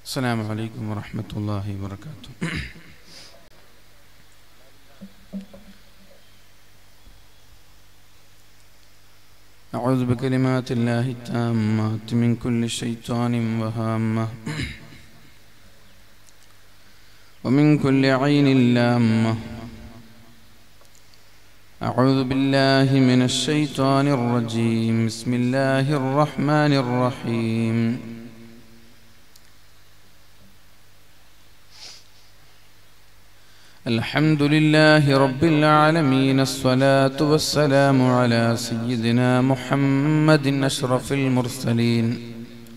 السلام عليكم ورحمة الله وبركاته أعوذ بكلمات الله التامات من كل شيطان وهامة ومن كل عين لامة أعوذ بالله من الشيطان الرجيم بسم الله الرحمن الرحيم الحمد لله رب العالمين الصلاة والسلام على سيدنا محمد أشرف المرسلين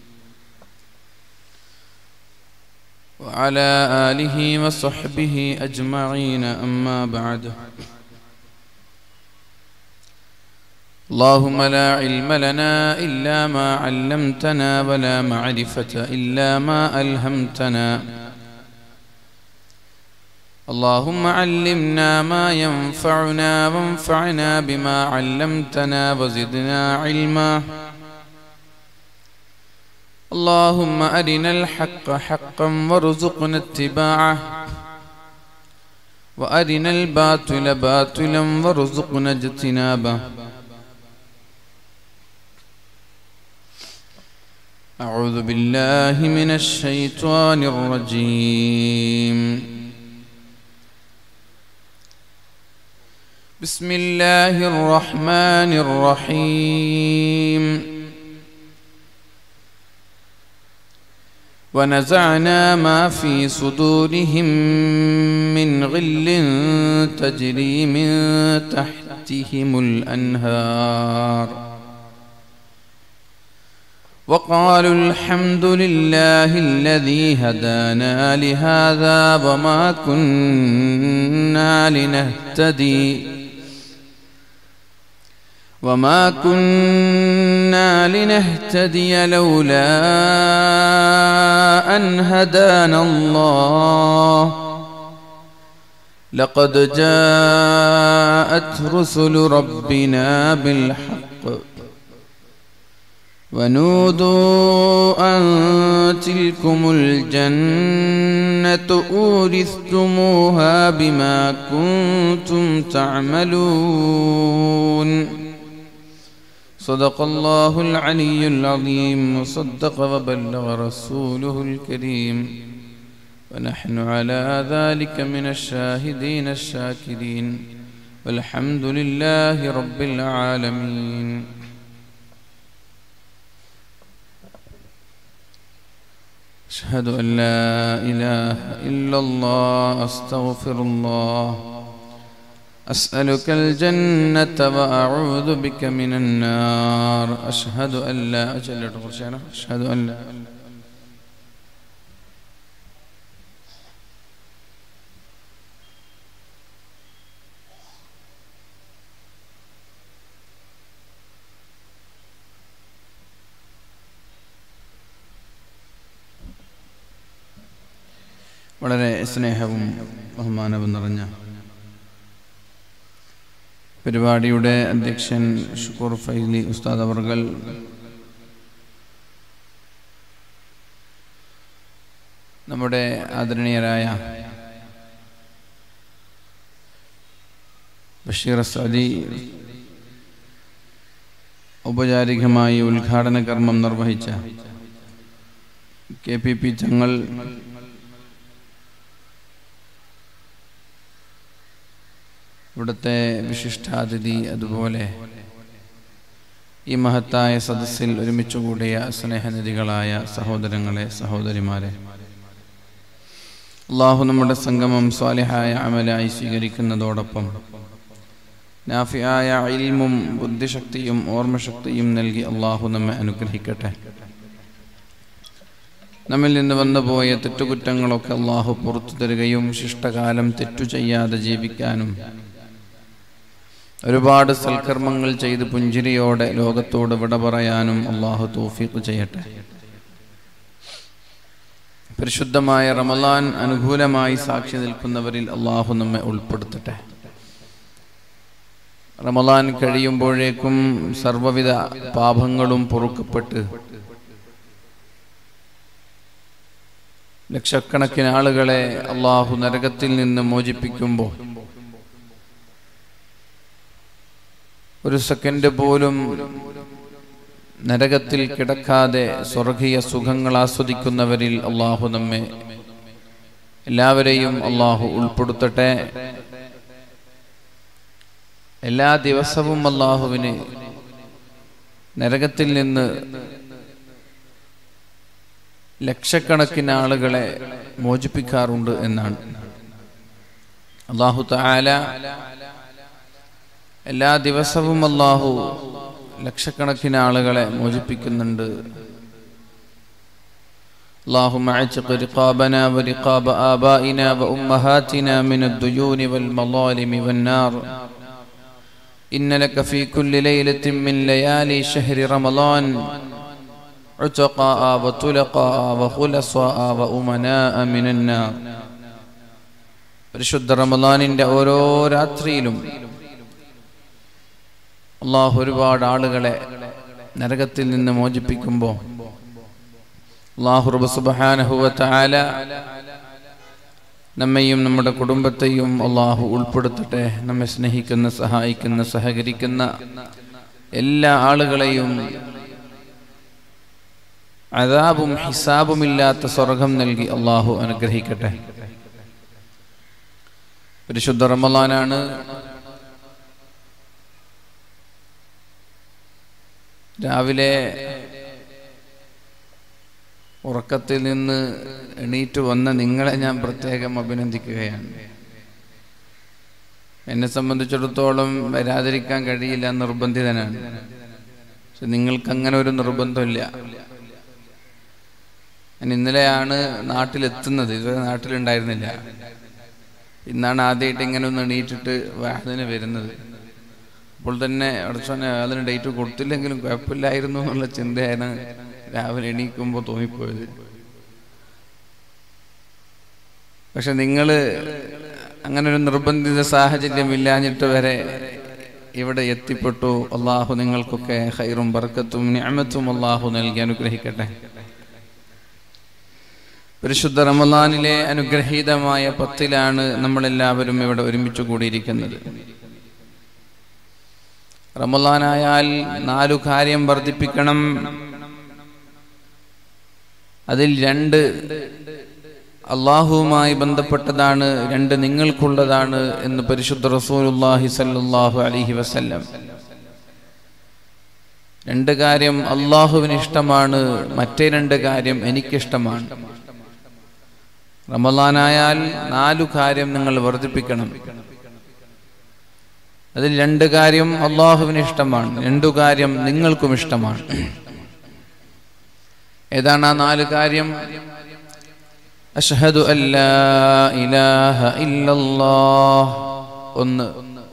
وعلى آله وصحبه أجمعين أما بعد اللهم لا علم لنا إلا ما علمتنا ولا معرفة إلا ما ألهمتنا اللهم علمنا ما ينفعنا وانفعنا بما علمتنا وزدنا علما اللهم أرنا الحق حقا وارزقنا اتباعه وأرنا الباطل باطلا وارزقنا اجتنابه أعوذ بالله من الشيطان الرجيم بسم الله الرحمن الرحيم ونزعنا ما في صدورهم من غل تجري من تحتهم الأنهار وقالوا الحمد لله الذي هدانا لهذا وما كنا لنهتدي وما كنا لنهتدي لولا أن هدانا الله لقد جاءت رسل ربنا بالحق ونودوا أن تلكم الجنة أورثتموها بما كنتم تعملون صدق الله العلي العظيم وصدق وبلغ رسوله الكريم ونحن على ذلك من الشاهدين الشاكرين والحمد لله رب العالمين أشهد أن لا إله إلا الله أستغفر الله أسألك الجنة وأعوذ بك من النار أشهد أن لا أجل أشهد أن لا വളരെ സ്നേഹവും ബഹുമാനവും നിറഞ്ഞ പരിപാടിയുടെ അധ്യക്ഷൻ ഷുക്കൂർ ഫൈലി ഉസ്താദ് അവർകൾ നമ്മുടെ ആദരണീയരായ ബഷീർ സലി ഔപചാരികമായി ഉദ്ഘാടന കർമ്മം നിർവഹിച്ച കെ പി പി ചങ്ങൾ ഇവിടുത്തെ വിശിഷ്ടാതിഥി അതുപോലെ ഈ മഹത്തായ സദസ്സിൽ ഒരുമിച്ച് കൂടിയ സ്നേഹനിധികളായ സഹോദരങ്ങളെ സഹോദരിമാരെ അള്ളാഹു നമ്മുടെ സംഗമം സ്വാലിഹായ അമലായി സ്വീകരിക്കുന്നതോടൊപ്പം നാഫിയായ ഇൽമും ബുദ്ധിശക്തിയും ഓർമ്മശക്തിയും നൽകി അള്ളാഹു നമ്മെ അനുഗ്രഹിക്കട്ടെ നമ്മിൽ നിന്ന് വന്നുപോയ തെറ്റുകുറ്റങ്ങളൊക്കെ അള്ളാഹു പുറത്തു തരികയും ശിഷ്ടകാലം തെറ്റു ചെയ്യാതെ ജീവിക്കാനും ഒരുപാട് സൽക്കർമ്മങ്ങൾ ചെയ്ത് പുഞ്ചിരിയോടെ ലോകത്തോട് വിട പറയാനും അള്ളാഹു തോഫീക്ക് ചെയ്യട്ടെ പരിശുദ്ധമായ റമലാൻ അനുകൂലമായി സാക്ഷി നിൽക്കുന്നവരിൽ അള്ളാഹു നമ്മെ ഉൾപ്പെടുത്തട്ടെ റമലാൻ കഴിയുമ്പോഴേക്കും സർവവിധ പാപങ്ങളും പൊറുക്കപ്പെട്ട് ലക്ഷക്കണക്കിന് ആളുകളെ അള്ളാഹു നരകത്തിൽ നിന്ന് മോചിപ്പിക്കുമ്പോൾ ഒരു സെക്കൻഡ് പോലും നരകത്തിൽ കിടക്കാതെ സ്വർഗീയ സുഖങ്ങൾ ആസ്വദിക്കുന്നവരിൽ അള്ളാഹു നമ്മെ എല്ലാവരെയും അള്ളാഹു ഉൾപ്പെടുത്തട്ടെ എല്ലാ ദിവസവും അള്ളാഹുവിന് നരകത്തിൽ നിന്ന് ലക്ഷക്കണക്കിന് ആളുകളെ മോചിപ്പിക്കാറുണ്ട് എന്നാണ് അള്ളാഹു താല എല്ലാ ദിവസവും അള്ളാഹു ലക്ഷക്കണക്കിന് ആളുകളെ മോചിപ്പിക്കുന്നുണ്ട് اللهم اعتق رقابنا ورقاب آبائنا وأمهاتنا من الديون والمظالم والنار إن لك في كل ليلة من ليالي شهر رمضان عتقاء وطلقاء وخلصاء وأمناء من النار പരിശുദ്ധ റമദാനിന്റെ ഓരോ രാത്രിയിലും അള്ളാഹു ഒരുപാട് ആളുകളെ നരകത്തിൽ നിന്ന് മോചിപ്പിക്കുമ്പോൾ അള്ളാഹു റബ്ബ് സുബ്ഹാനഹു വ തആല നമ്മെയും നമ്മുടെ കുടുംബത്തെയും അള്ളാഹു ഉൾപ്പെടുത്തട്ടെ നമ്മെ സ്നേഹിക്കുന്ന സഹായിക്കുന്ന സഹകരിക്കുന്ന എല്ലാ ആളുകളെയും അതാബും ഹിസാബുമില്ലാത്ത സ്വർഗം നൽകി അള്ളാഹു അനുഗ്രഹിക്കട്ടെ പരിശുദ്ധ റമലാനാണ് രാവിലെ ഉറക്കത്തിൽ നിന്ന് എണീറ്റ് വന്ന നിങ്ങളെ ഞാൻ പ്രത്യേകം അഭിനന്ദിക്കുകയാണ് എന്നെ സംബന്ധിച്ചിടത്തോളം വരാതിരിക്കാൻ കഴിയില്ല നിർബന്ധിതനാണ് പക്ഷെ നിങ്ങൾക്ക് അങ്ങനെ ഒരു നിർബന്ധമില്ല ഞാൻ ഇന്നലെയാണ് നാട്ടിലെത്തുന്നത് ഇതുവരെ നാട്ടിലുണ്ടായിരുന്നില്ല ഇന്നാണ് ആദ്യമായിട്ട് ഇങ്ങനെ ഒന്ന് എണീറ്റിട്ട് വാഹനത്തിന് വരുന്നത് അപ്പോൾ തന്നെ അടച്ചോനെ അതിന് ഡേറ്റ് കൊടുത്തില്ലെങ്കിലും കുഴപ്പമില്ലായിരുന്നു എന്നുള്ള ചിന്തയാണ് രാവിലെ എണീക്കുമ്പോൾ തോന്നിപ്പോയത് പക്ഷെ നിങ്ങൾ അങ്ങനെ ഒരു നിർബന്ധിത സാഹചര്യം ഇല്ലാഞ്ഞിട്ട് വരെ ഇവിടെ എത്തിപ്പെട്ടു അള്ളാഹു നിങ്ങൾക്കൊക്കെ ഹൈറും ബർക്കത്തും ഞാമത്തും അള്ളാഹു നൽകി അനുഗ്രഹിക്കട്ടെ പരിശുദ്ധ റമദാനിലെ അനുഗ്രഹീതമായ പത്തിലാണ് നമ്മളെല്ലാവരും ഇവിടെ ഒരുമിച്ച് കൂടിയിരിക്കുന്നത് റമദാനായാൽ നാലു കാര്യം വർദ്ധിപ്പിക്കണം അതിൽ രണ്ട് അള്ളാഹുവുമായി ബന്ധപ്പെട്ടതാണ് രണ്ട് നിങ്ങൾക്കുള്ളതാണ് എന്ന് പരിശുദ്ധ റസൂലുല്ലാഹി സല്ലല്ലാഹു അലൈഹി വസല്ലം രണ്ട് കാര്യം അള്ളാഹുവിന് ഇഷ്ടമാണ് മറ്റേ രണ്ട് കാര്യം എനിക്കിഷ്ടമാണ് റമദാനായാൽ നാലു കാര്യം നിങ്ങൾ വർദ്ധിപ്പിക്കണം അതിൽ രണ്ട് കാര്യം അള്ളാഹുവിന് ഇഷ്ടമാണ് രണ്ടു കാര്യം നിങ്ങൾക്കും ഇഷ്ടമാണ് ഏതാണ് ആ നാല് കാര്യം അഷ്ഹദു അല്ലാ ഇലാഹ ഇല്ലല്ലാഹ് ഒന്ന്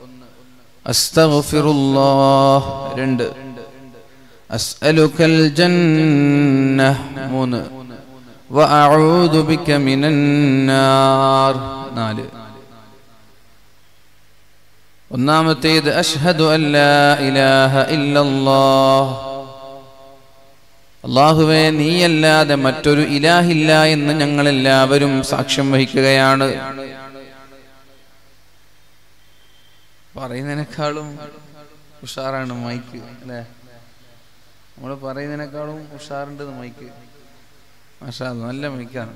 അസ്തഗ്ഫിറുല്ലാഹ് രണ്ട് അസ്അലുക്കൽ ജന്നഹ് മൂന്ന് വഅഊദു ബിക മിനൻ നാർ നാല് ഒന്നാമത്തേത് അഷ്ഹദു അല്ലാ ഇലാഹ ഇല്ലല്ലാഹ് അള്ളാഹുവെ നീയല്ലാതെ മറ്റൊരു ഇലാഹില്ല എന്ന് ഞങ്ങൾ എല്ലാവരും സാക്ഷ്യം വഹിക്കുകയാണ് പറയുന്നതിനേക്കാളും ഉഷാറാണ് മൈക്ക് അല്ലേ നമ്മൾ പറയുന്നതിനേക്കാളും ഉഷാറുണ്ട് മൈക്ക് മാഷാ നല്ല മൈക്കാണ്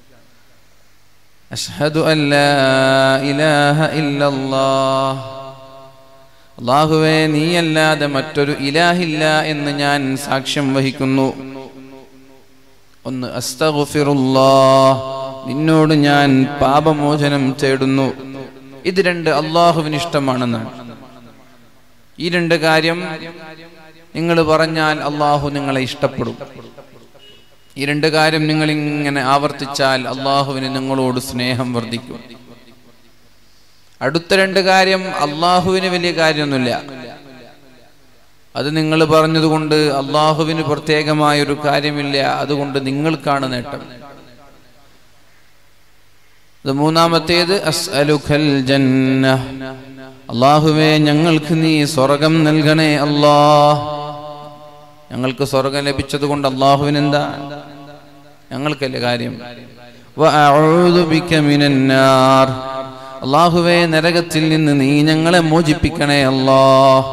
അഷ്ഹദു അല്ലാ ഇലാഹ ഇല്ലല്ലാഹ് അള്ളാഹുവെ നീയല്ലാതെ മറ്റൊരു ഇലാഹില്ല എന്ന് ഞാൻ സാക്ഷ്യം വഹിക്കുന്നു ഒന്ന് അസ്തഗുഫിറുല്ലാ നിന്നോട് ഞാൻ പാപമോചനം തേടുന്നു ഇത് രണ്ട് അള്ളാഹുവിന് ഇഷ്ടമാണെന്നാണ് ഈ രണ്ട് കാര്യം നിങ്ങൾ പറഞ്ഞാൽ അള്ളാഹു നിങ്ങളെ ഇഷ്ടപ്പെടും ഈ രണ്ട് കാര്യം നിങ്ങൾ ഇങ്ങനെ ആവർത്തിച്ചാൽ അള്ളാഹുവിന് നിങ്ങളോട് സ്നേഹം വർദ്ധിക്കും അടുത്ത രണ്ട് കാര്യം അള്ളാഹുവിന് വലിയ കാര്യമൊന്നുമില്ല അത് നിങ്ങൾ പറഞ്ഞതുകൊണ്ട് അള്ളാഹുവിന് പ്രത്യേകമായ ഒരു കാര്യമില്ല അതുകൊണ്ട് നിങ്ങൾക്കാണ് നേട്ടം അത് മൂന്നാമത്തേത് അസ്അലുഖൽ ജന്ന അള്ളാഹുവേ ഞങ്ങൾക്ക് നീ സ്വർഗം നൽകണേ അല്ലാ ഞങ്ങൾക്ക് സ്വർഗം ലഭിച്ചത് കൊണ്ട് അള്ളാഹുവിന് എന്താ ഞങ്ങൾക്കല്ലേ കാര്യം وأعوذ بك من النار അള്ളാഹുവേ നരകത്തിൽ നിന്ന് നീ ഞങ്ങളെ മോചിപ്പിക്കണേ അല്ലാ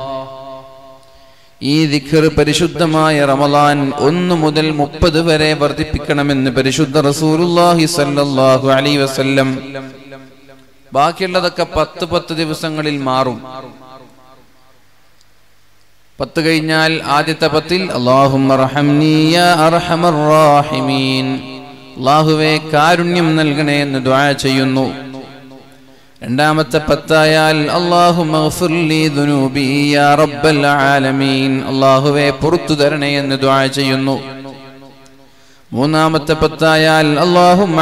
ഈ ദിഖർ പരിശുദ്ധമായ റമലാൻ ഒന്ന് മുതൽ മുപ്പത് വരെ വർദ്ധിപ്പിക്കണമെന്ന് പരിശുദ്ധ റസൂലുള്ളാഹി സല്ലല്ലാഹു അലൈഹി വസല്ലം ബാക്കിയുള്ളതൊക്കെ പത്ത് പത്ത് ദിവസങ്ങളിൽ മാറും പത്ത് കഴിഞ്ഞാൽ ആദ്യത്തെ പത്തിൽ അള്ളാഹുമീൻ അള്ളാഹുവെ കാരുണ്യം നൽകണേ എന്ന് ദ്വാ ചെയ്യുന്നു രണ്ടാമത്തെ പത്തായാൽ അള്ളാഹുവെ പുറത്തു തരണേ എന്ന് ദ്വാ ചെയ്യുന്നു മൂന്നാമത്തെ പത്തായാൽ അള്ളാഹും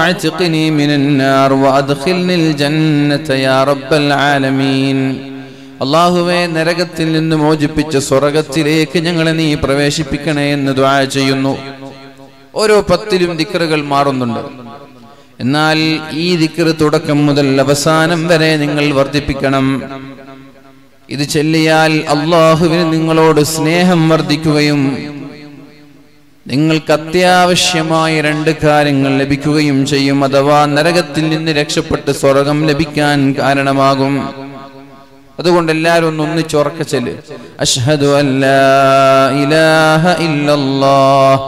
അള്ളാഹുവെ നരകത്തിൽ നിന്ന് മോചിപ്പിച്ച സ്വർഗത്തിലേക്ക് ഞങ്ങളെ നീ പ്രവേശിപ്പിക്കണേ എന്ന് ദ്വാ ചെയ്യുന്നു ഓരോ പത്തിലും ദിക്കറുകൾ മാറുന്നുണ്ട് എന്നാൽ ഈ ദിക്കർ തുടക്കം മുതൽ അവസാനം വരെ നിങ്ങൾ വർദ്ധിപ്പിക്കണം ഇത് ചെല്ലിയാൽ അള്ളാഹുവിന് നിങ്ങളോട് സ്നേഹം വർദ്ധിക്കുകയും നിങ്ങൾക്ക് അത്യാവശ്യമായ രണ്ട് കാര്യങ്ങൾ ലഭിക്കുകയും ചെയ്യും അഥവാ നരകത്തിൽ നിന്ന് രക്ഷപ്പെട്ട് സ്വർഗം ലഭിക്കാൻ കാരണമാകും അതുകൊണ്ട് എല്ലാവരും ഒന്ന് ഒന്നിച്ചുറക്ക ചെല്ല് അഷ്ഹദു അല്ലാ ഇലാഹ ഇല്ലല്ലാഹ്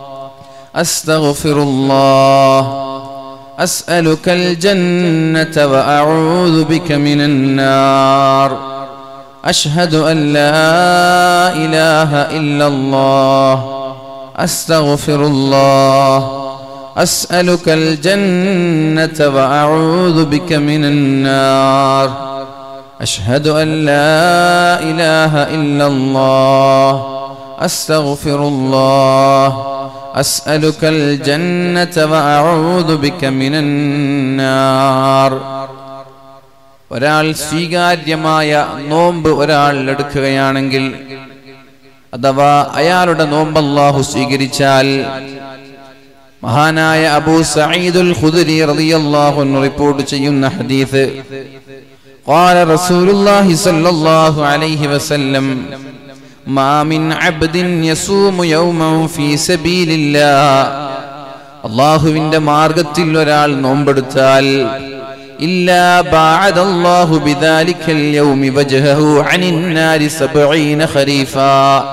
അസ്തഗ്ഫിറുല്ലാഹ് أسألك الجنة وأعوذ بك من النار أشهد أن لا إله إلا الله أستغفر الله أسألك الجنة وأعوذ بك من النار أشهد أن لا إله إلا الله أستغفر الله أسألك الجنة وأعوذ بك من النار ഒരാൾ സ്വീകാര്യമായ നോമ്പ് ഒരാൾ എടുക്കുകയാണെങ്കിൽ അഥവാ അയാളുടെ നോമ്പ് അല്ലാഹു സ്വീകരിച്ചാൽ മഹാനായ അബൂ സഈദുൽ ഖുദരി റളിയല്ലാഹു അൻഹു റിപ്പോർട്ട് ചെയ്യുന്ന ഹദീസ് قال رسول الله صلى الله عليه وسلم ما من عبد يصوم يوما في سبيل الله അള്ളാഹുവിന്റെ മാർഗത്തിൽ ഒരാൾ നോമ്പെടുത്താൽ ഇല്ലാ ബാഅദ അല്ലാഹു ബിദാലിക്കൽ യൗമി വജ്ഹഹു അനിൻ നാരി 70 ഖരീഫാ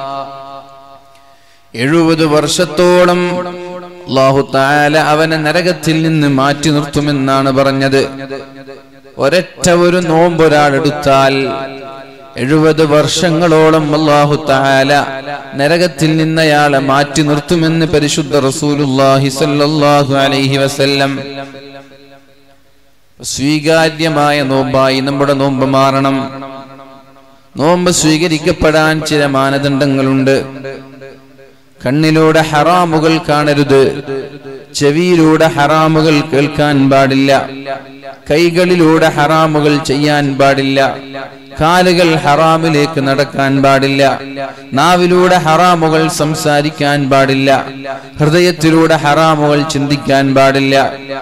70 വർഷത്തോളം അല്ലാഹു തആല അവനെ നരകത്തിൽ നിന്ന് മാറ്റി നിർത്തുമെന്നാണ് പറഞ്ഞത് ഒരൊറ്റ ഒരു നോമ്പ് ഒരാൾ എടുത്താൽ എഴുപത് വർഷങ്ങളോളം അള്ളാഹു താല നരകത്തിൽ നിന്ന് അയാളെ മാറ്റി നിർത്തുമെന്ന് പരിശുദ്ധ റസൂലുല്ലാഹി സല്ലല്ലാഹു അലൈഹി വസല്ലം സ്വീകാര്യമായ നോമ്പായി നമ്മുടെ നോമ്പ് മാറണം നോമ്പ് സ്വീകരിക്കപ്പെടാൻ ചില മാനദണ്ഡങ്ങളുണ്ട് കണ്ണിലൂടെ ഹറാമുകൾ കാണരുത് ചെവിയിലൂടെ ഹറാമുകൾ കേൾക്കാൻ പാടില്ല കൈകളിലൂടെ ഹറാമുകൾ ചെയ്യാൻ പാടില്ല കാലുകൾ ഹറാമിലേക്ക് നടക്കാൻ പാടില്ല നാവിലൂടെ ഹറാമുകൾ സംസാരിക്കാൻ പാടില്ല ഹൃദയത്തിലൂടെ ഹറാമുകൾ ചിന്തിക്കാൻ പാടില്ല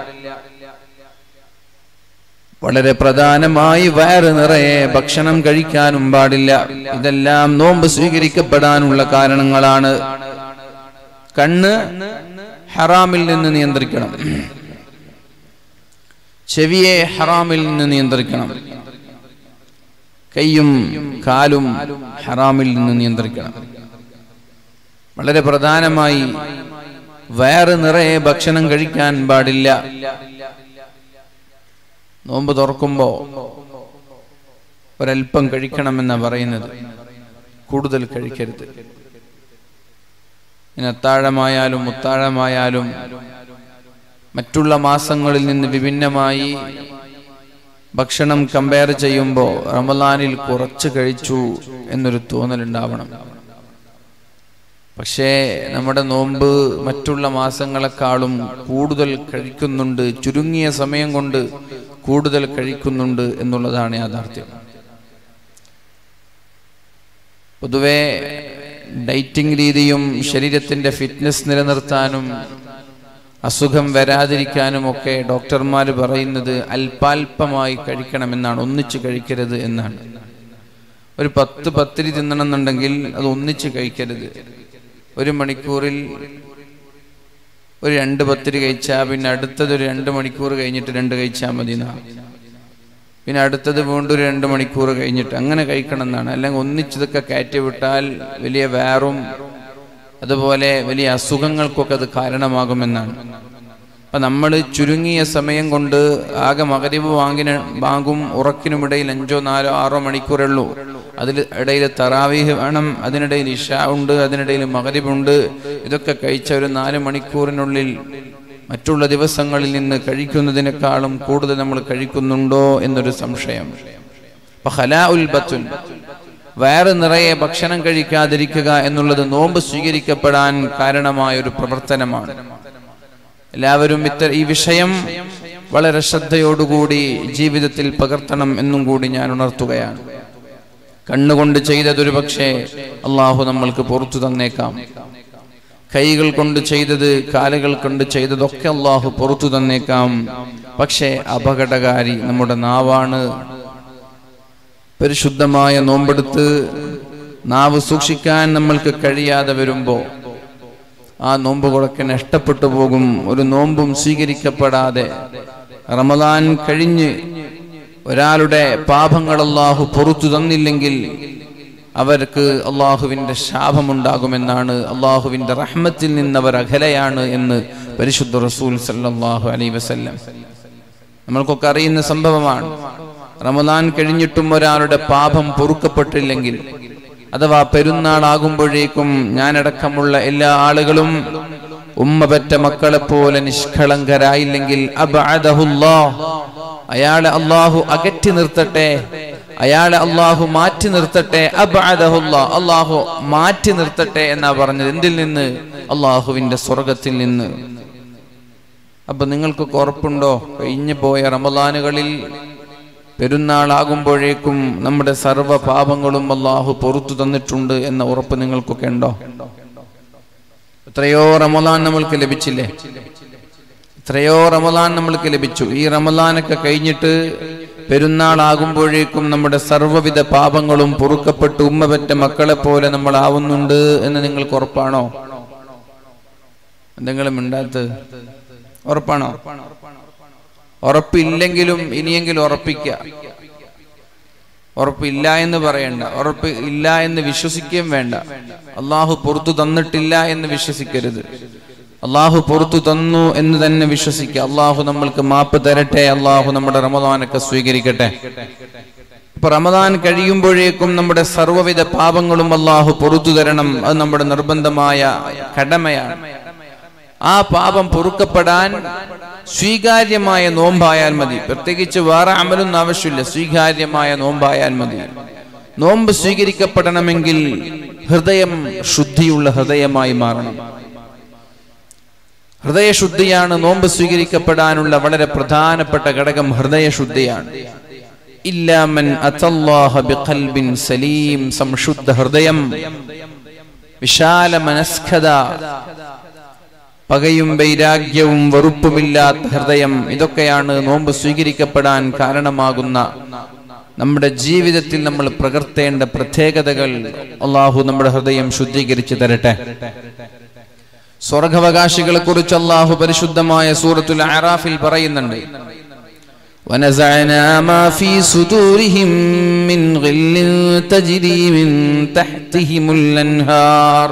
വളരെ പ്രധാനമായി വയറ് നിറയെ ഭക്ഷണം കഴിക്കാനും പാടില്ല ഇതെല്ലാം നോമ്പ് സ്വീകരിക്കപ്പെടാനുള്ള കാരണങ്ങളാണ് കണ്ണ് ഹറാമിൽ നിന്ന് നിയന്ത്രിക്കണം ചെവിയെ ഹറാമിൽ നിന്ന് നിയന്ത്രിക്കണം കൈയും കാലും ഹറാമിൽ നിന്ന് നിയന്ത്രിക്കണം വളരെ പ്രധാനമായി വയറ് നിറയെ ഭക്ഷണം കഴിക്കാൻ പാടില്ല നോമ്പ് തുറക്കുമ്പോ ഒരൽപ്പം കഴിക്കണമെന്ന പറയുന്നത് കൂടുതൽ കഴിക്കരുത് ഇനി അത്താഴമായാലും മുത്താഴമായാലും മറ്റുള്ള മാസങ്ങളിൽ നിന്ന് വിഭിന്നമായി ഭക്ഷണം കമ്പയർ ചെയ്യുമ്പോൾ റമലാനിൽ കുറച്ച് കഴിച്ചു എന്നൊരു തോന്നലുണ്ടാവണം പക്ഷേ നമ്മുടെ നോമ്പ് മറ്റുള്ള മാസങ്ങളെക്കാളും കൂടുതൽ കഴിക്കുന്നുണ്ട് ചുരുങ്ങിയ സമയം കൊണ്ട് കൂടുതൽ കഴിക്കുന്നുണ്ട് എന്നുള്ളതാണ് യാഥാർത്ഥ്യം പൊതുവെ ഡൈറ്റിംഗ് രീതിയും ശരീരത്തിന്റെ ഫിറ്റ്നസ് നിലനിർത്താനും അസുഖം വരാതിരിക്കാനും ഒക്കെ ഡോക്ടർമാർ പറയുന്നത് അല്പാൽപമായി കഴിക്കണമെന്നാണ് ഒന്നിച്ച് കഴിക്കരുത് എന്നാണ് ഒരു പത്ത് പത്തിരി തിന്നണമെന്നുണ്ടെങ്കിൽ അത് ഒന്നിച്ച് കഴിക്കരുത് ഒരു മണിക്കൂറിൽ ഒരു രണ്ട് പത്തിരി കഴിച്ചാൽ പിന്നെ അടുത്തത് ഒരു രണ്ട് മണിക്കൂർ കഴിഞ്ഞിട്ട് രണ്ട് കഴിച്ചാൽ മതി എന്നാണ് പിന്നെ അടുത്തത് വീണ്ടും ഒരു രണ്ട് മണിക്കൂർ കഴിഞ്ഞിട്ട് അങ്ങനെ കഴിക്കണം എന്നാണ് അല്ലെങ്കിൽ ഒന്നിച്ചതൊക്കെ കയറ്റി വിട്ടാൽ വലിയ വേറും അതുപോലെ വലിയ അസുഖങ്ങൾക്കൊക്കെ അത് കാരണമാകുമെന്നാണ് അപ്പൊ നമ്മൾ ചുരുങ്ങിയ സമയം കൊണ്ട് ആകെ മകരിവ് വാങ്ങിന് ബാങ്കും ഉറക്കിനുമിടയിൽ അഞ്ചോ നാലോ ആറോ മണിക്കൂറേ ഉള്ളൂ അതിൽ ഇടയിൽ തറാവീഹ് വേണം അതിനിടയിൽ ഇഷ ഉണ്ട് അതിനിടയിൽ മകരിബുണ്ട് ഇതൊക്കെ കഴിച്ച ഒരു നാല് മണിക്കൂറിനുള്ളിൽ മറ്റുള്ള ദിവസങ്ങളിൽ നിന്ന് കഴിക്കുന്നതിനേക്കാളും കൂടുതൽ നമ്മൾ കഴിക്കുന്നുണ്ടോ എന്നൊരു സംശയം അപ്പൊ ഹലാ ഉൽബത്തുൻ വയറ് നിറയെ ഭക്ഷണം കഴിക്കാതിരിക്കുക എന്നുള്ളത് നോമ്പ് സ്വീകരിക്കപ്പെടാൻ കാരണമായ ഒരു പ്രവർത്തനമാണ് എല്ലാവരും ഇത്ര ഈ വിഷയം വളരെ ശ്രദ്ധയോടുകൂടി ജീവിതത്തിൽ പകർത്തണം എന്നും കൂടി ഞാൻ ഉണർത്തുകയാണ് കണ്ണുകൊണ്ട് ചെയ്തതൊരു പക്ഷേ അള്ളാഹു നമ്മൾക്ക് പുറത്തു തന്നേക്കാം കൈകൾ കൊണ്ട് ചെയ്തത് കാലുകൾ കൊണ്ട് ചെയ്തതൊക്കെ അള്ളാഹു പുറത്തു തന്നേക്കാം പക്ഷേ അപകടകാരി നമ്മുടെ നാവാണ് പരിശുദ്ധമായ നോമ്പെടുത്ത് നാവ് സൂക്ഷിക്കാൻ നമ്മൾക്ക് കഴിയാതെ വരുമ്പോ ആ നോമ്പുകളൊക്കെ നഷ്ടപ്പെട്ടു പോകും ഒരു നോമ്പും സ്വീകരിക്കപ്പെടാതെ റമദാൻ കഴിഞ്ഞ് ഒരാളുടെ പാപങ്ങൾ അള്ളാഹു പുറത്തു തന്നില്ലെങ്കിൽ അവർക്ക് അള്ളാഹുവിന്റെ ശാപമുണ്ടാകുമെന്നാണ് അള്ളാഹുവിന്റെ റഹ്മത്തിൽ നിന്ന് അവർ അകലയാണ് എന്ന് പരിശുദ്ധ റസൂൽ സല്ലല്ലാഹു അലൈഹി വസല്ലം നമ്മൾക്കൊക്കെ അറിയുന്ന സംഭവമാണ് റമദാൻ കഴിഞ്ഞിട്ടും ഒരാളുടെ പാപം പൊറുക്കപ്പെട്ടില്ലെങ്കിൽ അഥവാ പെരുന്നാളാകുമ്പോഴേക്കും ഞാനടക്കമുള്ള എല്ലാ ആളുകളും ഉമ്മ പെറ്റ മക്കളെ പോലെ നിഷ്കളങ്കരായില്ലെങ്കിൽ അബ്അദഹുല്ലാ. അയാളെ അള്ളാഹു അകറ്റി നിർത്തട്ടെ അയാളെ അള്ളാഹു മാറ്റി നിർത്തട്ടെ അബ്അദഹുല്ലാ. അള്ളാഹു മാറ്റി നിർത്തട്ടെ എന്നാ പറഞ്ഞത് എന്തിൽ നിന്ന് അള്ളാഹുവിന്റെ സ്വർഗത്തിൽ നിന്ന് അപ്പൊ നിങ്ങൾക്കൊക്കെ ഉറപ്പുണ്ടോ കഴിഞ്ഞു പോയ റമദാനുകളിൽ പെരുന്നാളാകുമ്പോഴേക്കും നമ്മുടെ സർവ്വ പാപങ്ങളും അള്ളാഹു പൊറത്തു തന്നിട്ടുണ്ട് എന്ന ഉറപ്പ് നിങ്ങൾക്കൊക്കെ ഉണ്ടോ എത്രയോ റമദാൻ നമ്മൾക്ക് ലഭിച്ചില്ലേ എത്രയോ റമദാൻ നമ്മൾക്ക് ലഭിച്ചു ഈ റമദാനൊക്കെ കഴിഞ്ഞിട്ട് പെരുന്നാളാകുമ്പോഴേക്കും നമ്മുടെ സർവ്വവിധ പാപങ്ങളും പൊറുക്കപ്പെട്ട് ഉമ്മ പെറ്റ മക്കളെ പോലെ നമ്മൾ ആവുന്നുണ്ട് എന്ന് നിങ്ങൾക്ക് ഉറപ്പാണോ എന്തെങ്കിലും മിണ്ടാത്തത് ഉറപ്പാണോ ഉറപ്പില്ലെങ്കിലും ഇനിയെങ്കിലും ഉറപ്പിക്കുക ഉറപ്പില്ല എന്ന് പറയണ്ട ഉറപ്പ് ഇല്ല എന്ന് വിശ്വസിക്കുകയും വേണ്ട അള്ളാഹു പുറത്തു തന്നിട്ടില്ല എന്ന് വിശ്വസിക്കരുത് അള്ളാഹു പുറത്തു തന്നു എന്ന് തന്നെ വിശ്വസിക്കുക അള്ളാഹു നമ്മൾക്ക് മാപ്പ് തരട്ടെ അള്ളാഹു നമ്മുടെ റമദാനൊക്കെ സ്വീകരിക്കട്ടെ ഇപ്പൊ റമദാൻ കഴിയുമ്പോഴേക്കും നമ്മുടെ സർവ്വവിധ പാപങ്ങളും അള്ളാഹു പുറത്തു തരണം അത് നമ്മുടെ നിർബന്ധമായ കടമയാണ് ആ പാപം പൊറുക്കപ്പെടാൻ സ്വീകാര്യമായ നോമ്പായാൽ മതി പ്രത്യേകിച്ച് വേറെ അമലൊന്നും ആവശ്യമില്ല സ്വീകാര്യമായ നോമ്പായാൽ മതി നോമ്പ് സ്വീകരിക്കപ്പെടണമെങ്കിൽ ഹൃദയം ശുദ്ധിയുള്ള ഹൃദയമായി മാറണം ഹൃദയശുദ്ധിയാണ് നോമ്പ് സ്വീകരിക്കപ്പെടാനുള്ള വളരെ പ്രധാനപ്പെട്ട ഘടകം ഹൃദയശുദ്ധിയാണ് ഇല്ലാമൻ അത്തല്ലാഹ ബിഖൽബിൻ സലീം സംശുദ്ധ ഹൃദയം വിശാല മനസ്കത പകയും വൈരാഗ്യവും വെറുപ്പുമില്ലാത്ത ഹൃദയം ഇതൊക്കെയാണ് നോമ്പ് സ്വീകരിക്കപ്പെടാൻ കാരണമാകുന്ന നമ്മുടെ ജീവിതത്തിൽ നമ്മൾ പ്രകർത്തേണ്ട പ്രത്യേകതകൾ അള്ളാഹു നമ്മുടെ ഹൃദയം ശുദ്ധീകരിച്ചു തരട്ടെ സ്വർഗവകാശികളെ കുറിച്ച് അള്ളാഹു പരിശുദ്ധമായ സൂറത്തുൽ ആറാഫിൽ പറയുന്നുണ്ട് ونزعنا ما في صدورهم من غل تجري من تحتهم الأنهار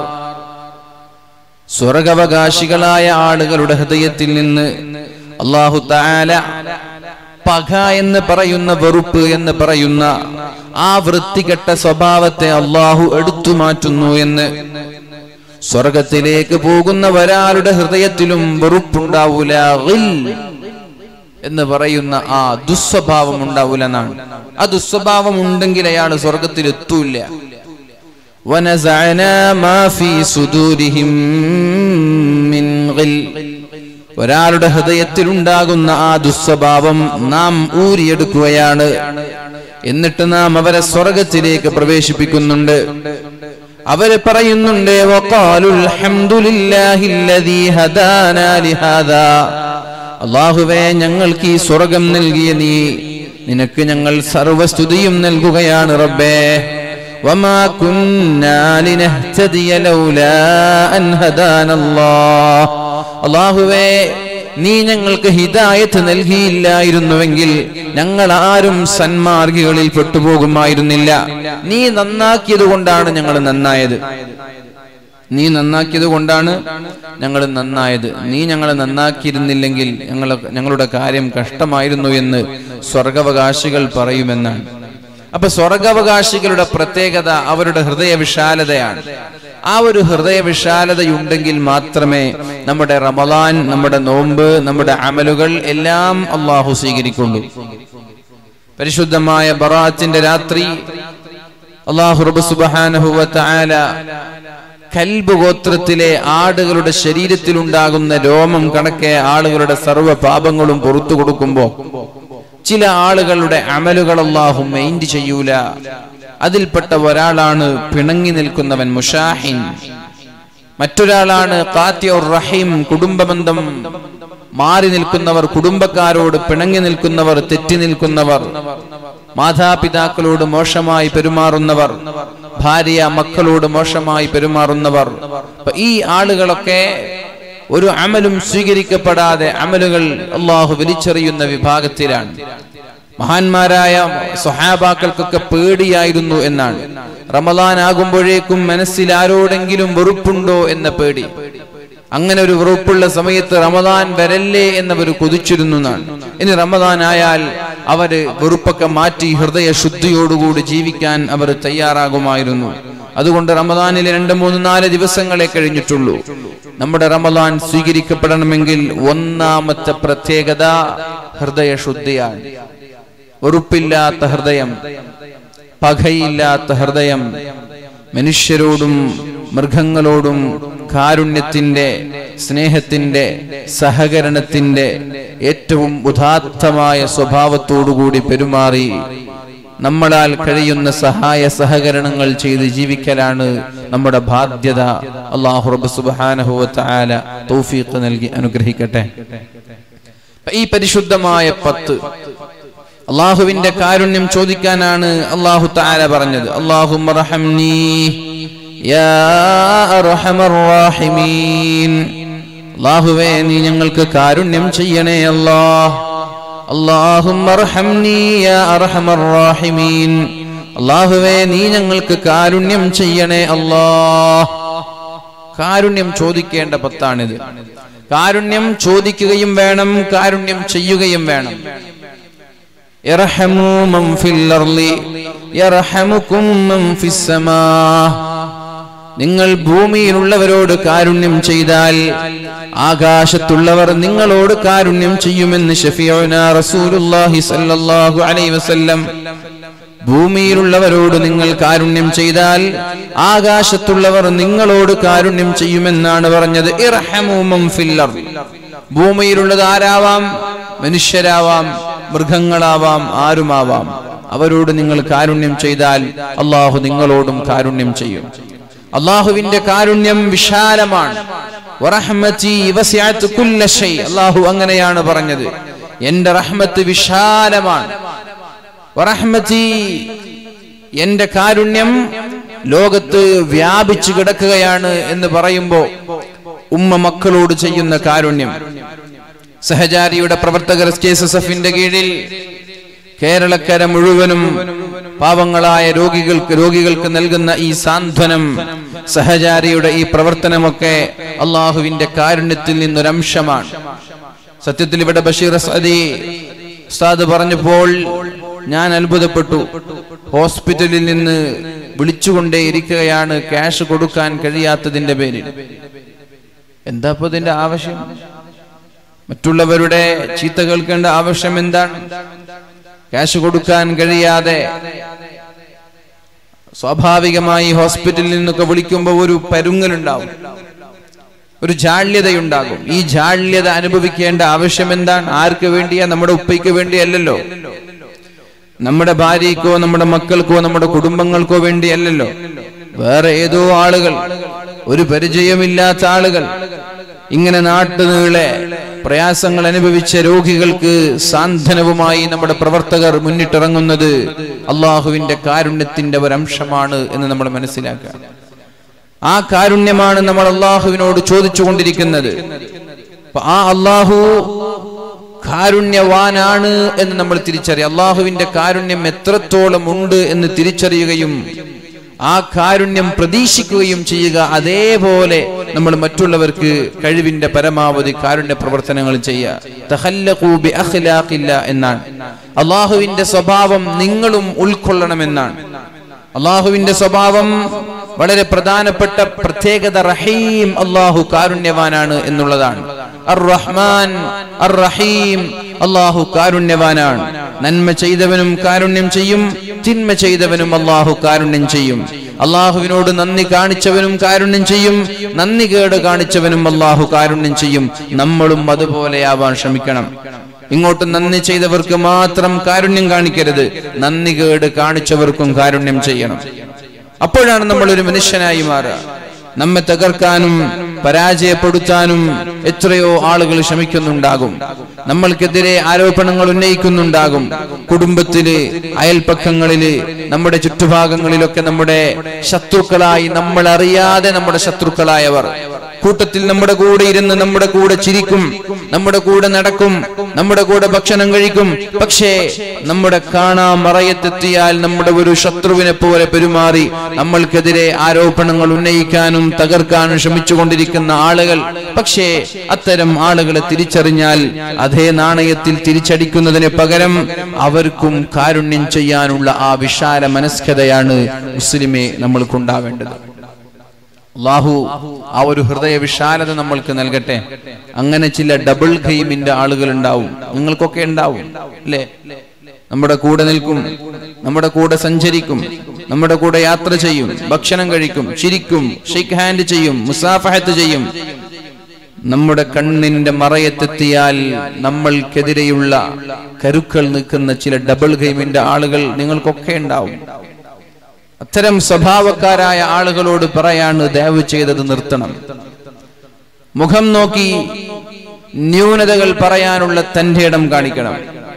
സ്വർഗവകാശികളായ ആളുകളുടെ ഹൃദയത്തിൽ നിന്ന് അള്ളാഹു താല പക എന്ന് പറയുന്ന വെറുപ്പ് എന്ന് പറയുന്ന ആ വൃത്തികെട്ട സ്വഭാവത്തെ അള്ളാഹു എടുത്തു മാറ്റുന്നു എന്ന് സ്വർഗത്തിലേക്ക് പോകുന്ന ഒരാളുടെ ഹൃദയത്തിലും വെറുപ്പുണ്ടാവൂല ഗിൽ എന്ന് പറയുന്ന ആ ദുസ്വഭാവം ഉണ്ടാവൂല എന്നാണ് ആ ദുസ്വഭാവം ഉണ്ടെങ്കിൽ അയാൾ സ്വർഗത്തിൽ എത്തൂല്ല ونزعنا ما في صدورهم من غل ഒരാളുടെ ഹൃദയത്തിൽ ഉണ്ടാകുന്ന ആ ദുസ്വഭാവം നാം ഊരിയെടുക്കുകയാണ് എന്നിട്ട് നാം അവരെ സ്വർഗത്തിലേക്ക് പ്രവേശിപ്പിക്കുന്നുണ്ട് അവര് പറയുന്നുണ്ട് وقالوا الحمد لله الذي هدانا لهذا അള്ളാഹുവേ ഞങ്ങൾക്ക് ഈ സ്വർഗം നൽകിയ നീ നിനക്ക് ഞങ്ങൾ സർവസ്തുതിയും നൽകുകയാണ് റബ്ബേ وما كنا لنهتدي لولا أن هدانا الله അള്ളാഹുവേ നീ ഞങ്ങൾക്ക് ഹിദായത്ത് നൽകിയില്ലായിരുന്നുവെങ്കിൽ ഞങ്ങൾ ആരും സന്മാർഗികളിൽ പെട്ടുപോകുമായിരുന്നില്ല നീ നന്നാക്കിയത് കൊണ്ടാണ് ഞങ്ങൾ നന്നായത് നീ നന്നാക്കിയത് കൊണ്ടാണ് ഞങ്ങൾ നന്നായത് നീ ഞങ്ങളെ നന്നാക്കിയിരുന്നില്ലെങ്കിൽ ഞങ്ങൾ ഞങ്ങളുടെ കാര്യം കഷ്ടമായിരുന്നു എന്ന് സ്വർഗവകാശികൾ പറയുമെന്നാണ് അപ്പൊ സ്വർഗവകാശികളുടെ പ്രത്യേകത അവരുടെ ഹൃദയ വിശാലതയാണ് ആ ഒരു ഹൃദയ വിശാലതയുണ്ടെങ്കിൽ മാത്രമേ നമ്മുടെ റമലാൻ നമ്മുടെ നോമ്പ് നമ്മുടെ അമലുകൾ എല്ലാം അള്ളാഹു സ്വീകരിക്കുള്ളൂ പരിശുദ്ധമായ ബറാത്തിന്റെ രാത്രി അള്ളാഹു റബ്ബ് സുബ്ഹാനഹു വ തആല കൽബ് ഗോത്രത്തിലെ ആടുകളുടെ ശരീരത്തിൽ ഉണ്ടാകുന്ന രോമം കണക്കെ ആളുകളുടെ സർവ്വ പാപങ്ങളും പുറത്തു കൊടുക്കുമ്പോ ചില ആളുകളുടെ അമലുകൾ അള്ളാഹു മൈൻഡ് ചെയ്യൂല അതിൽപ്പെട്ട ഒരാളാണ് പിണങ്ങി നിൽക്കുന്നവൻ മുഷാഹിൻ മറ്റൊരാളാണ് ഖാത്തിയുർ റഹീം കുടുംബബന്ധം മാറി നിൽക്കുന്നവർ കുടുംബക്കാരോട് പിണങ്ങി നിൽക്കുന്നവർ തെറ്റി നിൽക്കുന്നവർ മാതാപിതാക്കളോട് മോശമായി പെരുമാറുന്നവർ ഭാര്യ മക്കളോട് മോശമായി പെരുമാറുന്നവർ അപ്പൊ ഈ ആളുകളൊക്കെ ഒരു അമലും സ്വീകരിക്കപ്പെടാതെ അമലുകൾ അള്ളാഹു വലിച്ചെറിയുന്ന വിഭാഗത്തിലാണ് മഹാന്മാരായ സ്വഹാബാക്കൾക്കൊക്കെ പേടിയായിരുന്നു എന്നാണ് റമദാൻ ആകുമ്പോഴേക്കും മനസ്സിൽ ആരോടെങ്കിലും വെറുപ്പുണ്ടോ എന്ന പേടി അങ്ങനെ ഒരു വെറുപ്പുള്ള സമയത്ത് റമദാൻ വരല്ലേ എന്നവർ കൊതിച്ചിരുന്നു എന്നാണ് ഇനി റമദാൻ ആയാൽ അവര് വെറുപ്പൊക്കെ മാറ്റി ഹൃദയ ശുദ്ധിയോടുകൂടി ജീവിക്കാൻ അവർ തയ്യാറാകുമായിരുന്നു അതുകൊണ്ട് റമദാനിലെ രണ്ട് മൂന്ന് നാല് ദിവസങ്ങളെ കഴിഞ്ഞിട്ടുള്ളൂ നമ്മുടെ റമദാൻ സ്വീകരിക്കപ്പെടണമെങ്കിൽ ഒന്നാമത്തെ പ്രത്യേകത ഹൃദയ ശുദ്ധിയാണ് വെറുപ്പില്ലാത്ത ഹൃദയം പകയില്ലാത്ത ഹൃദയം മനുഷ്യരോടും മൃഗങ്ങളോടും കാരുണ്യത്തിന്റെ സ്നേഹത്തിന്റെ സഹകരണത്തിന്റെ ഏറ്റവും ഉദാത്തമായ സ്വഭാവത്തോടുകൂടി പെരുമാറി നമ്മളാൽ കഴിയുന്ന സഹായ സഹകരണങ്ങൾ ചെയ്ത് ജീവിക്കലാണ് നമ്മുടെ ബാധ്യത അള്ളാഹു റബ്ബ് സുബ്ഹാനഹു വ തആല തൗഫീഖ് നൽകി അനുഗ്രഹിക്കട്ടെ ഈ പരിശുദ്ധമായ പത്ത് അള്ളാഹുവിന്റെ കാരുണ്യം ചോദിക്കാനാണ് അള്ളാഹു താല പറഞ്ഞത് അള്ളാഹു അള്ളാഹുവേ നീ ഞങ്ങൾക്ക് കാരുണ്യം ചെയ്യണേ അല്ലാഹ് അള്ളാഹുവേ നീ ഞങ്ങൾക്ക് കാരുണ്യം ചെയ്യണേ അല്ലാഹ് കാരുണ്യം ചോദിക്കേണ്ട പത്താണിത് കാരുണ്യം ചോദിക്കുകയും വേണം കാരുണ്യം ചെയ്യുകയും വേണം യർഹമു മൻ ഫിൽ അർളി യർഹമുകും മൻ ഫിസ് സമാ നിങ്ങൾ ഭൂമിയിലുള്ളവരോട് കാരുണ്യം ചെയ്താൽ ആകാശത്തുള്ളവർ നിങ്ങളോട് കാരുണ്യം ചെയ്യുമെന്ന് ഷഫിയോന റസൂലുള്ളാഹി സല്ലല്ലാഹു അലൈഹി വസല്ലം ഭൂമിയിലുള്ളവരോട് നിങ്ങൾ കാരുണ്യം ചെയ്താൽ ആകാശത്തുള്ളവർ നിങ്ങളോട് കാരുണ്യം ചെയ്യുമെന്നാണ് പറഞ്ഞത് ഇർഹമു മൻ ഫിൽ അർളി ഭൂമിയിലുള്ളത് ആരാവാം മനുഷ്യരാവാം മൃഗങ്ങളാവാം ആരുമാവാം അവരോട് നിങ്ങൾ കാരുണ്യം ചെയ്താൽ അള്ളാഹു നിങ്ങളോടും കാരുണ്യം ചെയ്യും അള്ളാഹുവിന്റെ കാരുണ്യം വിശാലമാണ് അള്ളാഹു അങ്ങനെയാണ് പറഞ്ഞത് എന്റെ റഹ്മത്ത് വിശാലമാണ് എന്റെ കാരുണ്യം ലോകത്ത് വ്യാപിച്ചു കിടക്കുകയാണ് എന്ന് പറയുമ്പോ ഉമ്മ മക്കളോട് ചെയ്യുന്ന കാരുണ്യം സഹചാരിയുടെ പ്രവർത്തകർ കെ എസ് എസ് എഫിന്റെ കീഴിൽ കേരളക്കര മുഴുവനും പാവങ്ങളായ രോഗികൾക്ക് രോഗികൾക്ക് നൽകുന്ന ഈ സാന്ത്വനം സഹചാരിയുടെ ഈ പ്രവർത്തനമൊക്കെ അള്ളാഹുവിന്റെ കാരുണ്യത്തിൽ നിന്നൊരംശമാണ് സത്യത്തിൽ ഇവിടെ ബഷീർ സദി ഉസ്താദ് പറഞ്ഞപ്പോൾ ഞാൻ അത്ഭുതപ്പെട്ടു ഹോസ്പിറ്റലിൽ നിന്ന് വിളിച്ചുകൊണ്ടേയിരിക്കുകയാണ് ക്യാഷ് കൊടുക്കാൻ കഴിയാത്തതിന്റെ പേരിൽ എന്താ ഇപ്പൊ ഇതിന്റെ ആവശ്യം മറ്റുള്ളവരുടെ ചീത്ത കേൾക്കേണ്ട ആവശ്യം എന്താണ് ക്യാഷ് കൊടുക്കാൻ കഴിയാതെ സ്വാഭാവികമായി ഹോസ്പിറ്റലിൽ നിന്നൊക്കെ വിളിക്കുമ്പോൾ ഒരു പരുങ്ങലുണ്ടാവും ഒരു ജാള്യതയുണ്ടാകും ഈ ജാള്യത അനുഭവിക്കേണ്ട ആവശ്യം എന്താണ് ആർക്ക് വേണ്ടിയാ നമ്മുടെ ഉപ്പയ്ക്ക് വേണ്ടിയല്ലല്ലോ നമ്മുടെ ഭാര്യയ്ക്കോ നമ്മുടെ മക്കൾക്കോ നമ്മുടെ കുടുംബങ്ങൾക്കോ വേണ്ടിയല്ലല്ലോ വേറെ ഏതോ ആളുകൾ ഒരു പരിചയമില്ലാത്ത ആളുകൾ ഇങ്ങനെ നാട്ടുനീളെ പ്രയാസങ്ങൾ അനുഭവിച്ച രോഗികൾക്ക് സാന്ത്വനവുമായി നമ്മുടെ പ്രവർത്തകർ മുന്നിട്ടിറങ്ങുന്നത് അള്ളാഹുവിന്റെ കാരുണ്യത്തിന്റെ ഒരംശമാണ് എന്ന് നമ്മൾ മനസ്സിലാക്കുക ആ കാരുണ്യമാണ് നമ്മൾ അള്ളാഹുവിനോട് ചോദിച്ചുകൊണ്ടിരിക്കുന്നത് അപ്പൊ ആ അള്ളാഹു കാരുണ്യവാനാണ് എന്ന് നമ്മൾ തിരിച്ചറിയും അള്ളാഹുവിന്റെ കാരുണ്യം എത്രത്തോളം ഉണ്ട് എന്ന് തിരിച്ചറിയുകയും ആ കാരുണ്യം പ്രതീക്ഷിക്കുകയും ചെയ്യുക അതേപോലെ നമ്മൾ മറ്റുള്ളവർക്ക് കഴിവിന്റെ പരമാവധി കാരുണ്യ പ്രവർത്തനങ്ങൾ ചെയ്യുക തഹല്ലഖൂ ബി അഖ്ലാഖില്ല എന്നാണ് അള്ളാഹുവിന്റെ സ്വഭാവം നിങ്ങളും ഉൾക്കൊള്ളണമെന്നാണ് അള്ളാഹുവിന്റെ സ്വഭാവം വളരെ പ്രധാനപ്പെട്ട പ്രത്യേകത റഹീം അള്ളാഹു കാരുണ്യവാനാണ് എന്നുള്ളതാണ് അർ റഹ്മാൻ അർ റഹീം അള്ളാഹു കാരുണ്യവാനാണ് നന്മ ചെയ്തവനും കാരുണ്യം ചെയ്യും തിന്മ ചെയ്തവനും അള്ളാഹു കാരുണ്യം ചെയ്യും അള്ളാഹുവിനോട് നന്ദി കാണിച്ചവനും കാരുണ്യം ചെയ്യും നന്ദി കേട് കാണിച്ചവനും അള്ളാഹു കാരുണ്യം ചെയ്യും നമ്മളും അതുപോലെയാവാൻ ശ്രമിക്കണം ഇങ്ങോട്ട് നന്ദി ചെയ്തവർക്ക് മാത്രം കാരുണ്യം കാണിക്കരുത് നന്ദി കേട് കാണിച്ചവർക്കും കാരുണ്യം ചെയ്യണം അപ്പോഴാണ് നമ്മൾ ഒരു മനുഷ്യനായി മാറുക നമ്മെ തകർക്കാനും പരാജയപ്പെടുത്താനും എത്രയോ ആളുകൾ ശ്രമിക്കുന്നുണ്ടാകും നമ്മൾക്കെതിരെ ആരോപണങ്ങൾ ഉന്നയിക്കുന്നുണ്ടാകും കുടുംബത്തില് അയൽപ്പക്കങ്ങളില് നമ്മുടെ ചുറ്റുഭാഗങ്ങളിലൊക്കെ നമ്മുടെ ശത്രുക്കളായി നമ്മൾ അറിയാതെ നമ്മുടെ ശത്രുക്കളായവർ കൂട്ടത്തിൽ നമ്മുടെ കൂടെ ഇരുന്ന് നമ്മുടെ കൂടെ ചിരിക്കും നമ്മുടെ കൂടെ നടക്കും നമ്മുടെ കൂടെ ഭക്ഷണം കഴിക്കും പക്ഷേ നമ്മുടെ കാണാ മറയത്തെത്തിയാൽ നമ്മുടെ ഒരു ശത്രുവിനെ പോലെ പെരുമാറി നമ്മൾക്കെതിരെ ആരോപണങ്ങൾ ഉന്നയിക്കാനും തകർക്കാനും ശ്രമിച്ചുകൊണ്ടിരിക്കുന്ന ആളുകൾ പക്ഷേ അത്തരം ആളുകളെ തിരിച്ചറിഞ്ഞാൽ അതേ നാണയത്തിൽ തിരിച്ചടിക്കുന്നതിന് പകരം അവർക്കും കാരുണ്യം ചെയ്യാനുള്ള ആ വിശാല മനസ്കതയാണ് മുസ്ലിമെ നമ്മൾക്കുണ്ടാവേണ്ടത് അള്ളാഹു ആ ഒരു ഹൃദയ വിശാലത നമ്മൾക്ക് നൽകട്ടെ അങ്ങനെ ചില ഡബിൾ ഗെയിമിന്റെ ആളുകൾ ഉണ്ടാവും നിങ്ങൾക്കൊക്കെ ഉണ്ടാവും അല്ലേ നമ്മുടെ കൂടെ നിൽക്കും നമ്മുടെ കൂടെ സഞ്ചരിക്കും നമ്മുടെ കൂടെ യാത്ര ചെയ്യും ഭക്ഷണം കഴിക്കും ചിരിക്കും ഷെയ്ക്ക് ഹാൻഡ് ചെയ്യും മുസാഫഹത്ത് ചെയ്യും നമ്മുടെ കണ്ണിന്റെ മറയത്തെത്തിയാൽ നമ്മൾക്കെതിരെയുള്ള കരുക്കൾ നിൽക്കുന്ന ചില ഡബിൾ ഗെയിമിന്റെ ആളുകൾ നിങ്ങൾക്കൊക്കെ ഉണ്ടാവും അത്തരം സ്വഭാവക്കാരായ ആളുകളോട് പറയാണ് ദയവ് ചെയ്തത് നിർത്തണം മുഖം നോക്കി ന്യൂനതകൾ പറയാനുള്ള തന്റെ ഇടം കാണിക്കണം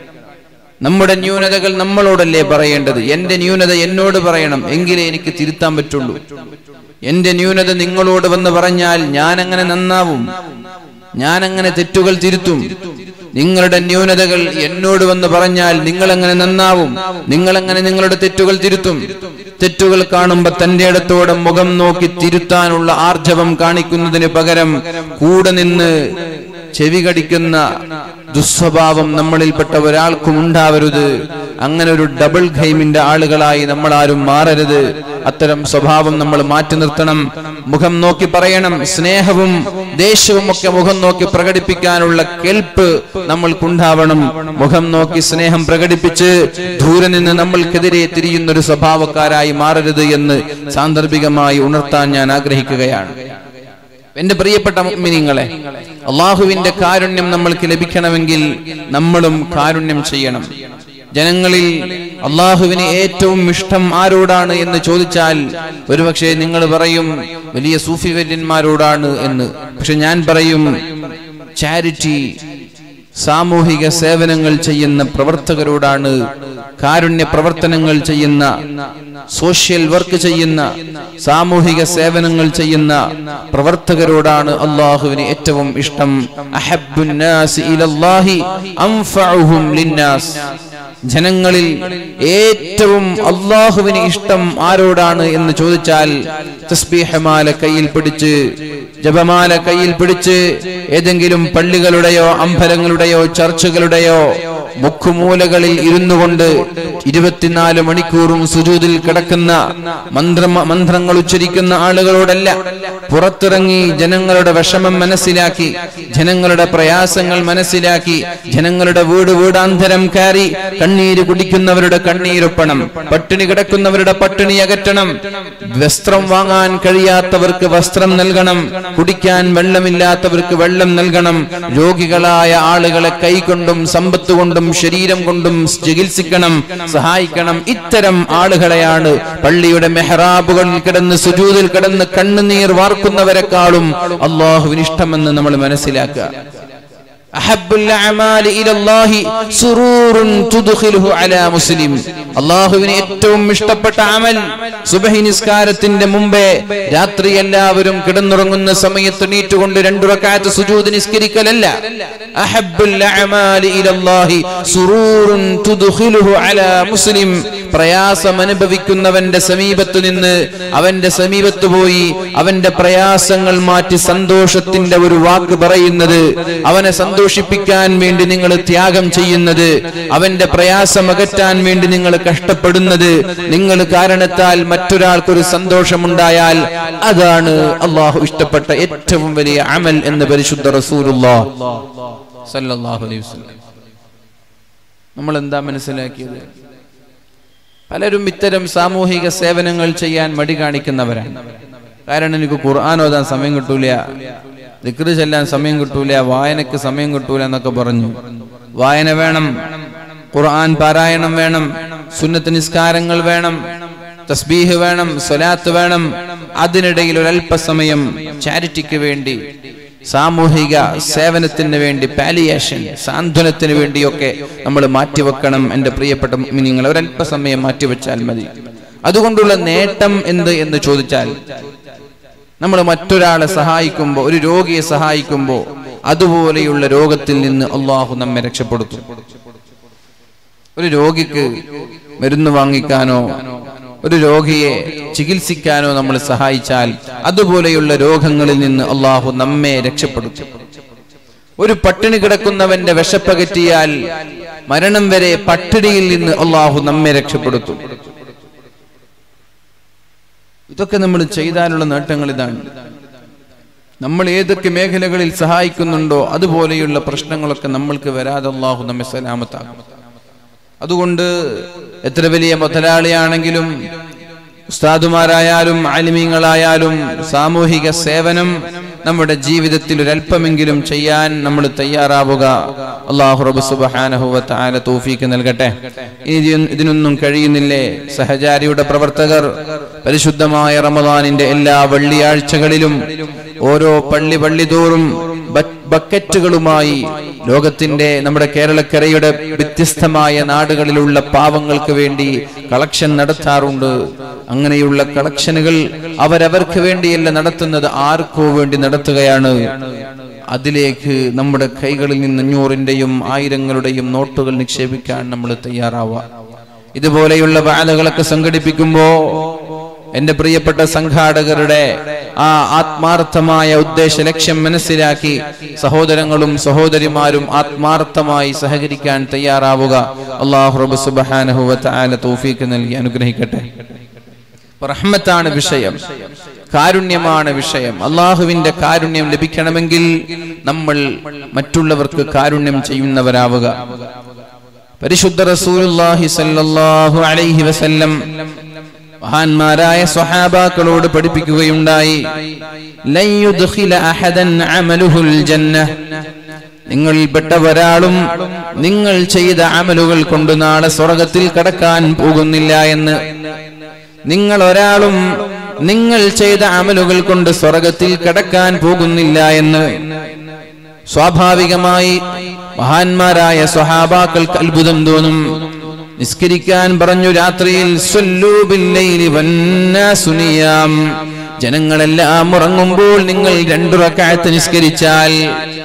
നമ്മുടെ ന്യൂനതകൾ നമ്മളോടല്ലേ പറയേണ്ടത് എന്റെ ന്യൂനത എന്നോട് പറയണം എങ്കിലേ എനിക്ക് തിരുത്താൻ പറ്റുള്ളൂ എന്റെ ന്യൂനത നിങ്ങളോട് വന്ന് പറഞ്ഞാൽ ഞാൻ അങ്ങനെ നന്നാവും ഞാൻ അങ്ങനെ തെറ്റുകൾ തിരുത്തും നിങ്ങളുടെ ന്യൂനതകൾ എന്നോട് വന്ന് പറഞ്ഞാൽ നിങ്ങൾ അങ്ങനെ നന്നാവും നിങ്ങൾ അങ്ങനെ നിങ്ങളുടെ തെറ്റുകൾ തിരുത്തും തെറ്റുകൾ കാണുമ്പോ തന്റെ ഇടത്തോടെ മുഖം നോക്കി തിരുത്താനുള്ള ആർജവം കാണിക്കുന്നതിന് പകരം കൂടെ നിന്ന് ചെവി കടിക്കുന്ന ദുസ്വഭാവം നമ്മളിൽപ്പെട്ട ഒരാൾക്കും ഉണ്ടാവരുത് അങ്ങനെ ഒരു ഡബിൾ ഗെയിമിന്റെ ആളുകളായി നമ്മൾ ആരും മാറരുത് അത്തരം സ്വഭാവം നമ്മൾ മാറ്റി നിർത്തണം മുഖം നോക്കി പറയണം സ്നേഹവും ദേഷ്യവും ഒക്കെ മുഖം നോക്കി പ്രകടിപ്പിക്കാനുള്ള കെൽപ്പ് നമ്മൾക്കുണ്ടാവണം മുഖം നോക്കി സ്നേഹം പ്രകടിപ്പിച്ച് ദൂരെ നിന്ന് നമ്മൾക്കെതിരെ തിരിയുന്ന ഒരു സ്വഭാവക്കാരായി മാറരുത് എന്ന് സാന്ദർഭികമായി ഉണർത്താൻ ഞാൻ ആഗ്രഹിക്കുകയാണ് എന്റെ പ്രിയപ്പെട്ട മിനിങ്ങളെ അള്ളാഹുവിന്റെ കാരുണ്യം നമ്മൾക്ക് ലഭിക്കണമെങ്കിൽ നമ്മളും കാരുണ്യം ചെയ്യണം ജനങ്ങളിൽ അള്ളാഹുവിന് ഏറ്റവും ഇഷ്ടം ആരോടാണ് എന്ന് ചോദിച്ചാൽ ഒരുപക്ഷെ നിങ്ങൾ പറയും വലിയ സൂഫി വര്യന്മാരോടാണ് എന്ന് പക്ഷെ ഞാൻ പറയും ചാരിറ്റി സാമൂഹിക സേവനങ്ങൾ ചെയ്യുന്ന പ്രവർത്തകരോടാണ് കാരുണ്യ പ്രവർത്തനങ്ങൾ ചെയ്യുന്ന സോഷ്യൽ വർക്ക് ചെയ്യുന്ന സാമൂഹിക സേവനങ്ങൾ ചെയ്യുന്ന പ്രവർത്തകരോടാണ് അള്ളാഹുവിന് ഏറ്റവും ഇഷ്ടം അഹബ്ബുന്നാസി ഇലല്ലാഹി അൻഫഉഹും ലിന്നാസ് ജനങ്ങളിൽ ഏറ്റവും അള്ളാഹുവിന് ഇഷ്ടം ആരോടാണ് എന്ന് ചോദിച്ചാൽ തസ്ബീഹമാല കയ്യിൽ പിടിച്ച് ജപമാല കയ്യിൽ പിടിച്ച് ഏതെങ്കിലും പള്ളികളുടെയോ അമ്പലങ്ങളുടെയോ ചർച്ചുകളുടെയോ മുക്കുമൂലകളിൽ ഇരുന്നു കൊണ്ട് ഇരുപത്തിനാല് മണിക്കൂറും സുജൂതിൽ കിടക്കുന്ന മന്ത്ര മന്ത്രങ്ങൾ ഉച്ചരിക്കുന്ന ആളുകളോടല്ല പുറത്തിറങ്ങി ജനങ്ങളുടെ വിഷമം മനസ്സിലാക്കി ജനങ്ങളുടെ പ്രയാസങ്ങൾ മനസ്സിലാക്കി ജനങ്ങളുടെ വീട് വീടാന്തരം കയറി കണ്ണീര് കുടിക്കുന്നവരുടെ കണ്ണീരൊപ്പണം പട്ടിണി കിടക്കുന്നവരുടെ പട്ടിണി അകറ്റണം വസ്ത്രം വാങ്ങാൻ കഴിയാത്തവർക്ക് വസ്ത്രം നൽകണം കുടിക്കാൻ വെള്ളമില്ലാത്തവർക്ക് വെള്ളം നൽകണം രോഗികളായ ആളുകളെ കൈകൊണ്ടും സമ്പത്ത് കൊണ്ടും ശരീരം കൊണ്ടും ചികിത്സിക്കണം സഹായിക്കണം ഇത്തരം ആളുകളെയാണ് പള്ളിയുടെ മെഹ്റാബുകളിൽ കിടന്ന് സുജൂതിൽ കിടന്ന് കണ്ണുനീർ വാർക്കുന്നവരെക്കാളും അള്ളാഹുവിന് ഇഷ്ടമെന്ന് നമ്മൾ മനസ്സിലാക്കുക അഹബ്ബുൽ അഅമാലി ഇലല്ലാഹി സുറൂറുൻ തുദ്ഖിലുഹു അലാ മുസ്ലിം അല്ലാഹുവിന് ഏറ്റവും ഇഷ്ടപ്പെട്ട അമൽ സുബഹി നിസ്കാരത്തിന്റെ മുമ്പേ രാത്രി എല്ലാവരും കിടന്നുറങ്ങുന്ന സമയത്ത് നീറ്റുകൊണ്ട് രണ്ടു റക്അത്ത് സുജൂദ് നിസ്കരിക്കലല്ല അഹബ്ബുൽ അഅമാലി ഇലല്ലാഹി സുറൂറുൻ തുദ്ഖിലുഹു അലാ മുസ്ലിം പ്രയാസം അനുഭവിക്കുന്നവന്റെ സമീപത്ത് നിന്ന് അവന്റെ സമീപത്ത് പോയി അവന്റെ പ്രയാസങ്ങൾ മാറ്റി സന്തോഷത്തിന്റെ ഒരു വാക്ക് പറയുന്നത് അവനെ സന്തോഷിപ്പിക്കാൻ വേണ്ടി നിങ്ങൾ ത്യാഗം ചെയ്യുന്നത് അവന്റെ പ്രയാസം അകറ്റാൻ വേണ്ടി നിങ്ങൾ കഷ്ടപ്പെടുന്നത് നിങ്ങൾ കാരണത്താൽ മറ്റൊരാൾക്കൊരു സന്തോഷമുണ്ടായാൽ അതാണ് അള്ളാഹു ഇഷ്ടപ്പെട്ട ഏറ്റവും വലിയ അമൽ എന്ന് പരിശുദ്ധ റസൂലുള്ളാഹ് സല്ലല്ലാഹു അലൈഹി വസല്ലം നമ്മൾ എന്താ മനസ്സിലാക്കിയത് പലരും ഇത്തരം സാമൂഹിക സേവനങ്ങൾ ചെയ്യാൻ മടി കാണിക്കുന്നവരാണ് കാരണം എനിക്ക് ഖുർആൻ ഓതാൻ സമയം കിട്ടൂല ദിക്റ് ചെല്ലാൻ സമയം കിട്ടൂല വായനക്ക് സമയം കിട്ടൂല എന്നൊക്കെ പറഞ്ഞു വായന വേണം ഖുർആൻ പാരായണം വേണം സുന്നത്ത് നിസ്കാരങ്ങൾ വേണം തസ്ബീഹ് വേണം സ്വലാത്ത് വേണം അതിനിടയിൽ ഒരു അല്പസമയം ചാരിറ്റിക്ക് വേണ്ടി സാമൂഹിക സേവനത്തിന് വേണ്ടി പാലിയേഷൻ സാന്ത്വനത്തിന് വേണ്ടിയൊക്കെ നമ്മൾ മാറ്റിവെക്കണം എൻ്റെ പ്രിയപ്പെട്ട നിങ്ങൾ ഒരല്പസമയം മാറ്റിവെച്ചാൽ മതി അതുകൊണ്ടുള്ള നേട്ടം എന്ത് എന്ന് ചോദിച്ചാൽ നമ്മൾ മറ്റൊരാളെ സഹായിക്കുമ്പോൾ ഒരു രോഗിയെ സഹായിക്കുമ്പോൾ അതുപോലെയുള്ള രോഗത്തിൽ നിന്ന് അള്ളാഹു നമ്മെ രക്ഷപ്പെടുത്തും ഒരു രോഗിക്ക് മരുന്ന് വാങ്ങിക്കാനോ ഒരു രോഗിയെ ചികിത്സിക്കാനോ നമ്മൾ സഹായിച്ചാൽ അതുപോലെയുള്ള രോഗങ്ങളിൽ നിന്ന് അള്ളാഹു നമ്മെ രക്ഷപ്പെടുത്തും ഒരു പട്ടിണി കിടക്കുന്നവന്റെ വിശപ്പകറ്റിയാൽ മരണം വരെ പട്ടിണിയിൽ നിന്ന് അള്ളാഹു നമ്മെ രക്ഷപ്പെടുത്തും ഇതൊക്കെ നമ്മൾ ചെയ്താലുള്ള നേട്ടങ്ങൾ ഇതാണ് നമ്മൾ ഏതൊക്കെ മേഖലകളിൽ സഹായിക്കുന്നുണ്ടോ അതുപോലെയുള്ള പ്രശ്നങ്ങളൊക്കെ നമ്മൾക്ക് വരാതെ അള്ളാഹു നമ്മെ സലാമത്താകും അതുകൊണ്ട് എത്ര വലിയ മുതലാളിയാണെങ്കിലും ഉസ്താദുമാരായാലും ആലിമീങ്ങളായാലും സാമൂഹിക സേവനം നമ്മുടെ ജീവിതത്തിൽ ഒരല്പമെങ്കിലും ചെയ്യാൻ നമ്മൾ തയ്യാറാവുക അള്ളാഹു റബ്ബ് സുബ്ഹാനഹു വ തആല തൗഫീക്ക് നൽകട്ടെ ഇനി ഇതിനൊന്നും കഴിയുന്നില്ലേ സഹചാരിയുടെ പ്രവർത്തകർ പരിശുദ്ധമായ റമദാനിന്റെ എല്ലാ വെള്ളിയാഴ്ചകളിലും ഓരോ പള്ളി പള്ളി തോറും ബക്കറ്റുകളുമായി ലോകത്തിന്റെ നമ്മുടെ കേരളക്കരയുടെ വ്യത്യസ്തമായ നാടുകളിലുള്ള പാവങ്ങൾക്ക് വേണ്ടി കളക്ഷൻ നടത്താറുണ്ട് അങ്ങനെയുള്ള കളക്ഷനുകൾ അവരവർക്ക് വേണ്ടിയല്ല നടത്തുന്നത് ആർക്കോ വേണ്ടി നടത്തുകയാണ് അതിലേക്ക് നമ്മുടെ കൈകളിൽ നിന്ന് അഞ്ഞൂറിന്റെയും ആയിരങ്ങളുടെയും നോട്ടുകൾ നിക്ഷേപിക്കാൻ നമ്മൾ തയ്യാറാവുക ഇതുപോലെയുള്ള ബാധകളൊക്കെ സംഘടിപ്പിക്കുമ്പോ എന്റെ പ്രിയപ്പെട്ട സംഘാടകരുടെ ആ ആത്മാർത്ഥമായ ഉദ്ദേശ ലക്ഷ്യം മനസ്സിലാക്കി സഹോദരങ്ങളും സഹോദരിമാരും ആത്മാർത്ഥമായി സഹകരിക്കാൻ തയ്യാറാവുക അള്ളാഹു റബ്ബ് സുബ്ഹാനഹു വ തആല തൗഫീക്ക് നൽകി അനുഗ്രഹിക്കട്ടെ റഹ്മത്താണ് വിഷയം കാരുണ്യമാണ് വിഷയം അള്ളാഹുവിന്റെ കാരുണ്യം ലഭിക്കണമെങ്കിൽ നമ്മൾ മറ്റുള്ളവർക്ക് കാരുണ്യം ചെയ്യുന്നവരാവുക പരിശുദ്ധ റസൂലുള്ളാഹി സല്ലല്ലാഹു അലൈഹി വസല്ലം മഹാന്മാരായ സ്വഹാബാക്കളോട് പഠിപ്പിക്കുകയുണ്ടായി ലൻ യുദ്ഖില അഹദൻ അമലുഹുൽ ജന്ന നിങ്ങളിൽപ്പെട്ട ഒരാളും നിങ്ങൾ ചെയ്ത അമലുകൾ കൊണ്ട് നാളെ സ്വർഗത്തിൽ കടക്കാൻ പോകുന്നില്ല എന്ന് നിങ്ങൾ ഒരാളും നിങ്ങൾ ചെയ്ത അമലുകൾ കൊണ്ട് സ്വർഗത്തിൽ കടക്കാൻ പോകുന്നില്ല എന്ന് സ്വാഭാവികമായി മഹാന്മാരായ സ്വഹാബാക്കൾക്ക് അത്ഭുതം തോന്നും നിസ്കരിക്കാൻ പറഞ്ഞു രാത്രിയിൽ ജനങ്ങളെല്ലാം ഉറങ്ങുമ്പോൾ നിങ്ങൾ രണ്ടു റക്കായത്ത് നിസ്കരിച്ചാൽ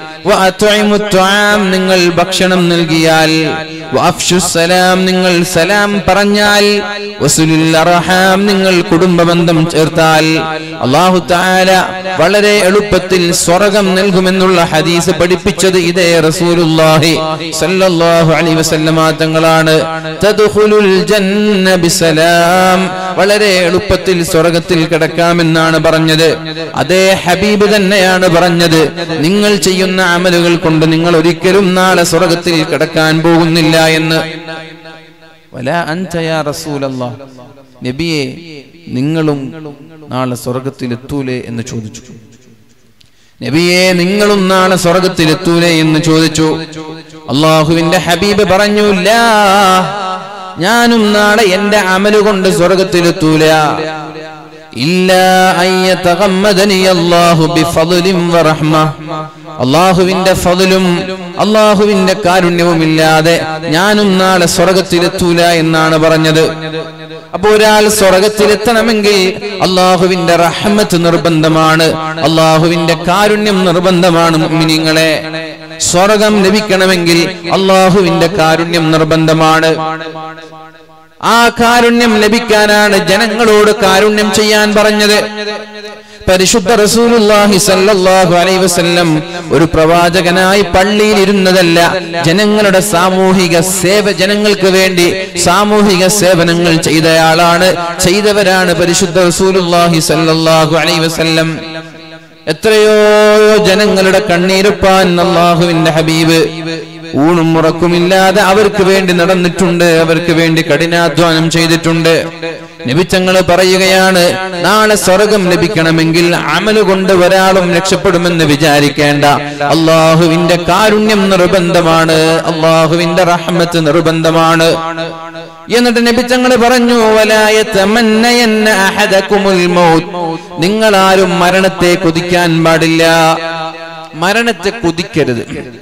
നിങ്ങൾ ഭക്ഷണം നൽകിയാൽ സലാം നിങ്ങൾ സലാം പറഞ്ഞാൽ അർഹാം നിങ്ങൾ കുടുംബബന്ധം ചേർത്താൽ അള്ളാഹു താല വളരെ എളുപ്പത്തിൽ സ്വർഗം നൽകുമെന്നുള്ള ഹദീസ് പഠിപ്പിച്ചത് ഇതേ റസൂലുള്ളാഹി സല്ലല്ലാഹു അലൈഹി വസല്ലമ തങ്ങളാണ് തദ്ഖുലുൽ ജന്ന ബിസലാം വളരെ എളുപ്പത്തിൽ സ്വർഗത്തിൽ കിടക്കാമെന്നാണ് പറഞ്ഞത് അതേ ഹബീബ് തന്നെയാണ് പറഞ്ഞത് നിങ്ങൾ ചെയ്യുന്ന അമലുകൾ കൊണ്ട് നിങ്ങൾ ഒരിക്കലും നാളെ സ്വർഗത്തിൽ കിടക്കാൻ പോകുന്നില്ല എന്ന് വല അൻതയാ റസൂലല്ലാ നബിയെ നിങ്ങളും നാളെ സ്വർഗത്തിൽ എത്തൂലേ എന്ന് ചോദിച്ചു നബിയെ നിങ്ങളും നാളെ സ്വർഗത്തിൽ എത്തൂലേ എന്ന് ചോദിച്ചു അള്ളാഹുവിന്റെ ഹബീബ് പറഞ്ഞു ലാ ഞാനും നാളെ എന്റെ അമല് കൊണ്ട് സ്വർഗത്തിലെത്തൂല ഇല്ലാ അൻ യതഗമ്മദനി അല്ലാഹു ബിഫദ്ലിൻ വറഹ്മ അള്ളാഹുവിന്റെ ഫضലും അള്ളാഹുവിന്റെ കാരുണ്യവുമില്ലാതെ ഞാനും നാളെ സ്വർഗത്തിലെത്തൂല എന്നാണ് പറഞ്ഞത് അപ്പൊ ഒരാൾ സ്വർഗത്തിലെത്തണമെങ്കിൽ അള്ളാഹുവിന്റെ റഹ്മത്ത് നിർബന്ധമാണ് അള്ളാഹുവിന്റെ കാരുണ്യം നിർബന്ധമാണ് മുഅ്മിനീങ്ങളെ സ്വർഗം ലഭിക്കണമെങ്കിൽ അള്ളാഹുവിന്റെ കാരുണ്യം നിർബന്ധമാണ് ആ കാരുണ്യം ലഭിക്കാനാണ് ജനങ്ങളോട് കാരുണ്യം ചെയ്യാൻ പറഞ്ഞത് പരിശുദ്ധ റസൂലുള്ളാഹി സല്ലല്ലാഹു അലൈഹി വസല്ലം ഒരു പ്രവാചകനായി പള്ളിയിൽ ഇരുന്നതല്ല ജനങ്ങളുടെ സാമൂഹിക സേവ ജനങ്ങൾക്ക് വേണ്ടി സാമൂഹിക സേവനങ്ങൾ ചെയ്തയാളാണ് ചെയ്തവരാണ് പരിശുദ്ധ റസൂലുള്ളാഹി സല്ലല്ലാഹു അലൈഹി വസല്ലം എത്രയോ ജനങ്ങളുടെ കണ്ണീരുപ്പാൻ അള്ളാഹുവിന്റെ ഹബീബ് ഊണും ഉറക്കുമില്ലാതെ അവർക്ക് വേണ്ടി നടന്നിട്ടുണ്ട് അവർക്ക് വേണ്ടി കഠിനാധ്വാനം ചെയ്തിട്ടുണ്ട് നിമിത്തങ്ങൾ പറയുകയാണ് നാളെ സ്വർഗം ലഭിക്കണമെങ്കിൽ അമല് കൊണ്ട് ഒരാളും രക്ഷപ്പെടുമെന്ന് വിചാരിക്കേണ്ട അള്ളാഹുവിന്റെ കാരുണ്യം നിർബന്ധമാണ് അള്ളാഹുവിന്റെ റഹ്മത്ത് നിർബന്ധമാണ് എന്നിട്ട് നബിച്ചങ്ങൾ പറഞ്ഞു വലായ തമന്നയന്ന അഹദകുമുൽ മൗത്ത് നിങ്ങൾ ആരും മരണത്തെ കൊതിക്കാൻ പാടില്ല മരണത്തെ കൊതിക്കരുത്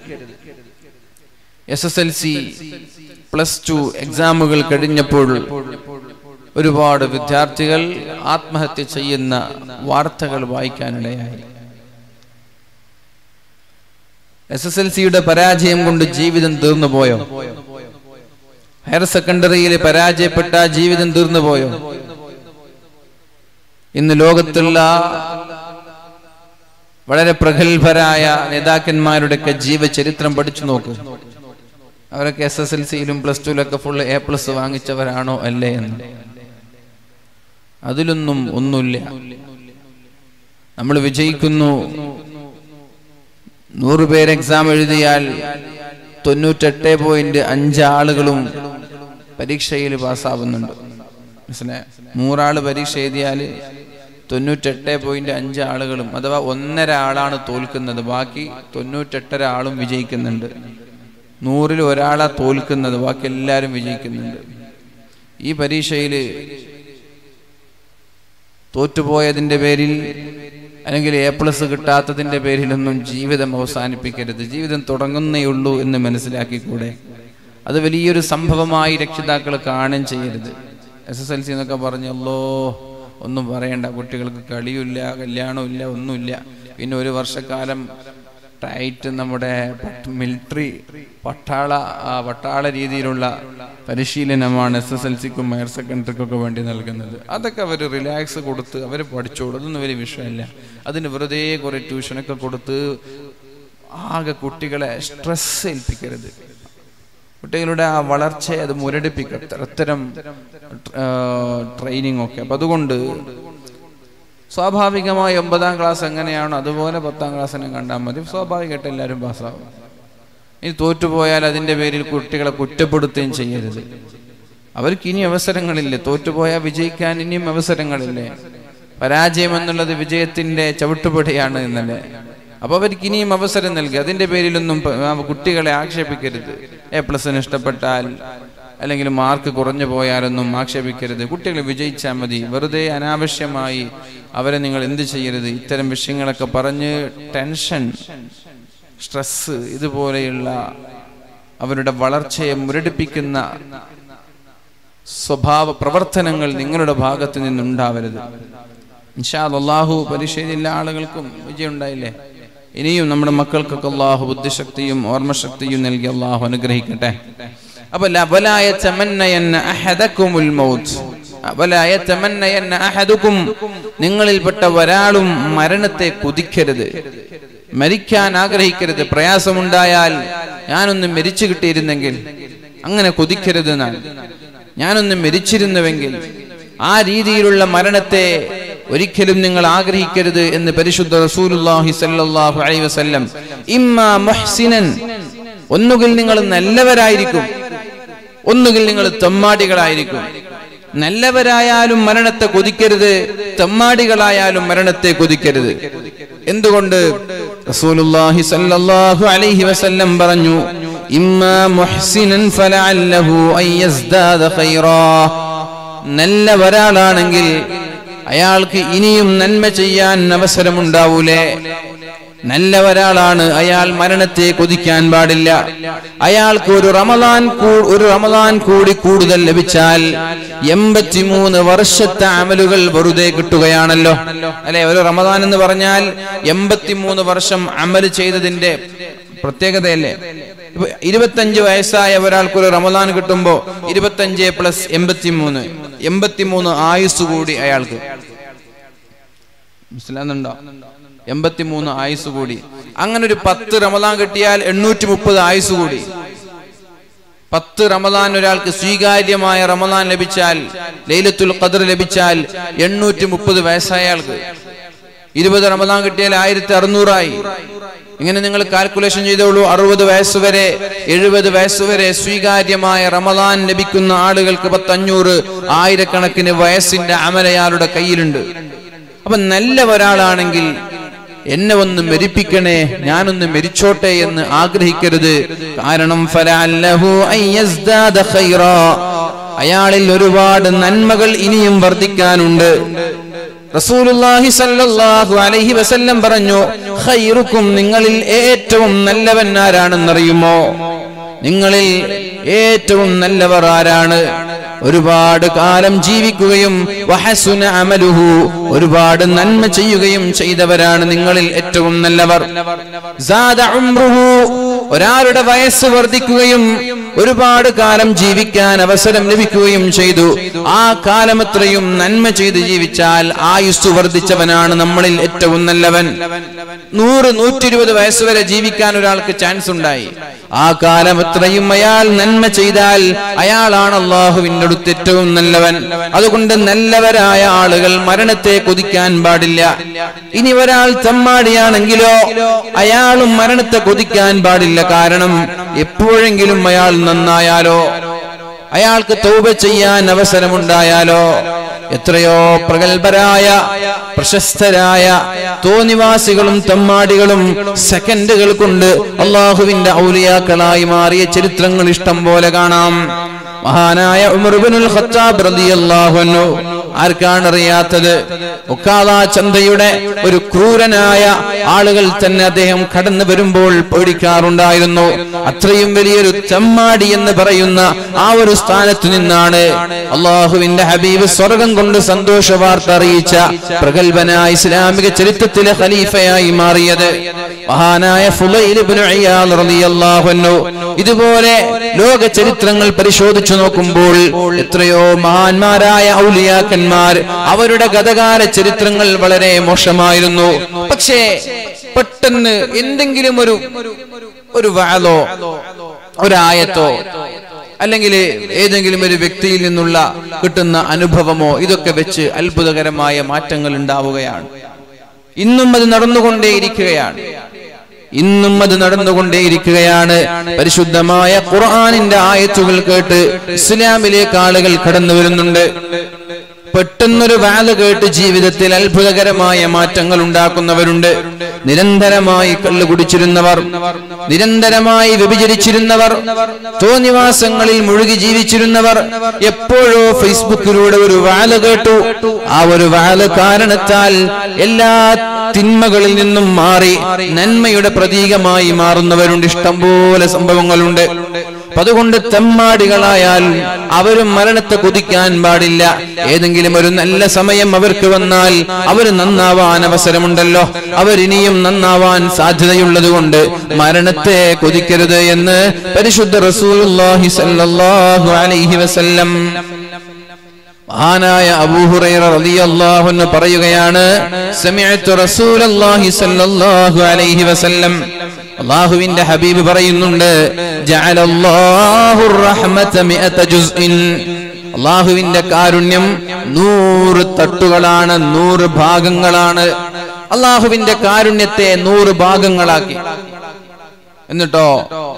S S L C plus two എക്സാമുകൾ കഴിഞ്ഞപ്പോൾ ഒരുപാട് വിദ്യാർത്ഥികൾ ആത്മഹത്യ ചെയ്യുന്ന വാർത്തകൾ വായിക്കാനിടയായി എസ് എസ് എൽ സിയുടെ പരാജയം കൊണ്ട് ജീവിതം തീർന്നു പോയോ ഹയർ സെക്കൻഡറിയിൽ പരാജയപ്പെട്ട ജീവിതം തീർന്നു പോയോ ഇന്ന് ലോകത്തുള്ള വളരെ പ്രഗത്ഭരായ നേതാക്കന്മാരുടെയൊക്കെ ജീവചരിത്രം പഠിച്ചു നോക്കൂ അവരൊക്കെ എസ് എസ് എൽ സിയിലും പ്ലസ് ടുവിലൊക്കെ ഫുൾ എ പ്ലസ് വാങ്ങിച്ചവരാണോ അല്ലേ എന്ന് അതിലൊന്നും ഒന്നുമില്ല നമ്മൾ വിജയിക്കുന്നു നൂറ് പേര് എക്സാം എഴുതിയാൽ തൊണ്ണൂറ്റെട്ട് പോയിന്റ് അഞ്ച് ആളുകളും പരീക്ഷയിൽ പാസ്സാവുന്നുണ്ട് മനസ്സിലായ നൂറാള് പരീക്ഷ എഴുതിയാൽ തൊണ്ണൂറ്റെട്ട് പോയിന്റ് അഞ്ച് ആളുകളും അഥവാ ഒന്നര ആളാണ് തോൽക്കുന്നത് ബാക്കി തൊണ്ണൂറ്റെട്ടര ആളും വിജയിക്കുന്നുണ്ട് നൂറിൽ ഒരാളാ തോൽക്കുന്നത് ബാക്കി എല്ലാവരും വിജയിക്കുന്നുണ്ട് ഈ പരീക്ഷയിൽ തോറ്റുപോയതിന്റെ പേരിൽ അല്ലെങ്കിൽ എ പ്ലസ് കിട്ടാത്തതിന്റെ പേരിലൊന്നും ജീവിതം അവസാനിപ്പിക്കരുത് ജീവിതം തുടങ്ങുന്നേ ഉള്ളൂ എന്ന് മനസ്സിലാക്കിക്കൂടെ അത് വലിയൊരു സംഭവമായി രക്ഷിതാക്കൾ കാണുകയും ചെയ്യരുത് എസ് എസ് എൽ സി എന്നൊക്കെ പറഞ്ഞല്ലോ ഒന്നും പറയണ്ട കുട്ടികൾക്ക് കളിയില്ല കല്യാണമില്ല ഒന്നുമില്ല പിന്നെ ഒരു വർഷക്കാലം ടൈറ്റ് നമ്മുടെ മിലിറ്ററി പട്ടാള ആ, പട്ടാള രീതിയിലുള്ള പരിശീലനമാണ് എസ് എസ് എൽ സിക്കും ഹയർ സെക്കൻഡറിക്കൊക്കെ വേണ്ടി നൽകുന്നത് അതൊക്കെ അവർ റിലാക്സ് കൊടുത്ത് അവർ പഠിച്ചോളൂ അതൊന്നും വലിയ വിഷയമല്ല അതിന് വെറുതെ കുറെ ട്യൂഷനൊക്കെ കൊടുത്ത് ആകെ കുട്ടികളെ സ്ട്രെസ് ഏൽപ്പിക്കരുത് കുട്ടികളുടെ ആ വളർച്ചയെ അത് മുരടിപ്പിക്കും അത്തരം ട്രെയിനിങ് ഒക്കെ അപ്പൊ അതുകൊണ്ട് സ്വാഭാവികമായി ഒമ്പതാം ക്ലാസ് എങ്ങനെയാണോ അതുപോലെ പത്താം ക്ലാസ്സിനെ കണ്ടാൽ മതി സ്വാഭാവികമായിട്ട് എല്ലാവരും പാസ്സാവും ഇനി തോറ്റുപോയാൽ അതിന്റെ പേരിൽ കുട്ടികളെ കുറ്റപ്പെടുത്തുകയും ചെയ്യരുത് അവർക്ക് ഇനി അവസരങ്ങളില്ലേ തോറ്റുപോയാൽ വിജയിക്കാൻ ഇനിയും അവസരങ്ങളില്ലേ പരാജയം എന്നുള്ളത് വിജയത്തിന്റെ ചവിട്ടുപടിയാണ് എന്നല്ലേ അപ്പൊ അവർക്ക് ഇനിയും അവസരം നൽകി അതിന്റെ പേരിലൊന്നും പ- ആ കുട്ടികളെ ആക്ഷേപിക്കരുത് എ പ്ലസിന് ഇഷ്ടപ്പെട്ടാൽ അല്ലെങ്കിൽ മാർക്ക് കുറഞ്ഞു പോയാലൊന്നും ആക്ഷേപിക്കരുത് കുട്ടികൾ വിജയിച്ചാൽ മതി വെറുതെ അനാവശ്യമായി അവരെ നിങ്ങൾ എന്ത് ചെയ്യരുത് ഇത്തരം വിഷയങ്ങളൊക്കെ പറഞ്ഞ് ടെൻഷൻ സ്ട്രെസ് ഇതുപോലെയുള്ള അവരുടെ വളർച്ചയെ മുരടിപ്പിക്കുന്ന സ്വഭാവ പ്രവർത്തനങ്ങൾ നിങ്ങളുടെ ഭാഗത്ത് നിന്നുണ്ടാവരുത് ഇൻഷാ അള്ളാഹു പരീക്ഷയിലുള്ള ആളുകൾക്കും വിജയം ഉണ്ടായില്ലേ ഇനിയും നമ്മുടെ മക്കൾക്കൊക്കെ അള്ളാഹു ബുദ്ധിശക്തിയും ഓർമ്മശക്തിയും നൽകി അള്ളാഹു അനുഗ്രഹിക്കട്ടെ അപ്പൊ ലവലായ തമന്നയന്ന അഹദകുമുൽ മൗത്ത് വലായ തമന്നയന്ന അഹദുക്കും നിങ്ങളിൽപ്പെട്ട ഒരാളും മരണത്തെ കുതിക്കരുത് മരിക്കാൻ ആഗ്രഹിക്കരുത് പ്രയാസമുണ്ടായാൽ ഞാനൊന്ന് മരിച്ചു കിട്ടിയിരുന്നെങ്കിൽ അങ്ങനെ കൊതിക്കരുത് എന്നാണ് ഞാനൊന്ന് മരിച്ചിരുന്നുവെങ്കിൽ ആ രീതിയിലുള്ള മരണത്തെ ഒരിക്കലും നിങ്ങൾ ആഗ്രഹിക്കരുത് എന്ന് പരിശുദ്ധ റസൂലുള്ളാഹി സ്വല്ലല്ലാഹു അലൈഹി വസല്ലം ഇമ്മാ മുഹ്സിനൻ ഒന്നുകിൽ നിങ്ങൾ നല്ലവരായിരിക്കും ഒന്നുകിൽ നിങ്ങൾ തെമ്മാടികളായിരിക്കും നല്ലവരായാലും മരണത്തെ കൊതിക്കരുത് തെമ്മാടികളായാലും മരണത്തെ കൊതിക്കരുത് എന്തുകൊണ്ട് റസൂലുള്ളാഹി സ്വല്ലല്ലാഹു അലൈഹി വസല്ലം പറഞ്ഞു ഇമ്മാ മുഹ്സിനൻ ഫലഅല്ലഹു അൻ യസ്ദാദ ഖൈറാ നല്ല ഒരാളാണെങ്കിൽ അയാൾക്ക് ഇനിയും നന്മ ചെയ്യാൻ അവസരമുണ്ടാവൂലേ നല്ല ഒരാളാണ് അയാൾ മരണത്തെ കൊതിക്കാൻ പാടില്ല അയാൾക്ക് ഒരു റമദാൻ കൂ- ഒരു റമദാൻ കൂടി കൂടുതൽ ലഭിച്ചാൽ എൺപത്തിമൂന്ന് വർഷത്തെ അമലുകൾ വെറുതെ കിട്ടുകയാണല്ലോ അല്ലെ ഒരു റമദാൻ എന്ന് പറഞ്ഞാൽ എൺപത്തിമൂന്ന് വർഷം അമൽ ചെയ്തതിന്റെ പ്രത്യേകതയല്ലേ ഇപ്പൊ ഇരുപത്തഞ്ച് വയസ്സായ ഒരാൾക്ക് ഒരു റമദാൻ കിട്ടുമ്പോ ഇരുപത്തഞ്ച് പ്ലസ് എൺപത്തിമൂന്ന് എൺപത്തിമൂന്ന് ആയുസ് കൂടി അയാൾക്ക് മനസ്സിലാകുന്നുണ്ടോ എൺപത്തിമൂന്ന് ആയുസ് കൂടി അങ്ങനെ ഒരു പത്ത് റമദാൻ കിട്ടിയാൽ എണ്ണൂറ്റി മുപ്പത് ആയുസ് കൂടി പത്ത് റമദാൻ ഒരാൾക്ക് സ്വീകാര്യമായ റമദാൻ ലഭിച്ചാൽ ലൈലത്തുൽ ഖദർ ലഭിച്ചാൽ എണ്ണൂറ്റി മുപ്പത് വയസ്സായ ആൾക്ക് ഇരുപത് റമദാൻ കിട്ടിയാൽ ആയിരത്തി അറുന്നൂറായി ഇങ്ങനെ നിങ്ങൾ കാൽക്കുലേഷൻ ചെയ്തോളൂ അറുപത് വയസ്സ് വരെ എഴുപത് വയസ്സ് വരെ സ്വീകാര്യമായ റമദാൻ ലഭിക്കുന്ന ആളുകൾക്ക് പത്തഞ്ഞൂറ് ആയിരക്കണക്കിന് വയസ്സിന്റെ അമലയാളുടെ കയ്യിലുണ്ട് അപ്പൊ നല്ല ഒരാളാണെങ്കിൽ എന്നെ ഒന്ന് മെരിപ്പിക്കണേ ഞാനൊന്ന് മെരിച്ചോട്ടെ എന്ന് ആഗ്രഹിക്കരുത് കാരണം ഫലഅല്ലഹു അൻ യസ്ദാദ ഖൈറാ. അയാളിൽ ഒരുപാട് നന്മകൾ ഇനിയും വർദ്ധിക്കാനുണ്ട് റസൂലുള്ളാഹി സല്ലല്ലാഹു അലൈഹി വസല്ലം പറഞ്ഞു ഖൈറുക്കും നിങ്ങളിൽ ഏറ്റവും നല്ലവൻ ആരാണെന്നറിയുമോ നിങ്ങളിൽ ഏറ്റവും നല്ലവർ ആരാണ് ഒരുപാട് കാലം ജീവിക്കുകയും വഹസുന അമലുഹു ഒരുപാട് നന്മ ചെയ്യുകയും ചെയ്തവരാണ് നിങ്ങളിൽ ഏറ്റവും നല്ലവർ സാദ ഉംറുഹു ഒരാളുടെ വയസ്സ് വർദ്ധിക്കുകയും ഒരുപാട് കാലം ജീവിക്കാൻ അവസരം ലഭിക്കുകയും ചെയ്തു ആ കാലമത്രയും നന്മ ചെയ്ത് ജീവിച്ചാൽ ആയുസ് വർദ്ധിച്ചവനാണ് നമ്മളിൽ ഏറ്റവും നല്ലവൻ നൂറ് നൂറ്റി ഇരുപത് വയസ്സ് വരെ ജീവിക്കാൻ ഒരാൾക്ക് ചാൻസ് ഉണ്ടായി ആ കാലം എത്രയും അയാൾ നന്മ ചെയ്താൽ അയാളാണ് അള്ളാഹുവിന്റെ അടുത്ത് ഏറ്റവും നല്ലവൻ അതുകൊണ്ട് നല്ലവരായ ആളുകൾ മരണത്തെ കൊതിക്കാൻ പാടില്ല ഇനി ഒരാൾ തമ്മാടിയാണെങ്കിലോ അയാളും മരണത്തെ കൊതിക്കാൻ പാടില്ല കാരണം എപ്പോഴെങ്കിലും അയാൾ നന്നായാലോ അയാൾക്ക് തൗബ ചെയ്യാൻ അവസരമുണ്ടായാലോ എത്രയോ പ്രഗത്ഭരായ പ്രശസ്തരായ തോന്നിവാസികളും തമ്മാടികളും സെക്കൻഡുകൾ കൊണ്ട് അള്ളാഹുവിന്റെ ഔലിയാക്കളായി മാറിയ ചരിത്രങ്ങൾ ഇഷ്ടം പോലെ കാണാം മഹാനായ ഉമർബിനുൽ ഖത്താബ് റളിയല്ലാഹു അൻഹു ആർക്കാണ് അറിയാത്തത് ഒക്കാള ചന്തയുടെ ഒരു ക്രൂരനായ ആളുകൾ തന്നെ അദ്ദേഹം കടന്നു വരുമ്പോൾ പേടിക്കാറുണ്ടായിരുന്നു അത്രയും വലിയൊരു ചെമ്മാടി എന്ന് പറയുന്ന ആ ഒരു സ്ഥാനത്ത് നിന്നാണ് അള്ളാഹുവിന്റെ ഹബീബ് സ്വർഗം കൊണ്ട് സന്തോഷ വാർത്ത അറിയിച്ച പ്രഗത്ഭനായ ഇസ്ലാമിക ചരിത്രത്തിലെ ഖലീഫയായി മാറിയത് മഹാനായ ഫുലൈൽ ഇബ്നു ഇയാദ് റളിയല്ലാഹു അൻഹു ഇതുപോലെ ലോക ചരിത്രങ്ങൾ പരിശോധിച്ചു നോക്കുമ്പോൾ എത്രയോ മഹാന്മാരായ ഔലിയാക്കന്മാർ അവരുടെ ഗതകാല ചരിത്രങ്ങൾ വളരെ മോശമായിരുന്നു പക്ഷേ പെട്ടെന്ന് എന്തെങ്കിലും ഒരു ഒരു വാലോ ഒരായത്തോ അല്ലെങ്കിൽ ഏതെങ്കിലും ഒരു വ്യക്തിയിൽ നിന്നുള്ള കിട്ടുന്ന അനുഭവമോ ഇതൊക്കെ വെച്ച് അത്ഭുതകരമായ മാറ്റങ്ങൾ ഉണ്ടാവുകയാണ് ഇന്നും അത് നടന്നുകൊണ്ടേയിരിക്കുകയാണ് ഇന്നും അത് നടന്നുകൊണ്ടേയിരിക്കുകയാണ് പരിശുദ്ധമായ ഖുർആാനിന്റെ ആയത്തുകൾ കേട്ട് ഇസ്ലാമിലേക്ക് ആളുകൾ കടന്നു വരുന്നുണ്ട് പെട്ടെന്നൊരു വാല് കേട്ട് ജീവിതത്തിൽ അത്ഭുതകരമായ മാറ്റങ്ങൾ ഉണ്ടാക്കുന്നവരുണ്ട് നിരന്തരമായി കള്ളു കുടിച്ചിരുന്നവർ നിരന്തരമായി വ്യഭിചരിച്ചിരുന്നവർ തോന്നിവാസങ്ങളിൽ മുഴുകി ജീവിച്ചിരുന്നവർ എപ്പോഴോ ഫേസ്ബുക്കിലൂടെ ഒരു വാല് കേട്ടു ആ ഒരു വാല് കാരണത്താൽ എല്ലാ തിന്മകളിൽ നിന്നും മാറി നന്മയുടെ പ്രതീകമായി മാറുന്നവരുണ്ട് ഇഷ്ടംപോലെ സംഭവങ്ങളുണ്ട് അപ്പൊ അതുകൊണ്ട് തെമ്മാടികളായാൽ അവരും മരണത്തെ കുതിക്കാൻ പാടില്ല ഏതെങ്കിലും ഒരു നല്ല സമയം അവർക്ക് വന്നാൽ അവർ നന്നാവാൻ അവസരമുണ്ടല്ലോ അവരിനിയും നന്നാവാൻ സാധ്യതയുള്ളത് കൊണ്ട് മരണത്തെ കൊതിക്കരുത് എന്ന് പരിശുദ്ധ റസൂലുള്ളാഹി സ്വല്ലല്ലാഹു അലൈഹി വസല്ലം മഹാനായ അബൂഹുറൈറ റളിയല്ലാഹു അൻഹു പറയുകയാണ് സമിഅ്തു റസൂലല്ലാഹി സ്വല്ലല്ലാഹു അലൈഹി വസല്ലം അള്ളാഹുവിന്റെ ഹബീബ് പറയുന്നുണ്ട് ജഅലല്ലാഹു റഹ്മത മിഅത ജുസ്ഇൻ അള്ളാഹുവിന്റെ കാരുണ്യം നൂറ് തട്ടുകളാണ് നൂറ് ഭാഗങ്ങളാണ് അള്ളാഹുവിന്റെ കാരുണ്യത്തെ നൂറ് ഭാഗങ്ങളാക്കി എന്നിട്ടോ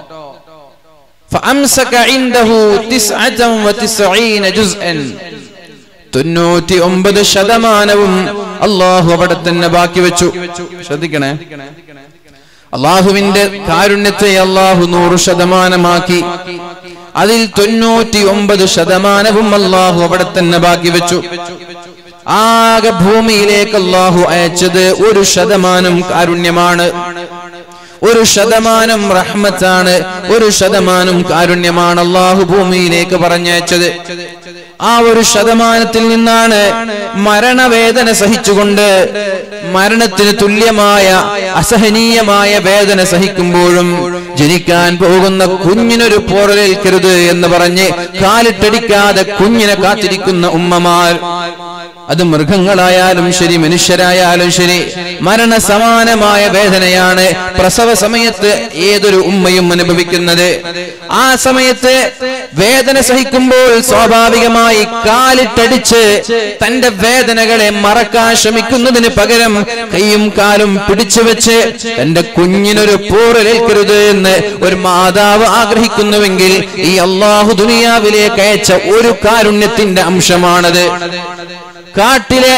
فأمسك عنده تسعة وتسعين جزءا തൊണ്ണൂറ്റി ഒമ്പത് ശതമാനവും അള്ളാഹു അവിടെ തന്നെ ബാക്കി വെച്ചു ശ്രദ്ധിക്കണേ അള്ളാഹുവിന്റെ കാരുണ്യത്തെ അള്ളാഹു നൂറ് ശതമാനമാക്കി അതിൽ തൊണ്ണൂറ്റി ഒമ്പത് ശതമാനവും അള്ളാഹു അവിടെ തന്നെ ബാക്കി വെച്ചു ആകെ ഭൂമിയിലേക്ക് അള്ളാഹു അയച്ചത് ഒരു ശതമാനം കാരുണ്യമാണ് ഒരു ശതമാനം റഹ്മത്താണ് ഒരു ശതമാനം കാരുണ്യമാണ് അള്ളാഹു ഭൂമിയിലേക്ക് പറഞ്ഞയച്ചത് ആ ഒരു ശതമാനത്തിൽ നിന്നാണ് മരണവേദന സഹിച്ചുകൊണ്ട് മരണത്തിന് തുല്യമായ അസഹനീയമായ വേദന സഹിക്കുമ്പോഴും ജനിക്കാൻ പോകുന്ന കുഞ്ഞിനൊരു പോറലേൽക്കരുത് എന്ന് പറഞ്ഞ് കാലിട്ടടിക്കാതെ കുഞ്ഞിനെ കാത്തിരിക്കുന്ന ഉമ്മമാർ അത് മൃഗങ്ങളായാലും ശരി മനുഷ്യരായാലും ശരി മരണസമാനമായ വേദനയാണ് പ്രസവ സമയത്ത് ഏതൊരു ഉമ്മയും അനുഭവിക്കുന്നത് ആ സമയത്ത് വേദന സഹിക്കുമ്പോൾ സ്വാഭാവികമായി കാലിട്ടടിച്ച് തന്റെ വേദനകളെ മറക്കാൻ ശ്രമിക്കുന്നതിന് പകരം കൈയും കാലും പിടിച്ചു വെച്ച് തന്റെ കുഞ്ഞിനൊരു പോറലേൽക്കരുത് എന്ന് ഒരു മാതാവ് ആഗ്രഹിക്കുന്നുവെങ്കിൽ ഈ അള്ളാഹു ദുനിയാവിലേക്ക് അയച്ച ഒരു കാരുണ്യത്തിന്റെ അംശമാണത് കാട്ടിലെ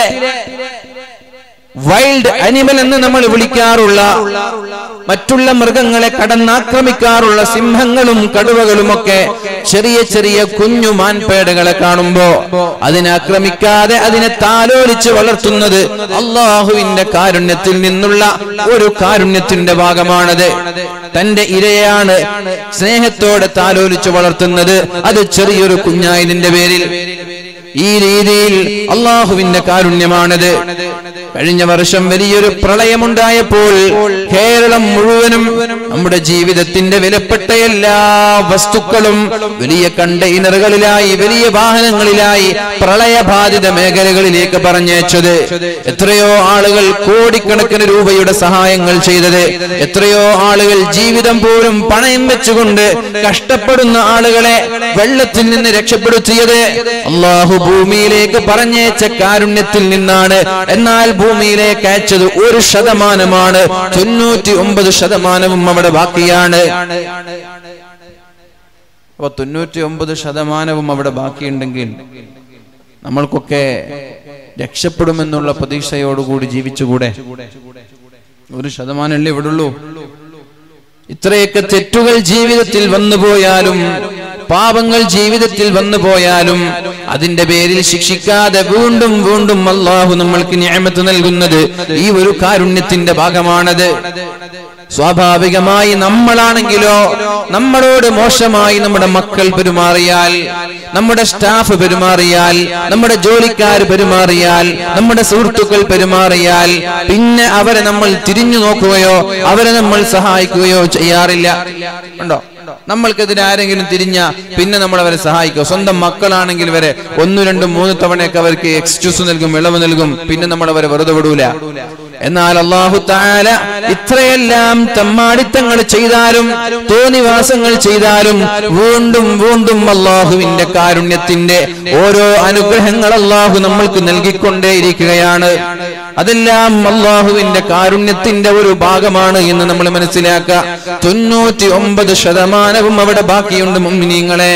വൈൽഡ് അനിമൽ എന്ന് നമ്മൾ വിളിക്കാറുള്ള മറ്റുള്ള മൃഗങ്ങളെ കടന്നാക്രമിക്കാറുള്ള സിംഹങ്ങളും കടുവകളുമൊക്കെ ചെറിയ ചെറിയ കുഞ്ഞു മാൻപേടകളെ കാണുമ്പോ അതിനെ ആക്രമിക്കാതെ അതിനെ താലോലിച്ച് വളർത്തുന്നത് അള്ളാഹുവിന്റെ കാരുണ്യത്തിൽ നിന്നുള്ള ഒരു കാരുണ്യത്തിന്റെ ഭാഗമാണത് തന്റെ ഇരയാണ് സ്നേഹത്തോടെ താലോലിച്ച് വളർത്തുന്നത് അത് ചെറിയൊരു കുഞ്ഞായതിന്റെ പേരിൽ ഈ രീതിയിൽ അള്ളാഹുവിന്റെ കാരുണ്യമാണത് കഴിഞ്ഞ വർഷം വലിയൊരു പ്രളയമുണ്ടായപ്പോൾ കേരളം മുഴുവനും നമ്മുടെ ജീവിതത്തിന്റെ വിലപ്പെട്ട എല്ലാ വസ്തുക്കളും വലിയ കണ്ടെയ്നറുകളിലായി വലിയ വാഹനങ്ങളിലായി പ്രളയബാധിത മേഖലകളിലേക്ക് പറഞ്ഞയച്ചത് എത്രയോ ആളുകൾ കോടിക്കണക്കിന് രൂപയുടെ സഹായങ്ങൾ ചെയ്തത് എത്രയോ ആളുകൾ ജീവിതം പോലും പണയം വെച്ചുകൊണ്ട് കഷ്ടപ്പെടുന്ന ആളുകളെ വെള്ളത്തിൽ നിന്ന് രക്ഷപ്പെടുത്തിയത് അള്ളാഹു ഭൂമിയിലേക്ക് പറഞ്ഞയച്ച കാരുണ്യത്തിൽ നിന്നാണ് എന്നാൽ ഭൂമിയിലേക്ക് അയച്ചത് ഒരു ശതമാനമാണ് തൊണ്ണൂറ്റി ഒമ്പത് ശതമാനവും അവിടെ ബാക്കിയാണ് അപ്പൊ തൊണ്ണൂറ്റി ഒമ്പത് ശതമാനവും അവിടെ ബാക്കിയുണ്ടെങ്കിൽ നമ്മൾക്കൊക്കെ രക്ഷപ്പെടുമെന്നുള്ള പ്രതീക്ഷയോടുകൂടി ജീവിച്ചുകൂടെ ഒരു ശതമാനമല്ലേ ഇവിടെ ഉള്ളൂ ഇത്രയൊക്കെ തെറ്റുകൾ ജീവിതത്തിൽ വന്നുപോയാലും പാപങ്ങൾ ജീവിതത്തിൽ വന്നു പോയാലും അതിന്റെ പേരിൽ ശിക്ഷിക്കാതെ വീണ്ടും വീണ്ടും അള്ളാഹു നമ്മൾക്ക് ന്യായമത്ത് നൽകുന്നത് ഈ ഒരു കാരുണ്യത്തിന്റെ ഭാഗമാണത് സ്വാഭാവികമായി നമ്മളാണെങ്കിലോ നമ്മളോട് മോശമായി നമ്മുടെ മക്കൾ പെരുമാറിയാൽ നമ്മുടെ സ്റ്റാഫ് പെരുമാറിയാൽ നമ്മുടെ ജോലിക്കാർ പെരുമാറിയാൽ നമ്മുടെ സുഹൃത്തുക്കൾ പെരുമാറിയാൽ പിന്നെ അവരെ നമ്മൾ തിരിഞ്ഞു നോക്കുകയോ അവരെ നമ്മൾ സഹായിക്കുകയോ ചെയ്യാറില്ല ഉണ്ടോ നമ്മൾക്കെതിരെ ആരെങ്കിലും തിരിഞ്ഞ പിന്നെ നമ്മൾ അവരെ സഹായിക്കും സ്വന്തം മക്കളാണെങ്കിൽ വരെ ഒന്നു രണ്ടും മൂന്ന് തവണയൊക്കെ അവർക്ക് എക്സ്ക്യൂസ് നൽകും ഇളവ് നൽകും പിന്നെ നമ്മൾ അവരെ വെറുതെ വിടൂല എന്നാൽ അള്ളാഹു താല ഇത്രയെല്ലാം തമ്മാടിത്തങ്ങൾ ചെയ്താലും തോന്നിവാസങ്ങൾ ചെയ്താലും വീണ്ടും വീണ്ടും അള്ളാഹുവിന്റെ കാരുണ്യത്തിന്റെ ഓരോ അനുഗ്രഹങ്ങൾ അള്ളാഹു നമ്മൾക്ക് നൽകിക്കൊണ്ടേയിരിക്കുകയാണ് അതെല്ലാം അള്ളാഹുവിന്റെ കാരുണ്യത്തിന്റെ ഒരു ഭാഗമാണ് എന്ന് നമ്മൾ മനസ്സിലാക്കുക തൊണ്ണൂറ്റി ഒമ്പത് ശതമാനവും അവിടെ ബാക്കിയുണ്ട് മുമ്മിനീങ്ങളെ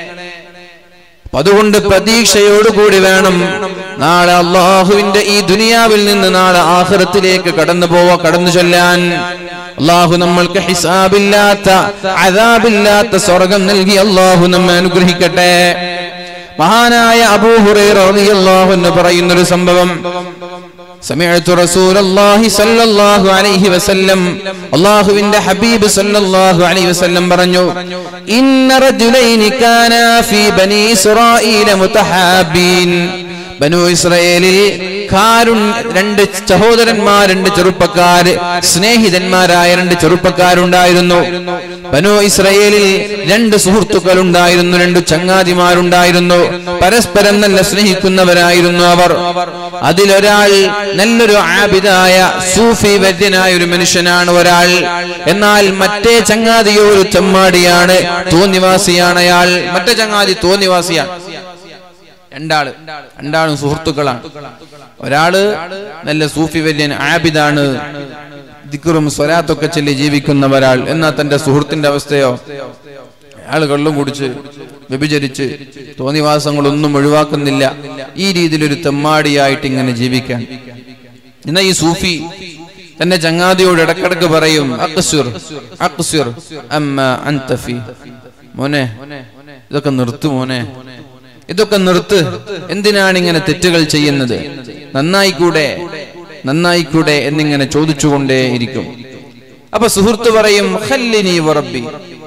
അപ്പൊ അതുകൊണ്ട് പ്രതീക്ഷയോടുകൂടി വേണം നാളെ അള്ളാഹുവിന്റെ ഈ ദുനിയാവിൽ നിന്ന് നാളെ ആഹ്റത്തിലേക്ക് കടന്നു പോവാ കടന്നു ചൊല്ലാൻ അള്ളാഹു നമ്മൾക്ക് ഹിസാബില്ലാത്ത അതാബില്ലാത്ത സ്വർഗം നൽകി അള്ളാഹു നമ്മെ അനുഗ്രഹിക്കട്ടെ മഹാനായ അബൂഹുറൈറ റളിയല്ലാഹു അൻഹു പറയുന്നൊരു സംഭവം سمعت رسول الله صلى الله عليه وسلم അള്ളാഹുവിന്റെ ഹബീബ് സല്ലല്ലാഹു അലൈഹി വസല്ലം പറഞ്ഞു ഇന്ന റജുലൈനി കാന ഫീ ബനി ഇസ്രായീല മുതഹാബീൻ ബനു ഇസ്രായേലിൽ കാരുൺ രണ്ട് സഹോദരന്മാർ രണ്ട് ചെറുപ്പക്കാര് സ്നേഹിതന്മാരായ രണ്ട് ചെറുപ്പക്കാരുണ്ടായിരുന്നു ബനു ഇസ്രായേലിൽ രണ്ട് സുഹൃത്തുക്കൾ ഉണ്ടായിരുന്നു രണ്ട് ചങ്ങാതിമാരുണ്ടായിരുന്നു പരസ്പരം നല്ല സ്നേഹിക്കുന്നവരായിരുന്നു അവർ അതിലൊരാൾ നല്ലൊരു ആബിദായ സൂഫി വര്യനായ ഒരു മനുഷ്യനാണ് ഒരാൾ എന്നാൽ മറ്റേ ചങ്ങാതിയോ ഒരു ചെമ്മാടിയാണ് തോന്നിവാസിയാണ് അയാൾ മറ്റേ ചങ്ങാതി തോന്നിവാസിയാണ് രണ്ടാള് രണ്ടാളും സുഹൃത്തുക്കളാണ് ഒരാള് നല്ല സൂഫി വര്യൻ ആബിദാണ് ദിക്കറും സ്വരാത്തൊക്കെ ചൊല്ലി ജീവിക്കുന്ന ഒരാൾ എന്നാ തന്റെ സുഹൃത്തിന്റെ അവസ്ഥയോ അയാൾ കള്ളും കുടിച്ച് വ്യഭിചരിച്ച് തോന്നിവാസങ്ങളൊന്നും ഒഴിവാക്കുന്നില്ല ഈ രീതിയിലൊരു തെമ്മാടിയായിട്ട് ഇങ്ങനെ ജീവിക്കാൻ എന്നാ ഈ സൂഫി തന്റെ ചങ്ങാതിയോട് ഇടക്കിടക്ക് പറയും അക്സുർ അക്സുർ അമ്മ അന്തഫി മോനെ ഇതൊക്കെ നിർത്തു മോനെ ഇതൊക്കെ നിർത്ത് എന്തിനാണ് ഇങ്ങനെ തെറ്റുകൾ ചെയ്യുന്നത് നന്നായിക്കൂടെ നന്നായിക്കൂടെ എന്നിങ്ങനെ ചോദിച്ചുകൊണ്ടേ ഇരിക്കും അപ്പൊ സുഹൃത്ത് പറയും "ഖല്ലിനി വറബ്ബി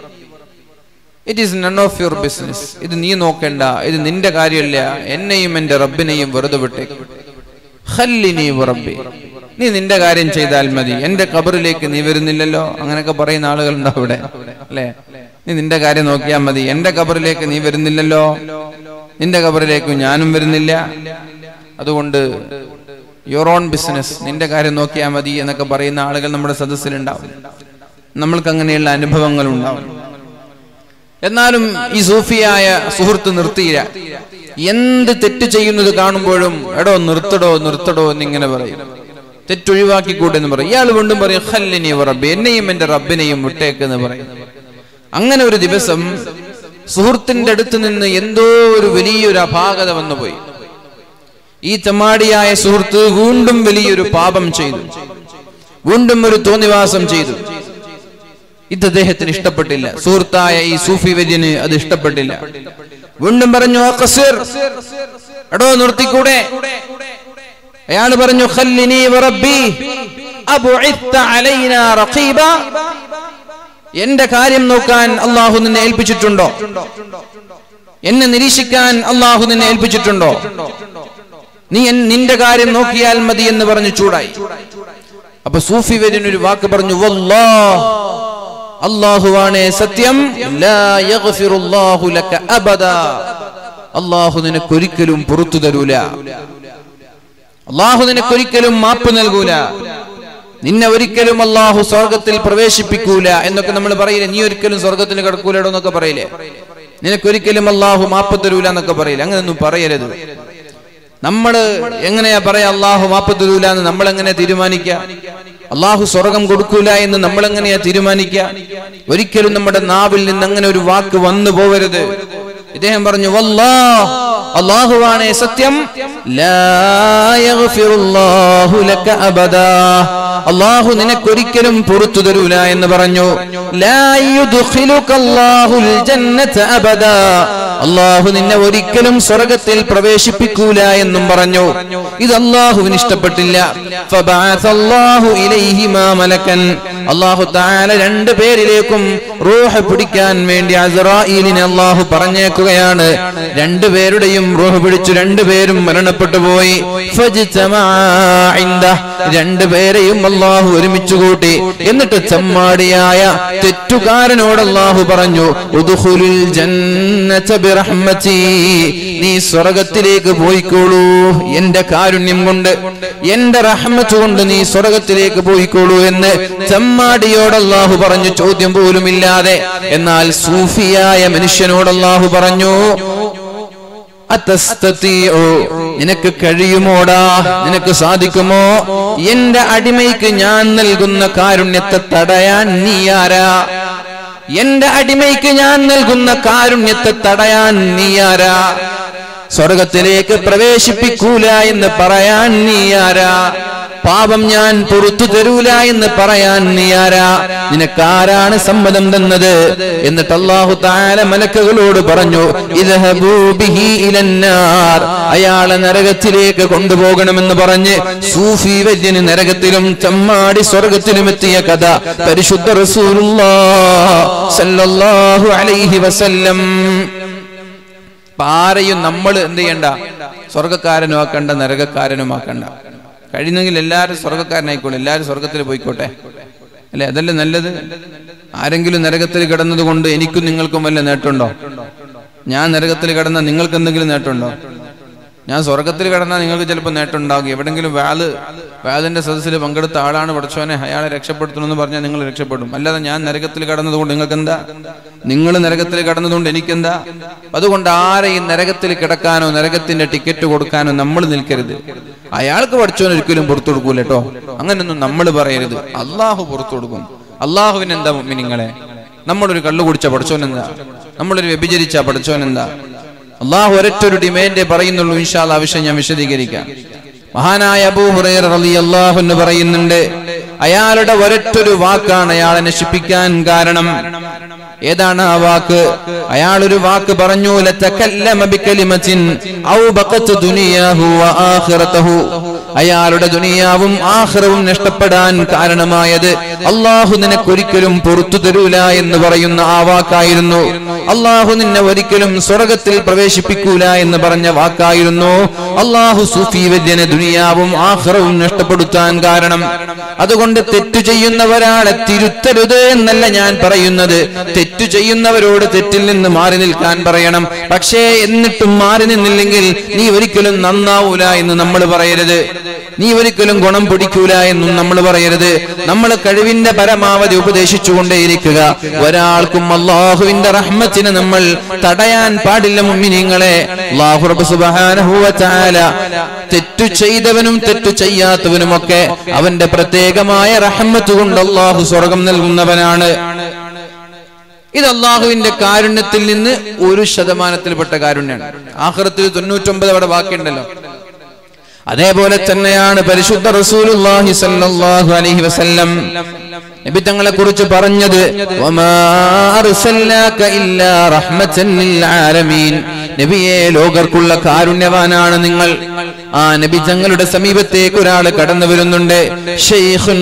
it is none of your business ഇത് നീ നോക്കണ്ട ഇത് നിന്റെ കാര്യമല്ല എന്നെയും എന്റെ റബ്ബിനെയും വെറുതെ വിട്ടേക്ക് ഖല്ലിനി വറബ്ബി നീ നിന്റെ കാര്യം ചെയ്താൽ മതി എന്റെ കബറിലേക്ക് നീ വരുന്നില്ലല്ലോ അങ്ങനെയൊക്കെ പറയുന്ന ആളുകളുണ്ടോ അവിടെ അല്ലേ നീ നിന്റെ കാര്യം നോക്കിയാൽ മതി എന്റെ കബറിലേക്ക് നീ വരുന്നില്ലല്ലോ നിന്റെ കബറിലേക്ക് ഞാനും വരുന്നില്ല അതുകൊണ്ട് യുവർ ഓൺ ബിസിനസ് നിന്റെ കാര്യം നോക്കിയാൽ മതി എന്നൊക്കെ പറയുന്ന ആളുകൾ നമ്മുടെ സദസ്സിലുണ്ടാവും നമ്മൾക്ക് അങ്ങനെയുള്ള അനുഭവങ്ങൾ ഉണ്ടാവും എന്നാലും ഈ സൂഫിയായ സുഹൃത്ത് നിർത്തിയില്ല എന്ത് തെറ്റ് ചെയ്യുന്നത് കാണുമ്പോഴും എടോ നിർത്തടോ നിർത്തടോ എന്നിങ്ങനെ പറയും തെറ്റൊഴിവാക്കിക്കൂടെ എന്ന് പറയും ഇയാൾ വീണ്ടും പറയും ഹല്ലിനി റബ്ബ് എന്നെയും എന്റെ റബ്ബിനെയും വിട്ടേക്ക് എന്ന് പറയും അങ്ങനെ ഒരു ദിവസം സുഹൃത്തിന്റെ അടുത്ത് നിന്ന് എന്തോ ഒരു വലിയൊരു അപാകത വന്നുപോയി ഈ തെമ്മാടിയായ സുഹൃത്ത് വീണ്ടും വലിയൊരു പാപം ചെയ്തു വീണ്ടും ഒരു തോന്നിവാസം ചെയ്തു ഇത് അദ്ദേഹത്തിന് ഇഷ്ടപ്പെട്ടില്ല സുഹൃത്തായ ഈ സൂഫി വര്യന് അത് ഇഷ്ടപ്പെട്ടില്ല വീണ്ടും പറഞ്ഞു "ആ ഖസീർ, എടോ നിർത്തിക്കൂടെ അയാൾ പറഞ്ഞു "ഖല്ലിനി വറബ്ബി, അബുഇത്ത അലൈനാ റഖീബ." എന്റെ കാര്യം നോക്കാൻ അള്ളാഹു നിന്നെ ഏൽപ്പിച്ചിട്ടുണ്ടോ എന്നെ നിരീക്ഷിക്കാൻ അള്ളാഹു നിന്നെ ഏൽപ്പിച്ചിട്ടുണ്ടോ നീ എൻ- നിന്റെ കാര്യം നോക്കിയാൽ മതി എന്ന് പറഞ്ഞു ചൂടായി അപ്പൊ സൂഫി വര്യൻ ഒരു വാക്ക് പറഞ്ഞു വല്ലാഹ് അള്ളാഹുവാണേ സത്യം ലാ യഗ്ഫിറുല്ലാഹു ലക അബദാ അള്ളാഹു നിനക്കൊരിക്കലും പുറത്തു തരൂല അള്ളാഹു നിനക്കൊരിക്കലും മാപ്പ് നൽകൂല നിന്നെ ഒരിക്കലും അള്ളാഹു സ്വർഗത്തിൽ പ്രവേശിപ്പിക്കൂല എന്നൊക്കെ നമ്മൾ പറയില്ലേ നീ ഒരിക്കലും സ്വർഗത്തിൽ കിടക്കൂലടോ എന്നൊക്കെ പറയില്ലേ നിനക്കൊരിക്കലും അള്ളാഹു മാപ്പ് തരൂല എന്നൊക്കെ പറയില്ല അങ്ങനെയൊന്നും പറയരുത് നമ്മള് എങ്ങനെയാ പറയാ അള്ളാഹു മാപ്പ് തരൂല എന്ന് നമ്മൾ എങ്ങനെ തീരുമാനിക്ക അള്ളാഹു സ്വർഗം കൊടുക്കൂല എന്ന് നമ്മൾ എങ്ങനെയാ തീരുമാനിക്ക ഒരിക്കലും നമ്മുടെ നാവിൽ നിന്ന് അങ്ങനെ ഒരു വാക്ക് വന്നു പോവരുത് ഇദ്ദേഹം പറഞ്ഞു വല്ലാ അള്ളാഹുവാണേ സത്യം ലാ യഗ്ഫിറുല്ലാഹു ലക അബദാ അള്ളാഹു നിനക്കൊരിക്കലും പുറത്തു തരൂല എന്ന് പറഞ്ഞു ലാ യുദ്ഖിലുകല്ലാഹുൽ ജന്നത അബദാ അള്ളാഹു നിന്നെ ഒരിക്കലും സ്വർഗത്തിൽ പ്രവേശിപ്പിക്കൂല എന്നും പറഞ്ഞു ഇത് അള്ളാഹുവിന് ഇഷ്ടപ്പെട്ടില്ല ഫബഅസല്ലാഹു ഇലൈഹിമാ മലക്കൻ അള്ളാഹു താല രണ്ട് പേരിലേക്കും റൂഹ് പിടിക്കാൻ വേണ്ടി അസ്രായിലിനെ അള്ളാഹു പറഞ്ഞേക്കുകയാണ് രണ്ടുപേരുടെയും റൂഹ് പിടിച്ചു രണ്ടുപേരും മരണപ്പെട്ടു പോയി ഫജ്തമഅ ഇൻദഹ്. രണ്ടുപേരെയും അള്ളാഹു ഒരുമിച്ച് കൂട്ടി എന്നിട്ട് ചമ്മാടിയായ തെറ്റുകാരനോട് അള്ളാഹു പറഞ്ഞു ഉദ്ഖുലുൽ ജന്നത ബിറഹ്മതി നീ സ്വർഗത്തിലേക്ക് പോയിക്കോളൂ എന്റെ കാരുണ്യം കൊണ്ട് എന്റെ റഹ്മത്ത് കൊണ്ട് നീ സ്വർഗത്തിലേക്ക് പോയിക്കോളൂ എന്ന് ചമ്മാടിയോട് അള്ളാഹു പറഞ്ഞു ചോദ്യം പോലുമില്ലാതെ എന്നാൽ സൂഫിയായ മനുഷ്യനോട് അള്ളാഹു പറഞ്ഞു അത്തസ്തീഉ. നിനക്ക് കഴിയുമോടാ നിനക്ക് സാധിക്കുമോ എന്റെ അടിമയ്ക്ക് ഞാൻ നൽകുന്ന കാരുണ്യത്തെ തടയാൻ നീ ആരാ എന്റെ അടിമയ്ക്ക് ഞാൻ നൽകുന്ന കാരുണ്യത്തെ തടയാൻ നീ ആരാ സ്വർഗത്തിലേക്ക് പ്രവേശിപ്പിക്കൂല എന്ന് പറയാൻ നീ ആരാ പാപം ഞാൻ പുറത്തു തരൂല എന്ന് പറയാൻ നീ ആരാ നിനക്കാരാണ് സമ്മതം തന്നത് എന്നിട്ട് അള്ളാഹു താല മലക്കുകളോട് പറഞ്ഞു ഇദ്ഹബൂ ബിഹി ഇലന്നാർ അയാളെ നരകത്തിലേക്ക് കൊണ്ടുപോകണമെന്ന് പറഞ്ഞ് സൂഫി വര്യന് നരകത്തിലും ചമ്മാടി സ്വർഗത്തിലും എത്തിയ കഥ പരിശുദ്ധ റസൂലുള്ളാഹ് സല്ലല്ലാഹു അലൈഹി വസല്ലം അപ്പൊ ആരെയും നമ്മൾ എന്ത് ചെയ്യണ്ട സ്വർഗക്കാരനും ആക്കണ്ട നരകക്കാരനും ആക്കണ്ട കഴിയുന്നെങ്കിൽ എല്ലാവരും സ്വർഗക്കാരനായിക്കോട്ടെ എല്ലാവരും സ്വർഗത്തിൽ പോയിക്കോട്ടെ അല്ലെ അതല്ലേ നല്ലത് ആരെങ്കിലും നരകത്തിൽ കിടന്നത് കൊണ്ട് എനിക്കും നിങ്ങൾക്കും വല്ല നേട്ടമുണ്ടോ ഞാൻ നരകത്തിൽ കിടന്ന നിങ്ങൾക്ക് എന്തെങ്കിലും നേട്ടമുണ്ടോ ഞാൻ സ്വർഗത്തിൽ കിടന്നാൽ നിങ്ങൾക്ക് ചിലപ്പോൾ നേട്ടം ഉണ്ടാകും എവിടെങ്കിലും വാല് വാലിന്റെ സദസ്സിൽ പങ്കെടുത്ത ആളാണ് പഠിച്ചവനെ അയാളെ രക്ഷപ്പെടുത്തണമെന്ന് പറഞ്ഞാൽ നിങ്ങൾ രക്ഷപ്പെടും അല്ലാതെ ഞാൻ നരകത്തിൽ കടന്നതുകൊണ്ട് നിങ്ങൾക്ക് എന്താ നിങ്ങൾ നരകത്തിൽ കടന്നതുകൊണ്ട് എനിക്കെന്താ അതുകൊണ്ട് ആരെയും നരകത്തിൽ കിടക്കാനോ നരകത്തിന്റെ ടിക്കറ്റ് കൊടുക്കാനോ നമ്മൾ നിൽക്കരുത് അയാൾക്ക് പഠിച്ചവൻ ഒരിക്കലും പുറത്തു കൊടുക്കൂല കേട്ടോ അങ്ങനൊന്നും നമ്മൾ പറയരുത് അള്ളാഹു പുറത്തു കൊടുക്കും അള്ളാഹുവിന് എന്താ നിങ്ങളെ നമ്മളൊരു കള്ളു കുടിച്ച പഠിച്ചവൻ എന്താ നമ്മളൊരു വ്യഭിചരിച്ച പഠിച്ചവൻ എന്താ അള്ളാഹു ഒരൊറ്റൊരു ഡിമാൻഡേ പറയുന്നുള്ളൂ ഇൻഷാല്ല ആ വിഷയം ഞാൻ വിശദീകരിക്കാം മഹാനായ അബൂ ഹുറൈറ റളിയല്ലാഹു അൻഹു പറയുന്നുണ്ട് അയാളുടെ ഒരൊറ്റൊരു വാക്കാണ് അയാളെ നശിപ്പിക്കാൻ കാരണം ഏതാണ് ആ വാക്ക് അയാൾ ഒരു വാക്ക് പറഞ്ഞു ലതകല്ലമ ബികലിമത്തിൻ ഔ ബഖത്ത് ദുനിയാഹു വആഖിറതഹു അയാളുടെ ദുനിയാവും ആഖിറവും നഷ്ടപ്പെടാൻ കാരണമായത് അള്ളാഹു നിനക്കൊരിക്കലും പുറത്തു തരൂല എന്ന് പറയുന്ന ആ വാക്കായിരുന്നു അള്ളാഹു നിന്നെ ഒരിക്കലും സ്വർഗത്തിൽ പ്രവേശിപ്പിക്കൂല എന്ന് പറഞ്ഞ വാക്കായിരുന്നു അള്ളാഹു സൂഫി വര്യനെ ദുനിയാവും ആഖിറവും നഷ്ടപ്പെടുത്താൻ കാരണം അതുകൊണ്ട് തെറ്റു ചെയ്യുന്ന ഒരാളെ തിരുത്തരുത് എന്നല്ല ഞാൻ പറയുന്നത് തെറ്റു ചെയ്യുന്നവരോട് തെറ്റിൽ നിന്ന് മാറി നിൽക്കാൻ പറയണം പക്ഷേ എന്നിട്ടും മാറി നിന്നില്ലെങ്കിൽ നീ ഒരിക്കലും നന്നാവൂല എന്ന് നമ്മൾ പറയരുത് നീ ഒരിക്കലും ഗുണം പിടിക്കൂല എന്നും നമ്മൾ പറയരുത് നമ്മൾ കഴിവിന്റെ പരമാവധി ഉപദേശിച്ചുകൊണ്ടേയിരിക്കുക ഒരാൾക്കും അള്ളാഹുവിന്റെ റഹ്മത്തിനെ നമ്മൾ തടയാൻ പാടില്ല മുമ്മിനിങ്ങളെ അല്ലാഹു റബ്ബ് സുബ്ഹാനഹു വ തആല തെറ്റു ചെയ്തവനും തെറ്റു ചെയ്യാത്തവനുമൊക്കെ അവന്റെ പ്രത്യേകമായ റഹ്മത്ത് കൊണ്ട് അള്ളാഹു സ്വർഗം നൽകുന്നവനാണ് ഇത് അള്ളാഹുവിന്റെ കാരുണ്യത്തിൽ നിന്ന് ഒരു ശതമാനത്തിൽപ്പെട്ട കാരുണ്യമാണ് ആഹ്റത്തിൽ തൊണ്ണൂറ്റൊമ്പത് അവിടെ ബാക്കിയുണ്ടല്ലോ അതേപോലെ തന്നെയാണ് പരിശുദ്ധ റസൂലുള്ളാഹി സ്വല്ലല്ലാഹു അലൈഹി വസല്ലം നബി തങ്ങളെ കുറിച്ച് പറഞ്ഞത് വമാ അർസൽനാക ഇല്ലാ റഹ്മത്തൻ ലിൽ ആലമീൻ നബിയെ ലോകർക്കുള്ള കാരുണ്യവാനാണ് നിങ്ങൾ ആ നബി തങ്ങളുടെ സമീപത്തേക്ക് ഒരാൾ കടന്നു വരുന്നുണ്ട് ഷെയ്ഖുൻ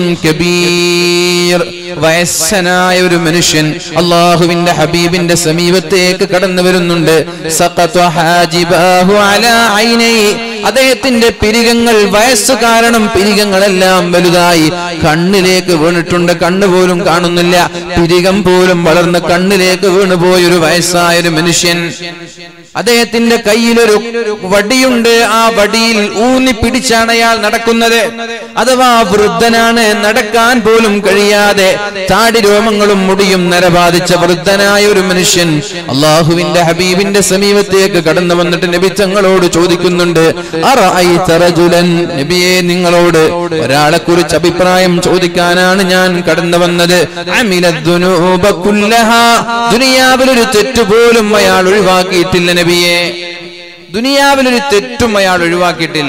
കബീർ വയസ്സനായ ഒരു മനുഷ്യൻ അള്ളാഹുവിന്റെ ഹബീബിന്റെ സമീപത്തേക്ക് കടന്നു വരുന്നുണ്ട് സഖത്ത ഹാജിബാഹു അലാ ഐനൈ അദ്ദേഹത്തിന്റെ പിരികങ്ങൾ വയസ്സ് കാരണം പിരികങ്ങളെല്ലാം വലുതായി കണ്ണിലേക്ക് വീണിട്ടുണ്ട് കണ്ണ് പോലും കാണുന്നില്ല പിരികം പോലും വളർന്ന് കണ്ണിലേക്ക് വീണുപോയ ഒരു വയസ്സായ ഒരു മനുഷ്യൻ അദ്ദേഹത്തിന്റെ കയ്യിലൊരു വടിയുണ്ട് ആ വടിയിൽ ഊന്നി പിടിച്ചാണ് അയാൾ നടക്കുന്നത് അഥവാ വൃദ്ധനാണ് നടക്കാൻ പോലും കഴിയാതെ താടി രോമങ്ങളും മുടിയും നരബാധിച്ച വൃദ്ധനായ ഒരു മനുഷ്യൻ അള്ളാഹുവിന്റെ ഹബീബിന്റെ സമീപത്തേക്ക് കടന്നു വന്നിട്ട് നബി തങ്ങളോട് ചോദിക്കുന്നുണ്ട് അറഅയ്ത റജുലൻ നബിയെ നിങ്ങളോട് ഒരാളെ കുറിച്ച് അഭിപ്രായം ചോദിക്കാനാണ് ഞാൻ കടന്നു വന്നത് അമിലദ്ദുനൂബ കുല്ലഹാ ദുനിയാവിലൊരു തെറ്റ് പോലും അയാൾ ഒഴിവാക്കിയിട്ടില്ല നബിയെ ദുനിയാവിലൊരു തെറ്റും അയാൾ ഒഴിവാക്കിയിട്ടില്ല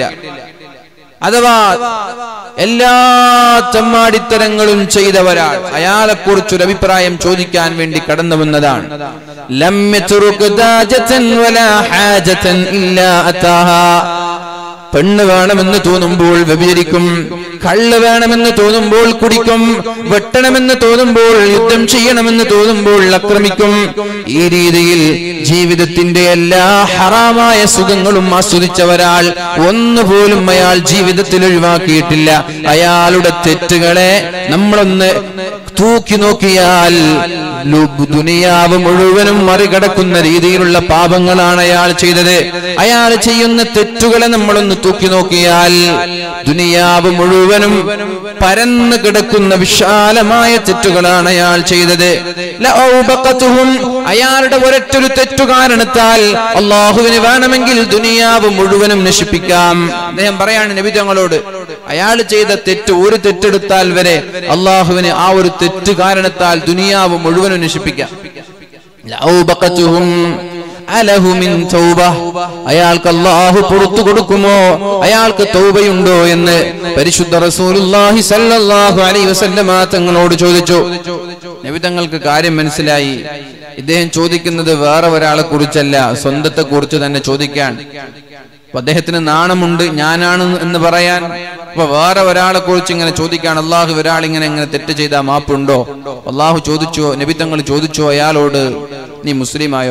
അഥവാ എല്ലാ ചമ്മാടിത്തരങ്ങളും ചെയ്ത ഒരാൾ അയാളെ കുറിച്ചൊരു അഭിപ്രായം ചോദിക്കാൻ വേണ്ടി കടന്നു വന്നതാണ് ലം യത്റുക് ദാജതൻ വലാ ഹാജതൻ ഇല്ലാ അതാഹാ പെണ്ണ് വേണമെന്ന് തോന്നുമ്പോൾ വ്യഭിചരിക്കും കള്ള് വേണമെന്ന് തോന്നുമ്പോൾ കുടിക്കും വെട്ടണമെന്ന് തോന്നുമ്പോൾ യുദ്ധം ചെയ്യണമെന്ന് തോന്നുമ്പോൾ ആക്രമിക്കും ഈ രീതിയിൽ ജീവിതത്തിന്റെ എല്ലാ ഹറാമായ സുഖങ്ങളും ആസ്വദിച്ച ഒരാൾ ഒന്നുപോലും അയാൾ ജീവിതത്തിൽ ഒഴിവാക്കിയിട്ടില്ല അയാളുടെ തെറ്റുകളെ നമ്മളൊന്ന് തൂക്കി നോക്കിയാൽ ലു- ദുനിയാവ് മുഴുവനും മറികടക്കുന്ന രീതിയിലുള്ള പാപങ്ങളാണ് അയാൾ ചെയ്തത് അയാൾ ചെയ്യുന്ന തെറ്റുകളെ നമ്മളൊന്ന് തൂക്കി നോക്കിയാൽ ദുനിയാവ് മുഴുവനും പരന്നു കിടക്കുന്ന വിശാലമായ തെറ്റുകളാണ് അയാൾ ചെയ്തത് ലഔബഖതുഹും അയാളുടെ ഒരൊറ്റൊരു തെറ്റു കാരണത്താൽ അള്ളാഹുവിന് വേണമെങ്കിൽ ദുനിയാവ് മുഴുവനും നശിപ്പിക്കാം അദ്ദേഹം പറയാണ് നബി തങ്ങളോട് അയാൾ ചെയ്ത തെറ്റ് ഒരു തെറ്റെടുത്താൽ വരെ അള്ളാഹുവിന് ആ ഒരു തെറ്റ് കാരണത്താൽ ദുനിയാവ് മുഴുവനും നശിപ്പിക്കാം ലഔബഖതുഹും അലഹു മിൻ തൗബ അയാൾക്ക് അള്ളാഹു പുറത്തു കൊടുക്കുമോ അയാൾക്ക് തൗബയുണ്ടോ എന്ന് പരിശുദ്ധ റസൂലുള്ളാഹി സല്ലല്ലാഹു അലൈഹി വസല്ലമ തങ്ങളോട് ചോദിച്ചു നബി തങ്ങൾക്ക് കാര്യം മനസ്സിലായി ഇദ്ദേഹം ചോദിക്കുന്നത് വേറെ ഒരാളെ കുറിച്ചല്ല സ്വന്തത്തെ കുറിച്ച് തന്നെ ചോദിക്കാൻ അപ്പൊ അദ്ദേഹത്തിന് നാണമുണ്ട് ഞാനാണ് എന്ന് പറയാൻ അപ്പൊ വേറെ ഒരാളെ കുറിച്ച് ഇങ്ങനെ ചോദിക്കാൻ അള്ളാഹു ഒരാൾ ഇങ്ങനെ ഇങ്ങനെ തെറ്റ് ചെയ്താൽ മാപ്പുണ്ടോ അള്ളാഹു ചോദിച്ചോ നബി തങ്ങൾ ചോദിച്ചോ അയാളോട് നീ മുസ്ലിമായോ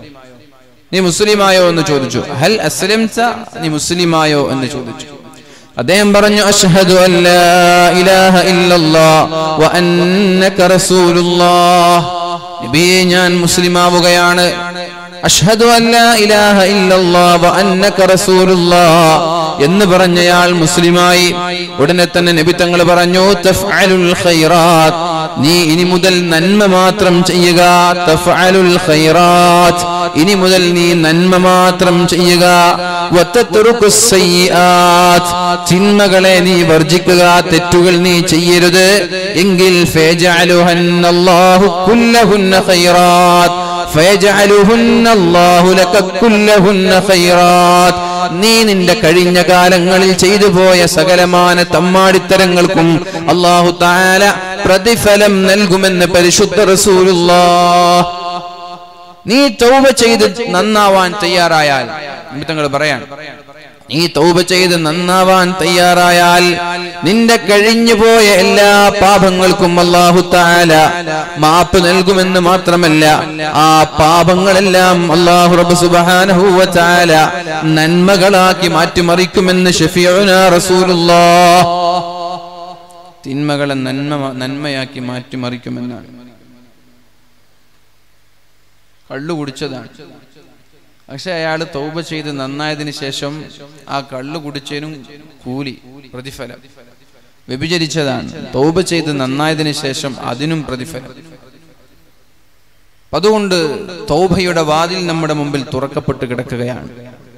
നീ മുസ്ലിമായോ എന്ന് ചോദിച്ചു ഹൽ അസ്ലംത നീ മുസ്ലിമായോ എന്ന് ചോദിച്ചു അദ്ദേഹം പറഞ്ഞു അഷ്ഹദു അല്ലാ ഇലാഹ ഇല്ലല്ലാഹ് വ അന്നക റസൂലുള്ളാഹ് നബിയെ ഞാൻ മുസ്ലിമാവുകയാണ് അഷ്ഹദു അല്ലാ ഇലാഹ ഇല്ലല്ലാഹ് വ അന്നക റസൂലുള്ളാഹ് എന്ന് പറഞ്ഞയാൾ മുസ്ലിമായി ഉടനെ തന്നെ നബി തങ്ങൾ പറഞ്ഞു തഫ്അലുൽ ഖൈറാത്ത് നീ ഇനി മുതൽ നന്മ മാത്രം ചെയ്യുക തഫ്അലുൽ ഖൈറാത്ത് ഇനി മുതൽ നീ നന്മ മാത്രം ചെയ്യുക വത്തത്റുക്കു സയ്യിആത്ത് തിന്മകളെ നീ വർജിക്കുക തെറ്റുകൾ നീ ചെയ്യരുത് എങ്കിൽ ഫയജഅലുഹന്നല്ലാഹു കുല്ലഹുന്ന ഖൈറാത്ത് فيجعلهن الله لك كلهن خيرات നീ നിന്റെ കഴിഞ്ഞ കാലങ്ങളിൽ ചെയ്തു പോയ സകലമാന തമ്മാടിത്തരങ്ങൾക്കും അള്ളാഹു താല പ്രതിഫലം നൽകുമെന്ന് പരിശുദ്ധ റസൂലുള്ളാ നീ തൗബ ചെയ്ത് നന്നാവാൻ തയ്യാറായാൽ തങ്ങൾ പറയാൻ നീ തൗബ ചെയ്ത് നന്നാവാൻ തയ്യാറായാൽ നിന്റെ കഴിഞ്ഞു പോയ എല്ലാ പാപങ്ങൾക്കും അള്ളാഹു താല മാപ്പ് നൽകുമെന്ന് മാത്രമല്ല ആ പാപങ്ങളെല്ലാം അള്ളാഹു റബ്ബ് സുബ്ഹാനഹു വ തആല നന്മകളാക്കി മാറ്റിമറിക്കുമെന്ന് ഷഫീഉനാ റസൂലുള്ളാഹ് തിന്മകളെ നന്മ നന്മയാക്കി മാറ്റിമറിക്കുമെന്നാണ് കള്ളു കുടിച്ചതാണ് പക്ഷെ അയാൾ തൗബ ചെയ്ത് നന്നായതിനു ശേഷം ആ കള്ളു കുടിച്ചതിനും കൂലി പ്രതിഫലം വ്യഭിചരിച്ചതാണ് തൗബ ചെയ്ത് നന്നായതിനു ശേഷം അതിനും പ്രതിഫലം അതുകൊണ്ട് തൗബയുടെ വാതിൽ നമ്മുടെ മുമ്പിൽ തുറക്കപ്പെട്ട് കിടക്കുകയാണ്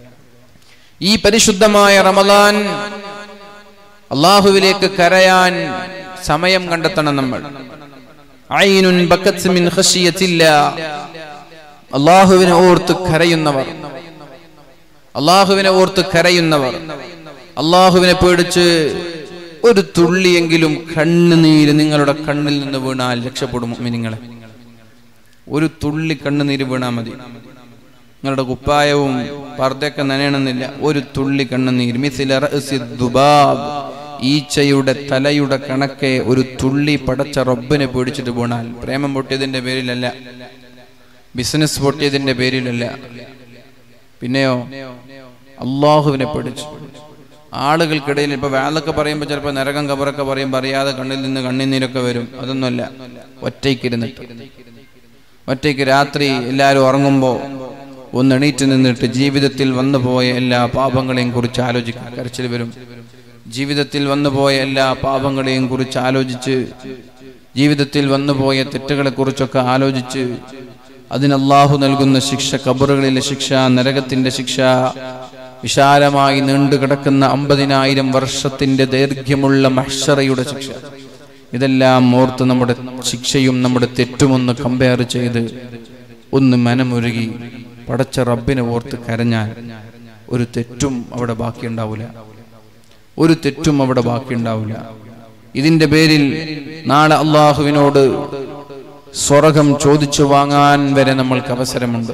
ഈ പരിശുദ്ധമായ റമദാൻ അള്ളാഹുവിലേക്ക് കരയാൻ സമയം കണ്ടെത്തണം നമ്മൾ ഐനുൻ ബക്കത്ത് മിൻ ഖശിയത്തില്ലാ അള്ളാഹുവിനെ ഓർത്ത് കരയുന്നവർ അള്ളാഹുവിനെ ഓർത്ത് കരയുന്നവർ അള്ളാഹുവിനെ പേടിച്ച് ഒരു തുള്ളിയെങ്കിലും കണ്ണുനീര് നിങ്ങളുടെ കണ്ണിൽ നിന്ന് വീണാൽ രക്ഷപ്പെടും നിങ്ങളെ ഒരു തുള്ളി കണ്ണുനീര് വീണാൽ മതി നിങ്ങളുടെ കുപ്പായവും പർദ്ദയൊക്കെ നനയണമെന്നില്ല ഒരു തുള്ളി കണ്ണുനീര് മിസില റഅസി ദുബാബ് ഈച്ചയുടെ തലയുടെ കണക്കെ ഒരു തുള്ളി പടച്ച റബ്ബിനെ പേടിച്ചിട്ട് വീണാൽ പ്രേമം പൊട്ടിയതിന്റെ പേരിലല്ല ബിസിനസ് പൊട്ടിയതിന്റെ പേരിലല്ല പിന്നെയോ അള്ളാഹുവിനെ പേടിച്ചു ആളുകൾക്കിടയിൽ ഇപ്പൊ വേളൊക്കെ പറയുമ്പോൾ ചിലപ്പോൾ നരകം കബറൊക്കെ പറയുമ്പോൾ അറിയാതെ കണ്ണിൽ നിന്ന് കണ്ണുനീരൊക്കെ വരും അതൊന്നുമല്ല ഒറ്റയ്ക്കിരുന്നിട്ട് ഒറ്റയ്ക്ക് രാത്രി എല്ലാവരും ഉറങ്ങുമ്പോൾ ഒന്ന് എണീറ്റ് നിന്നിട്ട് ജീവിതത്തിൽ വന്നുപോയ എല്ലാ പാപങ്ങളെയും കുറിച്ച് ആലോചിക്കും കരച്ചിൽ വരും ജീവിതത്തിൽ വന്നുപോയ എല്ലാ പാപങ്ങളെയും കുറിച്ച് ആലോചിച്ച് ജീവിതത്തിൽ വന്നുപോയ തെറ്റുകളെ കുറിച്ചൊക്കെ ആലോചിച്ച് അതിന് അള്ളാഹു നൽകുന്ന ശിക്ഷ കബറുകളിലെ ശിക്ഷ നരകത്തിന്റെ ശിക്ഷ വിശാലമായി നീണ്ടുകിടക്കുന്ന അമ്പതിനായിരം വർഷത്തിന്റെ ദൈർഘ്യമുള്ള മഹ്ഷറയുടെ ശിക്ഷ ഇതെല്ലാം ഓർത്ത് നമ്മുടെ ശിക്ഷയും നമ്മുടെ തെറ്റുമൊന്ന് കമ്പയർ ചെയ്ത് ഒന്ന് മനമുരുകി പടച്ച റബ്ബിനെ ഓർത്ത് കരഞ്ഞാൽ ഒരു തെറ്റും അവിടെ ബാക്കിയുണ്ടാവില്ല ഒരു തെറ്റും അവിടെ ബാക്കിയുണ്ടാവില്ല ഇതിന്റെ പേരിൽ നാളെ അള്ളാഹുവിനോട് സ്വർഗം ചോദിച്ചു വാങ്ങാൻ വരെ നമ്മൾക്ക് അവസരമുണ്ട്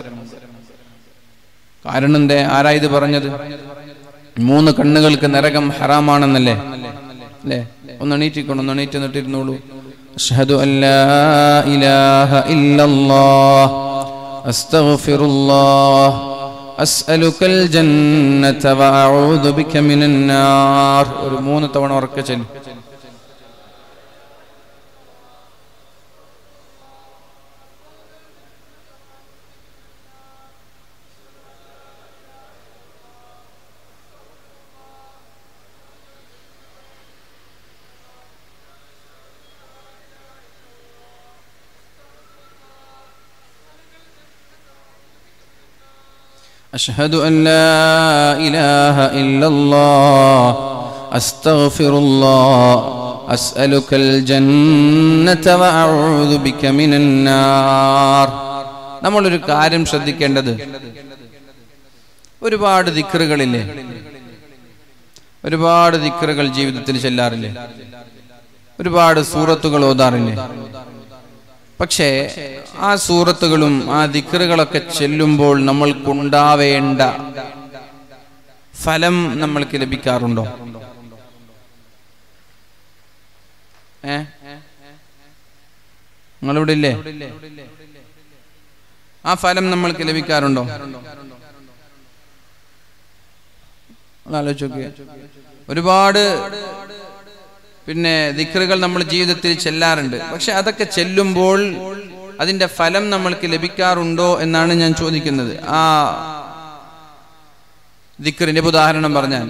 കാരണം എന്തേ ആരാ ഇത് പറഞ്ഞത് മൂന്ന് കണ്ണുകൾക്ക് നരകം ഹറാമാണെന്നല്ലേ അല്ലേ ഒന്ന് എണീറ്റിക്കണം ഒന്ന് എണീറ്റ് നിട്ടിരുന്നോളൂ അഷ്ഹദു അല്ലാ ഇലാഹ ഇല്ലല്ലാഹ് അസ്തഗ്ഫിറുല്ലാഹ് അസ്അലുക്കൽ ജന്നത വഅഊദു ബിക മിനൻ നാർ ഒരു മൂന്ന് തവണ ഉറക്കെ ചൊല്ലി أشهد أن لا إله إلا الله أستغفر الله أسألك الجنة وأعوذ بك من النار നമ്മളൊരു കാര്യം ശ്രദ്ധിക്കേണ്ടത് ഒരുപാട് ദിക്കറുകളില്ലേ ഒരുപാട് ദിക്കറുകൾ ജീവിതത്തിൽ ചെല്ലാറില്ലേ ഒരുപാട് സൂറത്തുകൾ ഓതാറില്ലേ പക്ഷേ ആ സൂറത്തുകളും ആ ദിക്കറുകളൊക്കെ ചെല്ലുമ്പോൾ നമ്മൾക്കുണ്ടാവേണ്ട ഫലം നമ്മൾക്ക് ലഭിക്കാറുണ്ടോ ഏ നിങ്ങളിവിടെ ഇല്ലേ ആ ഫലം നമ്മൾക്ക് ലഭിക്കാറുണ്ടോ ആലോചിച്ച് നോക്കിയേ ഒരുപാട് പിന്നെ ദിക്റുകൾ നമ്മൾ ജീവിതത്തിൽ ചെല്ലാറുണ്ട് പക്ഷെ അതൊക്കെ ചെല്ലുമ്പോൾ അതിന്റെ ഫലം നമ്മൾക്ക് ലഭിക്കാറുണ്ടോ എന്നാണ് ഞാൻ ചോദിക്കുന്നത് ആ ദിക്റിന്റെ ഉദാഹരണം പറഞ്ഞാൽ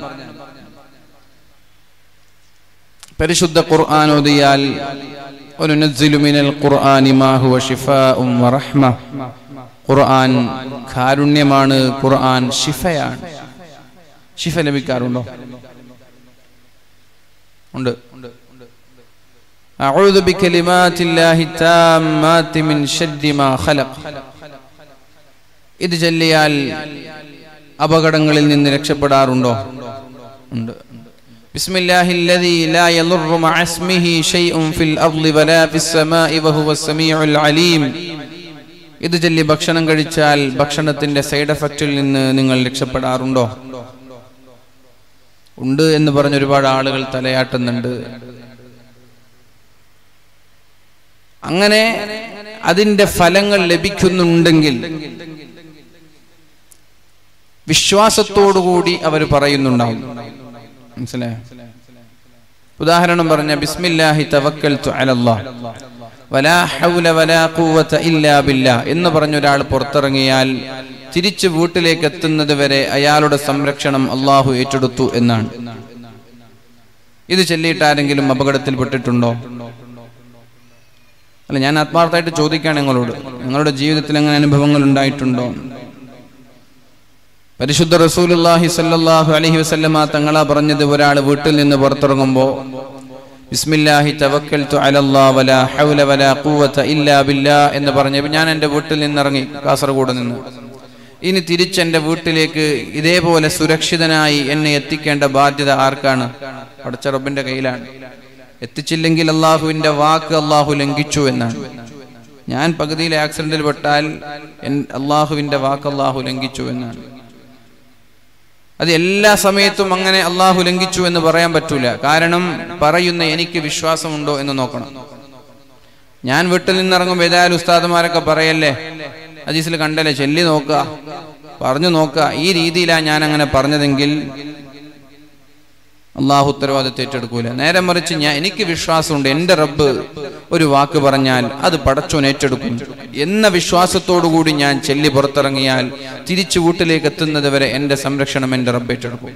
പരിശുദ്ധ ഖുർആൻ ഓതിയാൽ وننزل من القرآن ما هو شفاء ورحمة ഖുർആൻ കാരുണ്യമാണ് ഖുർആൻ ഷിഫയാണ് ഷിഫ ലഭിക്കാറുണ്ടോ ഉണ്ട് أعوذ بكلمات الله التامات من شر ما خلق ഇത് ചൊല്ലിയാൽ അപകടങ്ങളിൽ നിന്ന് രക്ഷപ്പെടാറുണ്ടോ ഉണ്ട് بسم الله الذي لا يضر مع اسمه شيء في الأرض ولا في السماء وهو السميع العليم ഇത് ചൊല്ലി ഭക്ഷണം കഴിച്ചാൽ ഭക്ഷണത്തിന്റെ സൈഡ് എഫക്റ്റിൽ നിന്ന് നിങ്ങൾ രക്ഷപ്പെടാറുണ്ടോ ഉണ്ട് എന്ന് പറഞ്ഞ ഒരുപാട് ആളുകൾ തലയാട്ടുന്നുണ്ട് അങ്ങനെ അതിന്റെ ഫലങ്ങൾ ലഭിക്കുന്നുണ്ടെങ്കിൽ വിശ്വാസത്തോടുകൂടി അവർ പറയുന്നുണ്ടാവും മനസ്സിലായോ ഉദാഹരണം പറഞ്ഞ ബിസ്മില്ലാഹി തവക്കൽതു അലല്ലാഹ് വലാ ഹൗല വലാ ഖുവത ഇല്ലാ ബില്ലാ എന്ന് പറഞ്ഞ ഒരാൾ പുറത്തിറങ്ങിയാൽ തിരിച്ചു വീട്ടിലേക്ക് എത്തുന്നത് വരെ അയാളുടെ സംരക്ഷണം അള്ളാഹു ഏറ്റെടുത്തു എന്നാണ് ഇത് ചൊല്ലിയിട്ട് ആരെങ്കിലും അപകടത്തിൽപ്പെട്ടിട്ടുണ്ടോ അല്ല ഞാൻ ആത്മാർത്ഥമായിട്ട് ചോദിക്കുകയാണ് നിങ്ങളോട് നിങ്ങളുടെ ജീവിതത്തിൽ അങ്ങനെ അനുഭവങ്ങൾ ഉണ്ടായിട്ടുണ്ടോ പരിശുദ്ധ റസൂലുള്ളാഹി സല്ലല്ലാഹു അലൈഹി വസല്ലമ തങ്ങളാ പറഞ്ഞത് ഒരാൾ വീട്ടിൽ നിന്ന് പുറത്തിറങ്ങുമ്പോൾ ബിസ്മില്ലാഹി തവക്കൽതു അലല്ലാ വലാ ഹൗല വലാ ഖുവത ഇല്ലാ ബില്ലാ എന്ന് പറഞ്ഞപ്പോൾ ഞാൻ എൻ്റെ വീട്ടിൽ നിന്നിറങ്ങി കാസർഗോഡ് നിന്ന് ഇനി തിരിച്ച് എൻ്റെ വീട്ടിലേക്ക് ഇതേപോലെ സുരക്ഷിതനായി എന്നെ എത്തിക്കേണ്ട ബാധ്യത ആർക്കാണ് അടച്ച റബ്ബിന്റെ കയ്യിലാണ് എത്തിച്ചില്ലെങ്കിൽ അള്ളാഹുവിന്റെ വാക്ക് അള്ളാഹു ലംഘിച്ചു എന്നാണ് ഞാൻ പകുതിയിൽ ആക്സിഡന്റിൽ പെട്ടാൽ എൻ- അള്ളാഹുവിന്റെ വാക്ക് അള്ളാഹു ലംഘിച്ചു എന്നാണ് അത് എല്ലാ സമയത്തും അങ്ങനെ അള്ളാഹു ലംഘിച്ചു എന്ന് പറയാൻ പറ്റൂല കാരണം പറയുന്ന എനിക്ക് വിശ്വാസമുണ്ടോ എന്ന് നോക്കണം ഞാൻ വീട്ടിൽ നിന്നിറങ്ങുമ്പോൾ ഏതായാലും ഉസ്താദുമാരൊക്കെ പറയല്ലേ അജീസിൽ കണ്ടല്ലേ ചെല്ലി നോക്കുക പറഞ്ഞു നോക്കുക ഈ രീതിയിലാണ് ഞാൻ അങ്ങനെ പറഞ്ഞതെങ്കിൽ അള്ളാഹു ഉത്തരവാദിത്വം ഏറ്റെടുക്കൂല നേരെ മറിച്ച് ഞാൻ എനിക്ക് വിശ്വാസമുണ്ട് എൻ്റെ റബ്ബ് ഒരു വാക്ക് പറഞ്ഞാൽ അത് പടച്ചോൻ ഏറ്റെടുക്കും എന്ന വിശ്വാസത്തോടു കൂടി ഞാൻ ചെല്ലി പുറത്തിറങ്ങിയാൽ തിരിച്ചു വീട്ടിലേക്ക് എത്തുന്നത് വരെ എൻ്റെ സംരക്ഷണം എൻ്റെ റബ്ബ് ഏറ്റെടുക്കും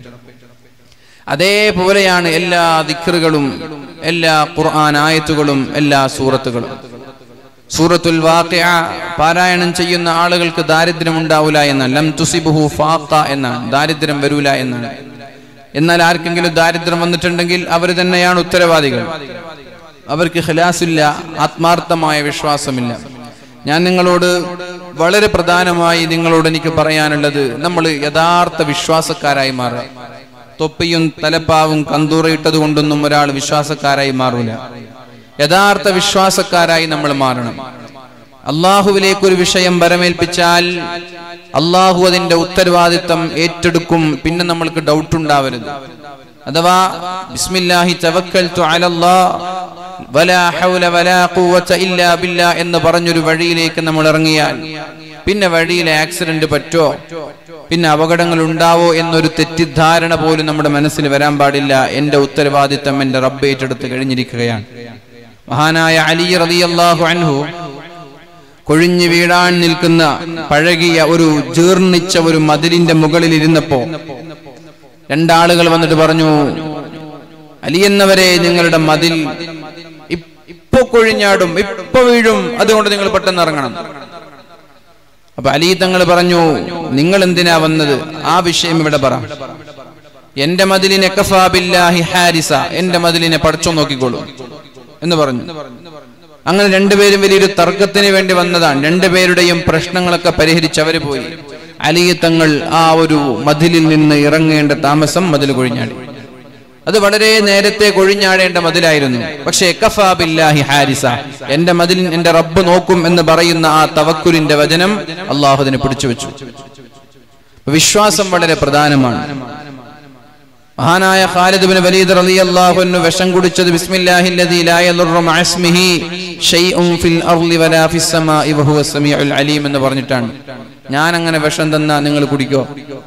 അതേപോലെയാണ് എല്ലാ ദിക്റുകളും എല്ലാ ഖുർആൻ ആയത്തുകളും എല്ലാ സൂറത്തുകളും സൂറത്തുൽ വാഖിഅ പാരായണം ചെയ്യുന്ന ആളുകൾക്ക് ദാരിദ്ര്യം ഉണ്ടാവില്ല എന്നാണ് ലം തുസിബുഹു ഫാഖ എന്നാണ് ദാരിദ്ര്യം വരൂല എന്നാണ് എന്നാൽ ആർക്കെങ്കിലും ദാരിദ്ര്യം വന്നിട്ടുണ്ടെങ്കിൽ അവർ തന്നെയാണ് ഉത്തരവാദികൾ അവർക്ക് ഖിലാസില്ല ആത്മാർത്ഥമായ വിശ്വാസമില്ല ഞാൻ നിങ്ങളോട് വളരെ പ്രധാനമായി നിങ്ങളോട് എനിക്ക് പറയാനുള്ളത് നമ്മൾ യഥാർത്ഥ വിശ്വാസക്കാരായി മാറുക തൊപ്പിയും തലപ്പാവും കന്തൂറയിട്ടത് കൊണ്ടൊന്നും ഒരാൾ വിശ്വാസക്കാരായി മാറൂല യഥാർത്ഥ വിശ്വാസക്കാരായി നമ്മൾ മാറണം അള്ളാഹുവിലേക്ക് ഒരു വിഷയം വരമേൽപ്പിച്ചാൽ അള്ളാഹു അതിന്റെ ഉത്തരവാദിത്തം ഏറ്റെടുക്കും പിന്നെ നമ്മൾക്ക് ഡൗട്ട് ഉണ്ടാവരുത് അഥവാ ബിസ്മില്ലാഹി തവക്കൽതു അലല്ലാഹ് വലാ ഹൗല വലാ ഖുവത ഇല്ലാ ബില്ലാ എന്ന് പറഞ്ഞൊരു വഴിയിലേക്ക് നമ്മൾ ഇറങ്ങിയാൽ പിന്നെ വഴിയിൽ ആക്സിഡന്റ് പറ്റോ പിന്നെ അപകടങ്ങൾ ഉണ്ടാവോ എന്നൊരു തെറ്റിദ്ധാരണ പോലും നമ്മുടെ മനസ്സിൽ വരാൻ പാടില്ല എന്റെ ഉത്തരവാദിത്തം എന്റെ റബ്ബ് ഏറ്റെടുത്ത് കഴിഞ്ഞിരിക്കുകയാണ് മഹാനായ അലി റളിയല്ലാഹു അൻഹു കൊഴിഞ്ഞു വീഴാൻ നിൽക്കുന്ന പഴകിയ ഒരു ജീർണിച്ച ഒരു മതിലിന്റെ മുകളിൽ ഇരുന്നപ്പോ രണ്ടാളുകൾ വന്നിട്ട് പറഞ്ഞു അലി എന്നവരെ നിങ്ങളുടെ മതിൽ ഇപ്- ഇപ്പൊ കൊഴിഞ്ഞാടും ഇപ്പൊ വീഴും അതുകൊണ്ട് നിങ്ങൾ പെട്ടെന്ന് ഇറങ്ങണം അപ്പൊ അലി തങ്ങൾ പറഞ്ഞു നിങ്ങൾ എന്തിനാ വന്നത് ആ വിഷയം ഇവിടെ പറ എന്റെ മതിലിനെ കഫാബില്ലാഹി ഹാരിസ എന്റെ മതിലിനെ പഠിച്ചോ നോക്കിക്കോളൂ എന്ന് പറഞ്ഞു അങ്ങനെ രണ്ടുപേരും വലിയൊരു തർക്കത്തിന് വേണ്ടി വന്നതാണ് രണ്ടുപേരുടെയും പ്രശ്നങ്ങളൊക്കെ പരിഹരിച്ച് അവര് പോയി അലി തങ്ങൾ ആ ഒരു മതിലിൽ നിന്ന് ഇറങ്ങേണ്ട താമസം മതിൽ കൊഴിഞ്ഞാടി അത് വളരെ നേരത്തെ കൊഴിഞ്ഞാടേണ്ട മതിലായിരുന്നു പക്ഷേ കഫാബില്ലാഹി ഹാരിസ എന്റെ മതിൽ എന്റെ റബ്ബ് നോക്കും എന്ന് പറയുന്ന ആ തവക്കുലിന്റെ വചനം അള്ളാഹു അതിനെ പിടിച്ചു വെച്ചു വിശ്വാസം വളരെ പ്രധാനമാണ് മഹാനായ ഖാലിദ് ബിൻ വലീദ് റളിയല്ലാഹു അൻഹു വിഷം കുടിച്ചത് ബിസ്മില്ലാഹിൽ ലദീ ലാ യദുറു മഅ ഇസ്മിഹി ഷൈഉൻ ഫിൽ അർളി വലാ ഫിസ് സമാഇ വഹുവ സമീഉൽ അലീം എന്ന് പറഞ്ഞിട്ടാണ് ഞാൻ അങ്ങനെ വിഷം തന്നാ നിങ്ങൾ കുടിക്കോ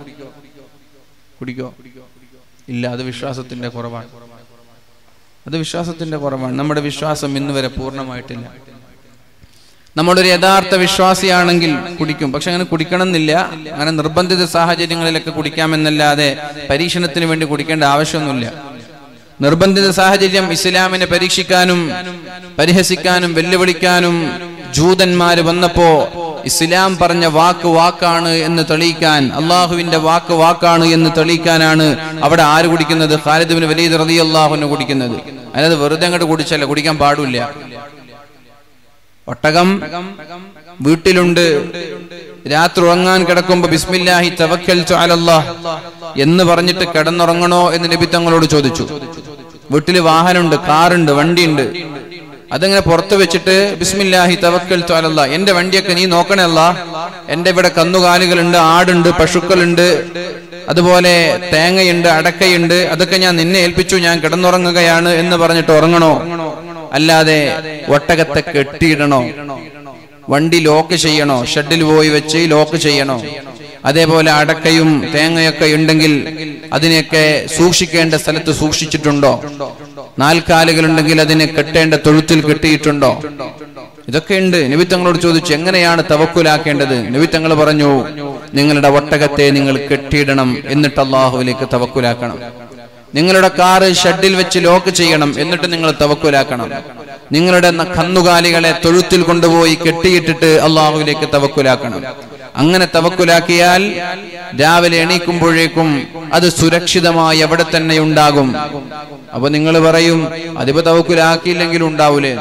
കുടിക്കോ ഇല്ല അത് വിശ്വാസത്തിന്റെ കുറവാണ് അത് വിശ്വാസത്തിന്റെ കുറവാണ് നമ്മുടെ വിശ്വാസം ഇന്ന് വരെ പൂർണ്ണമായിട്ടില്ല നമ്മളൊരു യഥാർത്ഥ വിശ്വാസിയാണെങ്കിൽ കുടിക്കും പക്ഷെ അങ്ങനെ കുടിക്കണം എന്നില്ല അങ്ങനെ നിർബന്ധിത സാഹചര്യങ്ങളിലൊക്കെ കുടിക്കാമെന്നല്ലാതെ പരീക്ഷണത്തിന് വേണ്ടി കുടിക്കേണ്ട ആവശ്യമൊന്നുമില്ല നിർബന്ധിത സാഹചര്യം ഇസ്ലാമിനെ പരീക്ഷിക്കാനും പരിഹസിക്കാനും വെല്ലുവിളിക്കാനും ജൂതന്മാര് വന്നപ്പോ ഇസ്ലാം പറഞ്ഞ വാക്ക് വാക്കാണ് എന്ന് തെളിയിക്കാൻ അള്ളാഹുവിന്റെ വാക്ക് വാക്കാണ് എന്ന് തെളിയിക്കാനാണ് അവിടെ ആര് കുടിക്കുന്നത് ഖാലിദ് ബിൻ വലീദ് റളിയല്ലാഹുവിന് കുടിക്കുന്നത് അതിനത് വെറുതെ അങ്ങോട്ട് കുടിച്ചല്ല കുടിക്കാൻ പാടില്ല ഒട്ടകം വീട്ടിലുണ്ട് രാത്രി ഉറങ്ങാൻ കിടക്കുമ്പോ ബിസ്മില്ലാഹി തവക്കൽതു അലല്ലാഹ് എന്ന് പറഞ്ഞിട്ട് കിടന്നുറങ്ങണോ എന്ന് നബി തങ്ങളോട് ചോദിച്ചു വീട്ടില് വാഹനമുണ്ട് കാറുണ്ട് വണ്ടിയുണ്ട് അതങ്ങനെ പുറത്ത് വെച്ചിട്ട് ബിസ്മില്ലാഹി തവക്കൽതു അലല്ലാഹ് എന്റെ വണ്ടിയൊക്കെ നീ നോക്കണല്ല എന്റെ ഇവിടെ കന്നുകാലികളുണ്ട് ആടുണ്ട് പശുക്കളുണ്ട് അതുപോലെ തേങ്ങയുണ്ട് അടക്കയുണ്ട് അതൊക്കെ ഞാൻ നിന്നെ ഏൽപ്പിച്ചു ഞാൻ കിടന്നുറങ്ങുകയാണ് എന്ന് പറഞ്ഞിട്ട് ഉറങ്ങണോ അല്ലാതെ ഒട്ടകത്തെ കെട്ടിയിടണോ വണ്ടി ലോക്ക് ചെയ്യണോ ഷെഡിൽ പോയി വെച്ച് ലോക്ക് ചെയ്യണോ അതേപോലെ അടക്കയും തേങ്ങയൊക്കെ ഉണ്ടെങ്കിൽ അതിനെയൊക്കെ സൂക്ഷിക്കേണ്ട സ്ഥലത്ത് സൂക്ഷിച്ചിട്ടുണ്ടോ നാൽക്കാലുകൾ ഉണ്ടെങ്കിൽ അതിനെ കെട്ടേണ്ട തൊഴുത്തിൽ കെട്ടിയിട്ടുണ്ടോ ഇതൊക്കെ ഉണ്ട് നിമിത്തങ്ങളോട് ചോദിച്ചു എങ്ങനെയാണ് തവക്കുലാക്കേണ്ടത് നിമിത്തങ്ങൾ പറഞ്ഞു നിങ്ങളുടെ ഒട്ടകത്തെ നിങ്ങൾ കെട്ടിയിടണം എന്നിട്ട് അള്ളാഹുവിലേക്ക് തവക്കുലാക്കണം നിങ്ങളുടെ കാറ് ഷെഡിൽ വെച്ച് ലോക്ക് ചെയ്യണം എന്നിട്ട് നിങ്ങൾ തവക്കുലാക്കണം നിങ്ങളുടെ ന- കന്നുകാലികളെ തൊഴുത്തിൽ കൊണ്ടുപോയി കെട്ടിയിട്ടിട്ട് അള്ളാഹുവിലേക്ക് തവക്കുലാക്കണം അങ്ങനെ തവക്കുലാക്കിയാൽ രാവിലെ എണീക്കുമ്പോഴേക്കും അത് സുരക്ഷിതമായി എവിടെ തന്നെ ഉണ്ടാകും അപ്പൊ നിങ്ങൾ പറയും അതിപ്പോ തവക്കുലാക്കിയില്ലെങ്കിലും ഉണ്ടാവൂലേ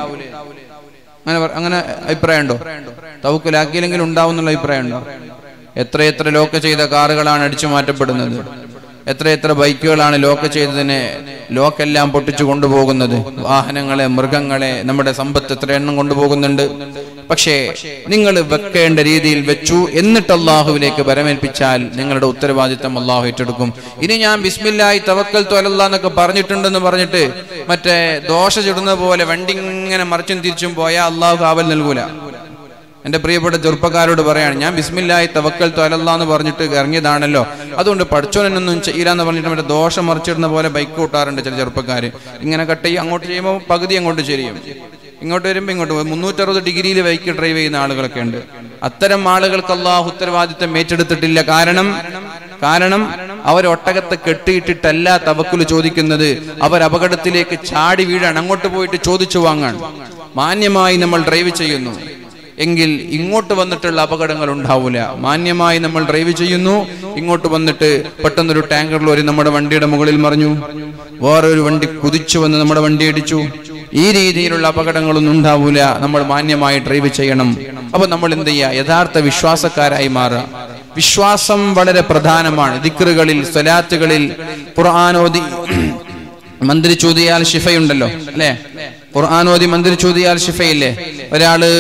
അങ്ങനെ പറ- അങ്ങനെ അഭിപ്രായം ഉണ്ടോ തവക്കുലാക്കിയില്ലെങ്കിൽ ഉണ്ടാവും എന്നുള്ള അഭിപ്രായം ഉണ്ടോ എത്ര എത്ര ലോക്ക് ചെയ്ത കാറുകളാണ് അടിച്ചു മാറ്റപ്പെടുന്നത് എത്ര എത്ര ബൈക്കുകളാണ് ലോക്ക് ചെയ്തതിനെ ലോക്കെല്ലാം പൊട്ടിച്ചു കൊണ്ടുപോകുന്നത് വാഹനങ്ങളെ മൃഗങ്ങളെ നമ്മുടെ സമ്പത്ത് എത്ര എണ്ണം കൊണ്ടുപോകുന്നുണ്ട് പക്ഷേ നിങ്ങൾ വെക്കേണ്ട രീതിയിൽ വെച്ചു എന്നിട്ട് അള്ളാഹുവിലേക്ക് പരമേൽപ്പിച്ചാൽ നിങ്ങളുടെ ഉത്തരവാദിത്തം അള്ളാഹു ഏറ്റെടുക്കും ഇനി ഞാൻ ബിസ്മില്ലായി തവക്കൽ തോലല്ല എന്നൊക്കെ പറഞ്ഞിട്ടുണ്ടെന്ന് പറഞ്ഞിട്ട് മറ്റേ ദോശ ചുടുന്ന പോലെ വണ്ടി ഇങ്ങനെ മറിച്ചും തിരിച്ചും പോയാൽ അള്ളാഹു കാവൽ നൽകൂല എന്റെ പ്രിയപ്പെട്ട ചെറുപ്പക്കാരോട് പറയാണ് ഞാൻ ബിസ്മില്ലായി തവക്കൽ തോലല്ല എന്ന് പറഞ്ഞിട്ട് ഇറങ്ങിയതാണല്ലോ അതുകൊണ്ട് പഠിച്ചോനൊന്നും ചെയ്യില്ല എന്ന് പറഞ്ഞിട്ട് മറ്റേ ദോഷം മറിച്ചിടുന്ന പോലെ ബൈക്ക് കൂട്ടാറുണ്ട് ചില ചെറുപ്പക്കാർ ഇങ്ങനെ കട്ട് ചെയ്യും അങ്ങോട്ട് ചെയ്യുമ്പോൾ പകുതി അങ്ങോട്ട് ചെയ്യും ഇങ്ങോട്ട് വരുമ്പോൾ ഇങ്ങോട്ട് പോകും മുന്നൂറ്ററുപത് ഡിഗ്രിയിൽ ബൈക്ക് ഡ്രൈവ് ചെയ്യുന്ന ആളുകളൊക്കെ ഉണ്ട് അത്തരം ആളുകൾക്ക് അള്ളാഹു ഉത്തരവാദിത്തം ഏറ്റെടുത്തിട്ടില്ല കാരണം കാരണം അവർ ഒട്ടകത്തെ കെട്ടിയിട്ടിട്ടല്ല തവക്കുല് ചോദിക്കുന്നത് അവർ അപകടത്തിലേക്ക് ചാടി വീഴാൻ അങ്ങോട്ട് പോയിട്ട് ചോദിച്ചു വാങ്ങാൻ മാന്യമായി നമ്മൾ ഡ്രൈവ് ചെയ്യുന്നു എങ്കിൽ ഇങ്ങോട്ട് വന്നിട്ടുള്ള അപകടങ്ങൾ ഉണ്ടാവില്ല മാന്യമായി നമ്മൾ ഡ്രൈവ് ചെയ്യുന്നു ഇങ്ങോട്ട് വന്നിട്ട് പെട്ടെന്നൊരു ടാങ്കർ ലോറി നമ്മുടെ വണ്ടിയുടെ മുകളിൽ മറിഞ്ഞു വേറൊരു വണ്ടി കുതിച്ചു വന്ന് നമ്മുടെ വണ്ടി ഇടിച്ചു ഈ രീതിയിലുള്ള അപകടങ്ങളൊന്നും ഉണ്ടാവില്ല നമ്മൾ മാന്യമായി ഡ്രൈവ് ചെയ്യണം അപ്പൊ നമ്മൾ എന്ത് ചെയ്യുക യഥാർത്ഥ വിശ്വാസക്കാരായി മാറുക വിശ്വാസം വളരെ പ്രധാനമാണ് ദിക്റുകളിൽ സ്വലാത്തുകളിൽ ഖുർആാനോദി മന്ത്രിച്ചൂതിയാൽ ഷിഫയുണ്ടല്ലോ അല്ലെ ഖുർആാനോദി മന്ത്രിച്ചൂതിയാൽ ഷിഫയില്ലേ ഒരാള്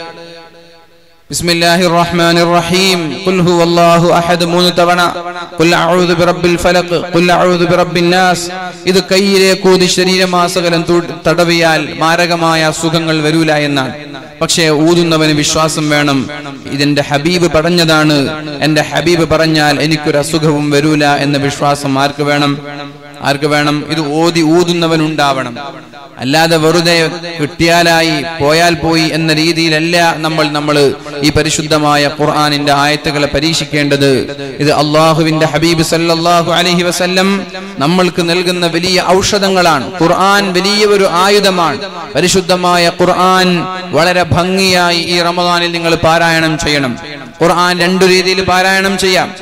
ബിസ്മില്ലാഹി റഹ്മാനി റഹീം ഖുൽ ഹുവല്ലാഹു അഹദ് മൂന്ന് തവണ ഖുൽ അഊദു ബിറബ്ബിൽ ഫലഖ് ഖുൽ അഊദു ബിറബ്ബിൻ നാസ് ഇത് കയ്യിലേക്ക് ഊതി ശരീരമാസകലം തു- തടവിയാൽ മാരകമായ അസുഖങ്ങൾ വരൂല എന്നാണ് പക്ഷേ ഊതുന്നവന് വിശ്വാസം വേണം ഇതെന്റെ ഹബീബ് പറഞ്ഞതാണ് എന്റെ ഹബീബ് പറഞ്ഞാൽ എനിക്കൊരു അസുഖവും വരൂല എന്ന വിശ്വാസം ആർക്ക് വേണം ആർക്ക് വേണം ഇത് ഓതി ഊതുന്നവൻ ഉണ്ടാവണം അല്ലാതെ വെറുതെ കിട്ടിയാലായി പോയാൽ പോയി എന്ന രീതിയിലല്ല നമ്മൾ നമ്മൾ ഈ പരിശുദ്ധമായ ഖുർആനിന്റെ ആയത്തുകളെ പരീക്ഷിക്കേണ്ടത് ഇത് അള്ളാഹുവിന്റെ ഹബീബ് സല്ലല്ലാഹു അലൈഹി വസല്ലം നമ്മൾക്ക് നൽകുന്ന വലിയ ഔഷധങ്ങളാണ് ഖുർആൻ വലിയ ഒരു ആയുധമാണ് പരിശുദ്ധമായ ഖുർആൻ വളരെ ഭംഗിയായി ഈ റമദാനിൽ നിങ്ങൾ പാരായണം ചെയ്യണം ഖുർആൻ രണ്ടു രീതിയിൽ പാരായണം ചെയ്യാം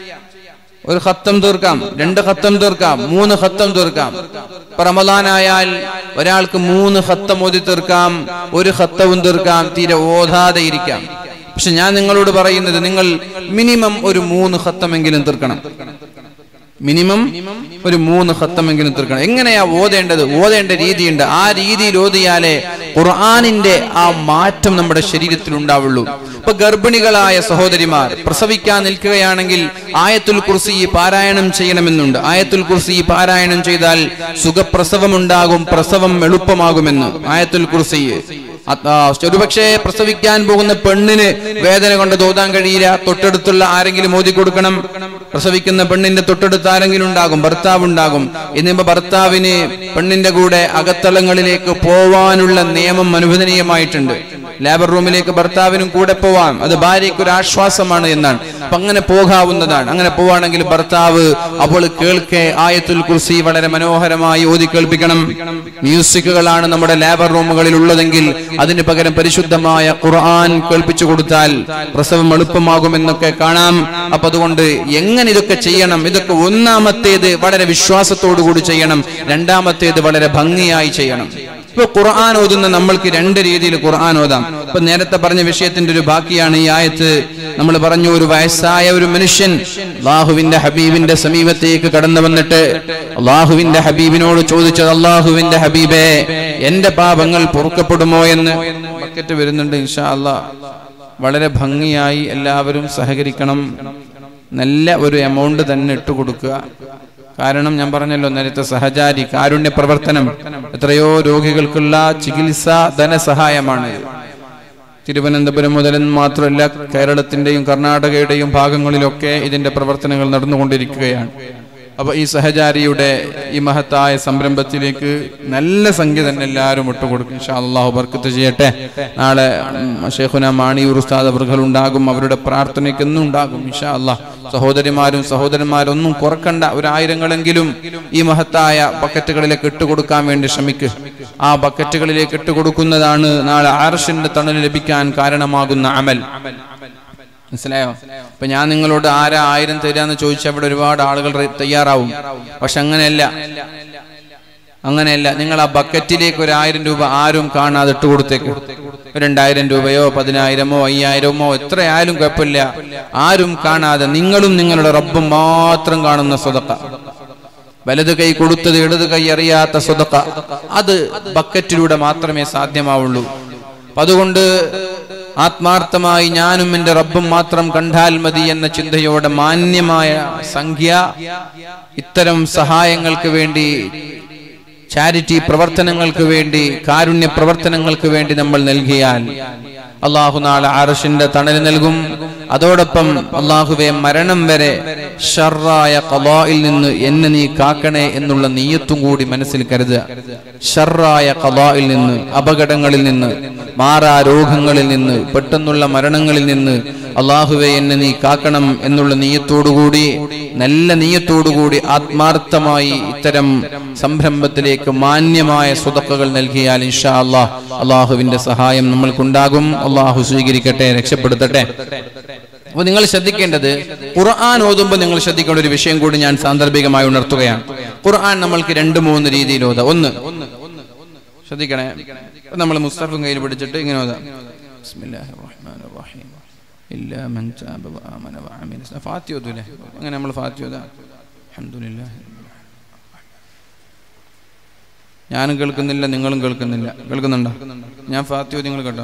ഒരു ഖത്തം തീർക്കാം രണ്ട് ഖത്തം തീർക്കാം മൂന്ന് ഖത്തം തീർക്കാം ഇപ്പൊ റമദാനായാൽ ഒരാൾക്ക് മൂന്ന് ഖത്തം ഓതി തീർക്കാം ഒരു ഖത്തവും തീർക്കാം തീരെ ഓതാതെ ഇരിക്കാം പക്ഷെ ഞാൻ നിങ്ങളോട് പറയുന്നത് നിങ്ങൾ മിനിമം ഒരു മൂന്ന് ഖത്തമെങ്കിലും തീർക്കണം മിനിമം ഒരു മൂന്ന് ഖത്തമെങ്കിലും തീർക്കണം എങ്ങനെയാ ഓതേണ്ടത് ഓതേണ്ട രീതിയുണ്ട് ആ രീതിയിൽ ഓതിയാലേ ഖുർആാനിന്റെ ആ മാറ്റം നമ്മുടെ ശരീരത്തിൽ ഉണ്ടാവുള്ളൂ ഇപ്പൊ ഗർഭിണികളായ സഹോദരിമാർ പ്രസവിക്കാൻ നിൽക്കുകയാണെങ്കിൽ ആയത്തുൽ കുർസി പാരായണം ചെയ്യണമെന്നുണ്ട് ആയത്തുൽ കുർസി പാരായണം ചെയ്താൽ സുഖപ്രസവമുണ്ടാകും പ്രസവം എളുപ്പമാകുമെന്ന് ആയത്തുൽ കുർസി അത് ആ, ഒരുപക്ഷെ പ്രസവിക്കാൻ പോകുന്ന പെണ്ണിന് വേദന കൊണ്ട് തോതാൻ കഴിയില്ല തൊട്ടടുത്തുള്ള ആരെങ്കിലും ഓതി കൊടുക്കണം പ്രസവിക്കുന്ന പെണ്ണിന്റെ തൊട്ടടുത്ത് ആരെങ്കിലും ഉണ്ടാകും ഭർത്താവ് ഉണ്ടാകും എന്നിപ്പോ ഭർത്താവിന് പെണ്ണിന്റെ കൂടെ അകത്തളങ്ങളിലേക്ക് പോവാനുള്ള നിയമം അനുവദനീയമായിട്ടുണ്ട് ലേബർ റൂമിലേക്ക് ഭർത്താവിനും കൂടെ പോവാം അത് ഭാര്യയ്ക്ക് ഒരു ആശ്വാസമാണ് എന്നാണ് അപ്പൊ അങ്ങനെ പോകാവുന്നതാണ് അങ്ങനെ പോവാണെങ്കിൽ ഭർത്താവ് അവൾ കേൾക്കെ ആയത്തുൽ കുർസി വളരെ മനോഹരമായി ഓതി കേൾപ്പിക്കണം മ്യൂസിക്കുകളാണ് നമ്മുടെ ലേബർ റൂമുകളിൽ ഉള്ളതെങ്കിൽ അതിന് പകരം പരിശുദ്ധമായ ഖുർആൻ കേൾപ്പിച്ചു കൊടുത്താൽ പ്രസവം എളുപ്പമാകുമെന്നൊക്കെ കാണാം അപ്പൊ അതുകൊണ്ട് എങ്ങനെ ഇതൊക്കെ ചെയ്യണം ഇതൊക്കെ ഒന്നാമത്തേത് വളരെ വിശ്വാസത്തോടു കൂടി ചെയ്യണം രണ്ടാമത്തേത് വളരെ ഭംഗിയായി ചെയ്യണം ഇപ്പൊ ഖുർആൻ ഓതുന്ന നമ്മൾക്ക് രണ്ട് രീതിയിൽ ഖുർആൻ ഓതാം ഇപ്പൊ നേരത്തെ പറഞ്ഞ വിഷയത്തിന്റെ ഒരു ബാക്കിയാണ് ഈ ആയത്ത് നമ്മൾ പറഞ്ഞു ഒരു വയസ്സായ ഒരു മനുഷ്യൻ അള്ളാഹുവിന്റെ ഹബീബിന്റെ സമീപത്തേക്ക് കടന്നു വന്നിട്ട് അള്ളാഹുവിന്റെ ഹബീബിനോട് ചോദിച്ചത് അള്ളാഹുവിന്റെ ഹബീബേ എന്റെ പാപങ്ങൾ പൊറുക്കപ്പെടുമോ എന്ന് ബക്കറ്റ് വരുന്നുണ്ട് ഇൻഷാ അല്ലാ വളരെ ഭംഗിയായി എല്ലാവരും സഹകരിക്കണം നല്ല ഒരു എമൗണ്ട് തന്നെ ഇട്ട് കൊടുക്കുക കാരണം ഞാൻ പറഞ്ഞല്ലോ നേരത്തെ സഹചാരി കാരുണ്യ പ്രവർത്തനം എത്രയോ രോഗികൾക്കുള്ള ചികിത്സ ധനസഹായമാണ് തിരുവനന്തപുരം മുതൽ മാത്രമല്ല കേരളത്തിന്റെയും കർണാടകയുടെയും ഭാഗങ്ങളിലൊക്കെ ഇതിന്റെ പ്രവർത്തനങ്ങൾ നടന്നുകൊണ്ടിരിക്കുകയാണ് അപ്പൊ ഈ സഹചാരിയുടെ ഈ മഹത്തായ സംരംഭത്തിലേക്ക് നല്ല സംഖ്യ തന്നെ എല്ലാവരും ഇട്ടുകൊടുക്കും ഇൻഷാ അള്ളാഹു ബർക്കത്ത് ചെയ്യട്ടെ നാളെ ഷെയ്ഖുന മാണിയൂർ ഉസ്താദ് അവർകൾ ഉണ്ടാകും അവരുടെ പ്രാർത്ഥനയ്ക്ക് എന്നും ഉണ്ടാകും ഇൻഷാ അള്ളാഹ് സഹോദരിമാരും സഹോദരന്മാരും ഒന്നും കുറക്കണ്ട ഒരായിരങ്ങളെങ്കിലും ഈ മഹത്തായ ബക്കറ്റുകളിലേക്ക് ഇട്ടുകൊടുക്കാൻ വേണ്ടി ശ്രമിക്കുക ആ ബക്കറ്റുകളിലേക്ക് ഇട്ടുകൊടുക്കുന്നതാണ് നാളെ ആർഷിന്റെ തണൽ ലഭിക്കാൻ കാരണമാകുന്ന അമൽ മനസ്സിലായോ ഇപ്പൊ ഞാൻ നിങ്ങളോട് ആരാ ആയിരം തരാന്ന് ചോദിച്ചാൽ ഇവിടെ ഒരുപാട് ആളുകൾ റെ- തയ്യാറാവും പക്ഷെ അങ്ങനെയല്ല അങ്ങനെയല്ല നിങ്ങൾ ആ ബക്കറ്റിലേക്ക് ഒരു ആയിരം രൂപ ആരും കാണാതെ ഇട്ട് കൊടുത്തേക്ക് ഒരു രണ്ടായിരം രൂപയോ പതിനായിരമോ അയ്യായിരമോ എത്രയായാലും കുഴപ്പമില്ല ആരും കാണാതെ നിങ്ങളും നിങ്ങളുടെ റബ്ബും മാത്രം കാണുന്ന സ്വതക്ക വലത് കൈ കൊടുത്തത് ഇടത് കൈ അറിയാത്ത സ്വതക്ക അത് ബക്കറ്റിലൂടെ മാത്രമേ സാധ്യമാവുള്ളൂ അപ്പൊ അതുകൊണ്ട് ആത്മാർത്ഥമായി ഞാനും എന്റെ റബ്ബും മാത്രം കണ്ടാൽ മതി എന്ന ചിന്തയോടെ മാന്യമായ സംഖ്യ ഇത്തരം സഹായങ്ങൾക്ക് വേണ്ടി ചാരിറ്റി പ്രവർത്തനങ്ങൾക്ക് വേണ്ടി കാരുണ്യ പ്രവർത്തനങ്ങൾക്ക് വേണ്ടി നമ്മൾ നൽകിയാൽ അള്ളാഹു നാളെ അറഷിന്റെ തണൽ നൽകും അതോടൊപ്പം അള്ളാഹുവെ മരണം വരെ ഷർറായ കലായിൽ നിന്ന് എന്നെ നീ കാക്കണേ എന്നുള്ള നീയത്തും കൂടി മനസ്സിൽ കരുതുക ഷർറായ കലായിൽ നിന്ന് അപകടങ്ങളിൽ നിന്ന് മാറാ രോഗങ്ങളിൽ നിന്ന് പെട്ടെന്നുള്ള മരണങ്ങളിൽ നിന്ന് അള്ളാഹുവെ എന്നെ നീ കാക്കണം എന്നുള്ള നീയത്തോടുകൂടി നല്ല നീയത്തോടുകൂടി ആത്മാർത്ഥമായി ഇത്തരം സംരംഭത്തിലേക്ക് മാന്യമായ സ്വതക്കകൾ നൽകിയാൽ ഇൻഷാ അള്ളാഹ് അള്ളാഹുവിന്റെ സഹായം നമ്മൾക്കുണ്ടാകും അള്ളാഹു സ്വീകരിക്കട്ടെ രക്ഷപ്പെടുത്തട്ടെ അപ്പൊ നിങ്ങൾ ശ്രദ്ധിക്കേണ്ടത് ഖുർആൻ ഓതുമ്പോൾ നിങ്ങൾ ശ്രദ്ധിക്കേണ്ട ഒരു വിഷയം കൂടി ഞാൻ സാന്ദർഭികമായി ഉണർത്തുകയാണ് ഖുർആൻ നമ്മൾക്ക് രണ്ട് മൂന്ന് രീതിയിൽ ഓതാം ഒന്ന് ശ്രദ്ധിക്കണേ നമ്മൾ മുസ്തഫും കയ്യിൽ പിടിച്ചിട്ട് ഇങ്ങനെ ഓതാം ബിസ്മില്ലാഹിർ റഹ്മാനിർ റഹീം ഇല്ലാ മൻ താബ വആമന വഅമില സ- ഫാത്തിഹ ഓതൂലേ അങ്ങനെ നമ്മൾ ഫാത്തിഹ ഓതാം അൽഹംദുലില്ലാഹി ഞാനും കേൾക്കുന്നില്ല നിങ്ങളും കേൾക്കുന്നില്ല കേൾക്കുന്നുണ്ടോ ഞാൻ ഫാത്തിഹ നിങ്ങൾ കേട്ടോ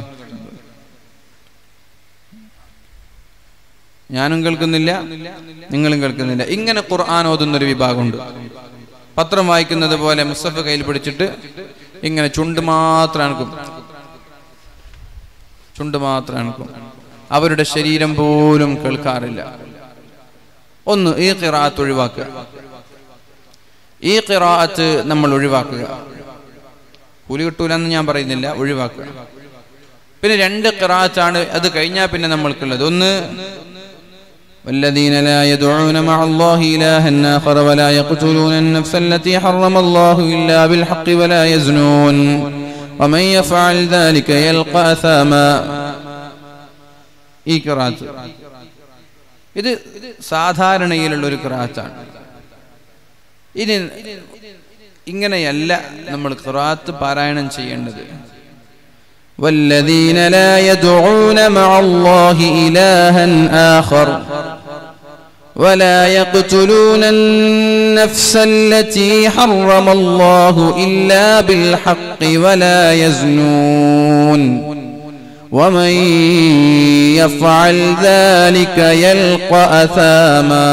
ഞാനും കേൾക്കുന്നില്ല നിങ്ങളും കേൾക്കുന്നില്ല ഇങ്ങനെ ഖുർആൻ ഓതുന്ന ഒരു വിഭാഗമുണ്ട് പത്രം വായിക്കുന്നത് പോലെ മുസ്തഫ കയ്യിൽ പിടിച്ചിട്ട് ഇങ്ങനെ ചുണ്ട് മാത്രം അനക്കും ചുണ്ട് മാത്രം അനക്കും അവരുടെ ശരീരം പോലും കേൾക്കാറില്ല ഒന്ന് ഈ ഖിറാത്ത് ഒഴിവാക്കുക ഈ ഖിറാത്ത് നമ്മൾ ഒഴിവാക്കുക കൂലി കിട്ടൂല എന്ന് ഞാൻ പറയുന്നില്ല ഒഴിവാക്കുക പിന്നെ രണ്ട് ഖിറാത്താണ് അത് കഴിഞ്ഞാൽ പിന്നെ നമ്മൾക്കുള്ളത് ഒന്ന് والذين لا يدعون مع الله إلها آخر ولا يقتلون النفس التي حرم الله إلا بالحق ولا يزنون ومن يفعل ذلك يلقى أثاما ഈ കിറാത്ത് ഇത് സാധാരണയിലുള്ള ഒരു കിറാത്താണ് ഇനി ഇങ്ങനെയല്ല നമ്മൾ ഖിറാത്ത് പാരായണം ചെയ്യേണ്ടത് والذين لا يدعون مع الله إلها آخر ولا يقتلون النفس التي حرم الله إلا بالحق ولا يزنون ومن يفعل ذلك يلقى أثاما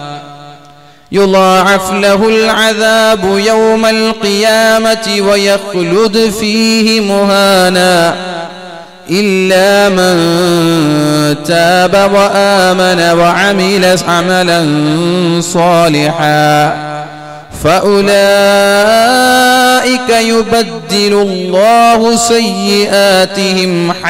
يضاعف له العذاب يوم القيامة ويخلد فيه مهانا إلا من تاب وآمن وعمل عملا صالحا فأولئك يبدل الله سيئاتهم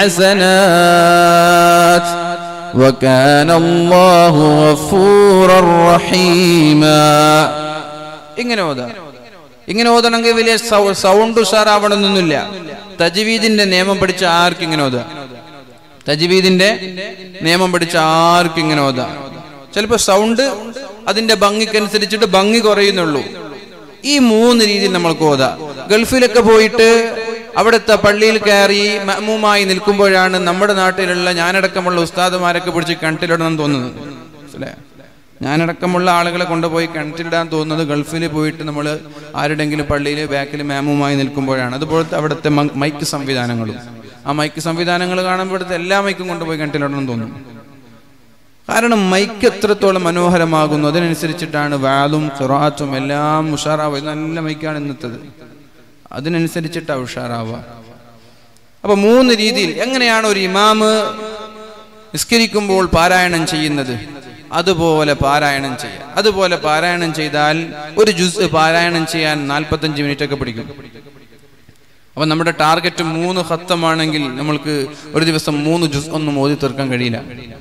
حسنات وكان الله غفورا رحيما ഇങ്ങനെ ഓതാ ഇങ്ങനെ ഓതണമെങ്കിൽ വലിയ സൗ- സൗണ്ട് ഉഷാറാവണമെന്നൊന്നുമില്ല തജ്വീദിന്റെ നിയമം പഠിച്ച ആർക്കും ഇങ്ങനെ ഓതാ തജ്വീദിന്റെ നിയമം പഠിച്ച ആർക്കും ഇങ്ങനെ ഓതാ ചിലപ്പോ സൗണ്ട് അതിന്റെ ഭംഗിക്കനുസരിച്ചിട്ട് ഭംഗി കുറയുന്നുള്ളൂ ഈ മൂന്ന് രീതിയിൽ നമ്മൾക്ക് ഓതാ ഗൾഫിലൊക്കെ പോയിട്ട് അവിടുത്തെ പള്ളിയിൽ കയറി മഅ്മൂമായി നിൽക്കുമ്പോഴാണ് നമ്മുടെ നാട്ടിലുള്ള ഞാനടക്കമുള്ള ഉസ്താദുമാരൊക്കെ പിടിച്ച് കിണറ്റിലിടണം തോന്നുന്നത് മനസ്സിലായോ? ഞാനടക്കമുള്ള ആളുകളെ കൊണ്ടുപോയി കിണറ്റിലിടാൻ തോന്നുന്നത് ഗൾഫിൽ പോയിട്ട് നമ്മൾ ആരുടെങ്കിലും പള്ളിയിൽ ബാക്കിൽ മാമുമായി നിൽക്കുമ്പോഴാണ് അതുപോലത്തെ അവിടുത്തെ മ- മൈക്ക് സംവിധാനങ്ങളും ആ മൈക്ക് സംവിധാനങ്ങൾ കാണുമ്പോൾ ഇവിടുത്തെ എല്ലാ മൈക്കും കൊണ്ടുപോയി കിണറ്റിലിടണം തോന്നും കാരണം മൈക്ക് എത്രത്തോളം മനോഹരമാകുന്നു അതിനനുസരിച്ചിട്ടാണ് വാലും ഖിറാത്തും എല്ലാം ഉഷാറാവുക ഇത് നല്ല മൈക്കാണ് ഇന്നത്തത് അതിനനുസരിച്ചിട്ടാണ് ഉഷാറാവുക അപ്പൊ മൂന്ന് രീതിയിൽ എങ്ങനെയാണ് ഒരു ഇമാമ് നിസ്കരിക്കുമ്പോൾ പാരായണം ചെയ്യുന്നത് അതുപോലെ പാരായണം ചെയ്യാം അതുപോലെ പാരായണം ചെയ്താൽ ഒരു ജുസ് പാരായണം ചെയ്യാൻ നാൽപ്പത്തഞ്ച് മിനിറ്റ് ഒക്കെ പിടിക്കും അപ്പൊ നമ്മുടെ ടാർഗറ്റ് മൂന്ന് ഹത്തമാണെങ്കിൽ നമ്മൾക്ക് ഒരു ദിവസം മൂന്ന് ജുസ് ഒന്നും ഓതി തീർക്കാൻ കഴിയില്ല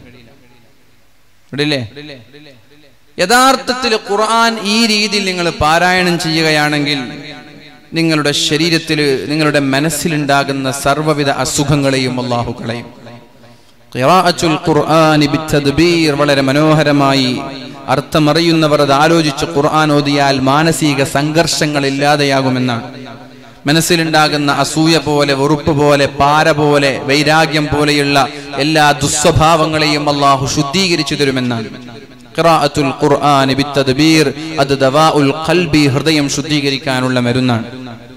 ഇടില്ലേ യഥാർത്ഥത്തിൽ ഖുർആൻ ഈ രീതിയിൽ നിങ്ങൾ പാരായണം ചെയ്യുകയാണെങ്കിൽ നിങ്ങളുടെ ശരീരത്തിൽ നിങ്ങളുടെ മനസ്സിലുണ്ടാകുന്ന സർവ്വവിധ അസുഖങ്ങളെയും അള്ളാഹു കളയും ഖിറാഅത്തുൽ ഖുർആനി ബിത്തദ്ബീർ വളരെ മനോഹരമായി അർത്ഥമറിയുന്നവർ അത് ആലോചിച്ച് ഖുർആൻ ഓതിയാൽ മാനസിക സംഘർഷങ്ങൾ ഇല്ലാതെയാകുമെന്നാണ് മനസ്സിലുണ്ടാകുന്ന അസൂയ പോലെ വെറുപ്പ് പോലെ പാര പോലെ വൈരാഗ്യം പോലെയുള്ള എല്ലാ ദുസ്വഭാവങ്ങളെയും അള്ളാഹു ശുദ്ധീകരിച്ചു തരുമെന്നാണ് ഖിറാഅത്തുൽ ഖുർആനി ബിത്തദ്ബീർ അത് ദവാഉൽ ഖൽബി ഹൃദയം ശുദ്ധീകരിക്കാനുള്ള മരുന്നാണ്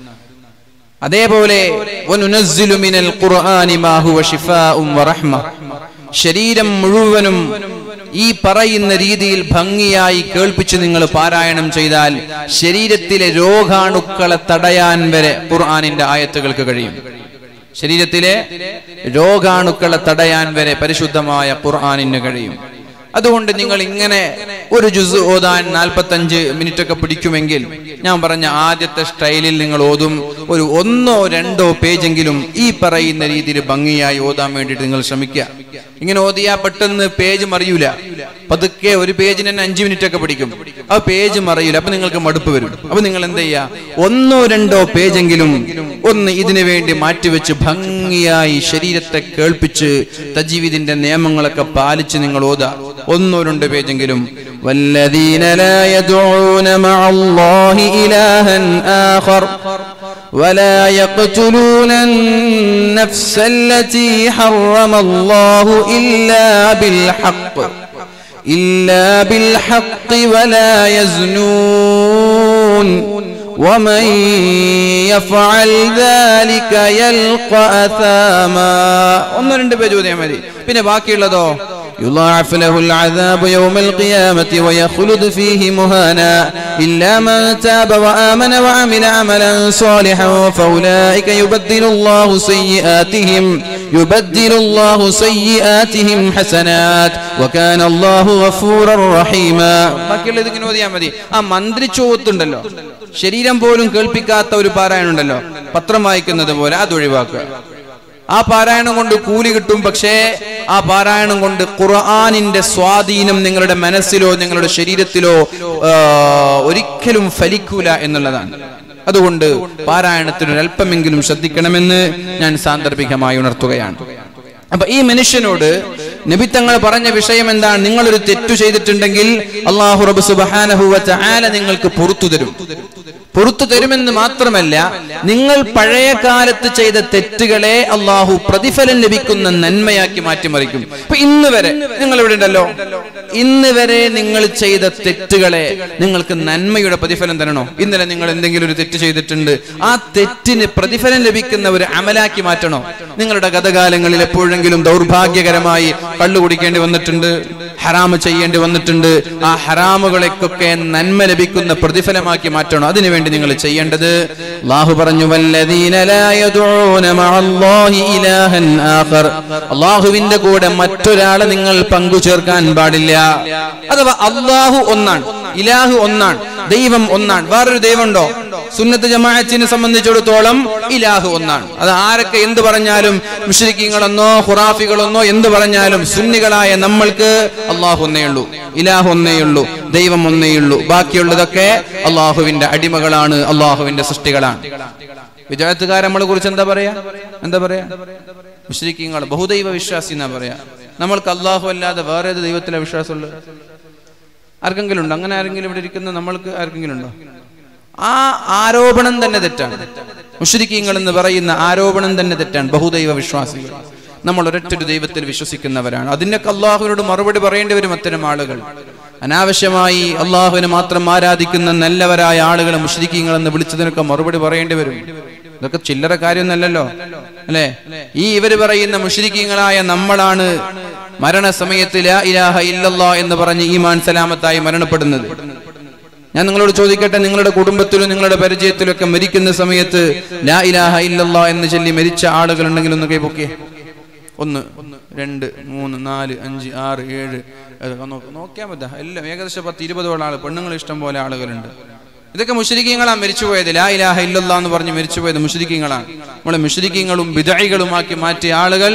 അതേപോലെ വനുനസ്സിലു മിനൽ ഖുർആനി മാ ഹുവ ശിഫാഉം വറഹ്മ ശരീരം മുഴുവനും ഈ പറയുന്ന രീതിയിൽ ഭംഗിയായി കേൾപ്പിച്ച് നിങ്ങൾ പാരായണം ചെയ്താൽ ശരീരത്തിലെ രോഗാണുക്കളെ തടയാൻ വരെ ഖുർആനിന്റെ ആയത്തുകൾക്ക് കഴിയും ശരീരത്തിലെ രോഗാണുക്കളെ തടയാൻ വരെ പരിശുദ്ധമായ ഖുർആനിന് കഴിയും അതുകൊണ്ട് നിങ്ങൾ ഇങ്ങനെ ഒരു ജുസ് ഓതാൻ നാൽപ്പത്തഞ്ച് മിനിറ്റ് ഒക്കെ പിടിക്കുമെങ്കിൽ ഞാൻ പറഞ്ഞ ആദ്യത്തെ സ്റ്റൈലിൽ നിങ്ങൾ ഓതും ഒരു ഒന്നോ രണ്ടോ പേജെങ്കിലും ഈ പറയുന്ന രീതിയിൽ ഭംഗിയായി ഓതാൻ വേണ്ടിയിട്ട് നിങ്ങൾ ശ്രമിക്കുക ഇങ്ങനെ ഓതിയാ പെട്ടെന്ന് പേജ് മറിയൂല പതുക്കെ ഒരു പേജിന് തന്നെ അഞ്ചു മിനിറ്റ് ഒക്കെ പിടിക്കും ആ പേജ് മറിയൂല അപ്പൊ നിങ്ങൾക്ക് മടുപ്പ് വരും അപ്പൊ നിങ്ങൾ എന്ത് ചെയ്യാ ഒന്നോ രണ്ടോ പേജെങ്കിലും ഒന്ന് ഇതിനു വേണ്ടി മാറ്റിവെച്ച് ഭംഗിയായി ശരീരത്തെ കേൾപ്പിച്ച് തജീവിദിന്റെ നിയമങ്ങളൊക്കെ പാലിച്ച് നിങ്ങൾ ഓതാ ഒന്നോ രണ്ടോ പേജെങ്കിലും والذين لا يدعون مع الله إلها آخر ولا يقتلون النفس التي حرم الله إلا بالحق إلا بالحق ولا يزنون ومن يفعل ذلك يلقى أثاما ഒന്ന് രണ്ട് പേജ് ഓതിയാൽ മതി പിന്നെ ബാക്കിയുള്ളതോ يضاعف له العذاب يوم القيامة ويخلد فيه مهانا إلا من تاب وآمن وعمل عملا صالحا فأولئك يبدل الله سيئاتهم يبدل الله سيئاتهم حسنات وكان الله غفورا رحيما ബാക്കിയുള്ളത് ഇങ്ങനെ ഓതിയാൽ മതി ആ മന്ത്രിച്ചോത്തുണ്ടല്ലോ ശരീരം പോലും കേൾപ്പിക്കാത്ത ഒരു പാരായണം ഉണ്ടല്ലോ പത്രം വായിക്കുന്നത് പോലെ അത് ഒഴിവാക്കുക ആ പാരായണം കൊണ്ട് കൂലി കിട്ടും പക്ഷേ ആ പാരായണം കൊണ്ട് ഖുർആാനിന്റെ സ്വാധീനം നിങ്ങളുടെ മനസ്സിലോ നിങ്ങളുടെ ശരീരത്തിലോ ആ, ഒരിക്കലും ഫലിക്കൂല എന്നുള്ളതാണ് അതുകൊണ്ട് പാരായണത്തിന് ഒരു അല്പമെങ്കിലും ശ്രദ്ധിക്കണമെന്ന് ഞാൻ സാന്ദർഭികമായി ഉണർത്തുകയാണ് അപ്പൊ ഈ മനുഷ്യനോട് നബി തങ്ങൾ പറഞ്ഞ വിഷയം എന്താണ് നിങ്ങളൊരു തെറ്റു ചെയ്തിട്ടുണ്ടെങ്കിൽ അള്ളാഹു റബ്ബ് സുബ്ഹാനഹു വ തആല നിങ്ങൾക്ക് പുറത്തു തരും പുറത്തു തരുമെന്ന് മാത്രമല്ല നിങ്ങൾ പഴയ കാലത്ത് ചെയ്ത തെറ്റുകളെ അള്ളാഹു പ്രതിഫലം ലഭിക്കുന്ന നന്മയാക്കി മാറ്റിമറിക്കും ഇപ്പൊ ഇന്ന് വരെ നിങ്ങൾ ഇവിടെ ഉണ്ടല്ലോ ഇന്ന് വരെ നിങ്ങൾ ചെയ്ത തെറ്റുകളെ നിങ്ങൾക്ക് നന്മയുടെ പ്രതിഫലം തരണോ ഇന്നലെ നിങ്ങൾ എന്തെങ്കിലും ഒരു തെറ്റ് ചെയ്തിട്ടുണ്ട് ആ തെറ്റിന് പ്രതിഫലം ലഭിക്കുന്ന ഒരു അമലാക്കി മാറ്റണോ നിങ്ങളുടെ ഗതകാലങ്ങളിൽ എപ്പോഴെങ്കിലും ദൗർഭാഗ്യകരമായി കള്ളു കുടിക്കേണ്ടി വന്നിട്ടുണ്ട് ഹറാമ് ചെയ്യേണ്ടി വന്നിട്ടുണ്ട് ആ ഹറാമുകളെക്കൊക്കെ നന്മ ലഭിക്കുന്ന പ്രതിഫലമാക്കി മാറ്റണം അതിനുവേണ്ടി നിങ്ങൾ ചെയ്യേണ്ടത് അള്ളാഹു പറഞ്ഞു വല്ലദീന ലാ യദഊന മഅല്ലാഹി ഇലാഹൻ ആഖർ അള്ളാഹുവിന്റെ കൂടെ മറ്റൊരാളെ നിങ്ങൾ പങ്കു ചേർക്കാൻ പാടില്ല അഥവാ അള്ളാഹു ഒന്നാണ് ഇലാഹു ഒന്നാണ് ദൈവം ഒന്നാണ് വേറൊരു ദൈവമുണ്ടോ സുന്നത്ത് ജമാഅത്തിനെ സംബന്ധിച്ചിടത്തോളം ഇലാഹു ഒന്നാണ് അത് ആരൊക്കെ എന്ത് പറഞ്ഞാലും മുഷ്രിക്കീങ്ങളെന്നോ ഖുറാഫികളെന്നോ എന്ത് പറഞ്ഞാലും സുന്നികളായ നമ്മൾക്ക് അള്ളാഹു ഒന്നേയുള്ളൂ ഇലാഹു ഒന്നേയുള്ളൂ ദൈവം ഒന്നേയുള്ളൂ ബാക്കിയുള്ളതൊക്കെ അള്ളാഹുവിന്റെ അടിമകളാണ് അള്ളാഹുവിന്റെ സൃഷ്ടികളാണ് വിജയത്തുകാരെ നമ്മളെ കുറിച്ച് എന്താ പറയാ എന്താ പറയാ മുഷ്രിക്കീങ്ങൾ ബഹുദൈവ വിശ്വാസി എന്നാ പറയാ നമ്മൾക്ക് അള്ളാഹു അല്ലാതെ വേറെ ഏത് ദൈവത്തിലെ വിശ്വാസമുള്ളത് ആർക്കെങ്കിലും ഉണ്ടോ അങ്ങനെ ആരെങ്കിലും ഇവിടെ ഇരിക്കുന്ന നമ്മൾക്ക് ആർക്കെങ്കിലും ഉണ്ടോ ആ ആരോപണം തന്നെ തെറ്റാണ് മുഷ്രിക്കീങ്ങൾ എന്ന് പറയുന്ന ആരോപണം തന്നെ തെറ്റാണ് ബഹുദൈവ വിശ്വാസികൾ നമ്മൾ ഒരൊറ്റൊരു ദൈവത്തിൽ വിശ്വസിക്കുന്നവരാണ് അതിനൊക്കെ അള്ളാഹുവിനോട് മറുപടി പറയേണ്ടി വരും അത്തരം ആളുകൾ അനാവശ്യമായി അള്ളാഹുവിനെ മാത്രം ആരാധിക്കുന്ന നല്ലവരായ ആളുകളെ മുഷ്രിക്കീങ്ങൾ എന്ന് വിളിച്ചതിനൊക്കെ മറുപടി പറയേണ്ടി വരും ഇതൊക്കെ ചില്ലറ കാര്യമൊന്നല്ലല്ലോ അല്ലെ ഈ ഇവര് പറയുന്ന മുഷ്രിക്കീങ്ങളായ നമ്മളാണ് മരണസമയത്ത് ലാ ഇലാഹ ഇല്ലല്ലാ എന്ന് പറഞ്ഞ് ഈമാൻ സലാമത്തായി മരണപ്പെടുന്നത് ഞാൻ നിങ്ങളോട് ചോദിക്കട്ടെ നിങ്ങളുടെ കുടുംബത്തിലും നിങ്ങളുടെ പരിചയത്തിലും ഒക്കെ മരിക്കുന്ന സമയത്ത് ലാ ഇലാഹ ഇല്ലല്ലാ എന്ന് ചൊല്ലി മരിച്ച ആളുകൾ ഉണ്ടെങ്കിൽ ഒന്ന് കൈപ്പൊക്കെ ഒന്ന് രണ്ട് മൂന്ന് നാല് അഞ്ച് ആറ് ഏഴ് അതൊക്കെ നോക്ക് നോക്കിയാൽ മതി എല്ലാം ഏകദേശം പത്ത് ഇരുപതോളം ആൾ പെണ്ണുങ്ങൾ ഇഷ്ടം പോലെ ആളുകളുണ്ട് ഇതൊക്കെ മുഷരിക്കങ്ങളാണ് മരിച്ചുപോയത് ലാ ഇലാഹ ഇല്ലല്ലാ എന്ന് പറഞ്ഞ് മരിച്ചുപോയത് മുഷരിക്കങ്ങളാണ് നമ്മളെ മുഷരിക്കങ്ങളും വിദഴികളുമാക്കി മാറ്റിയ ആളുകൾ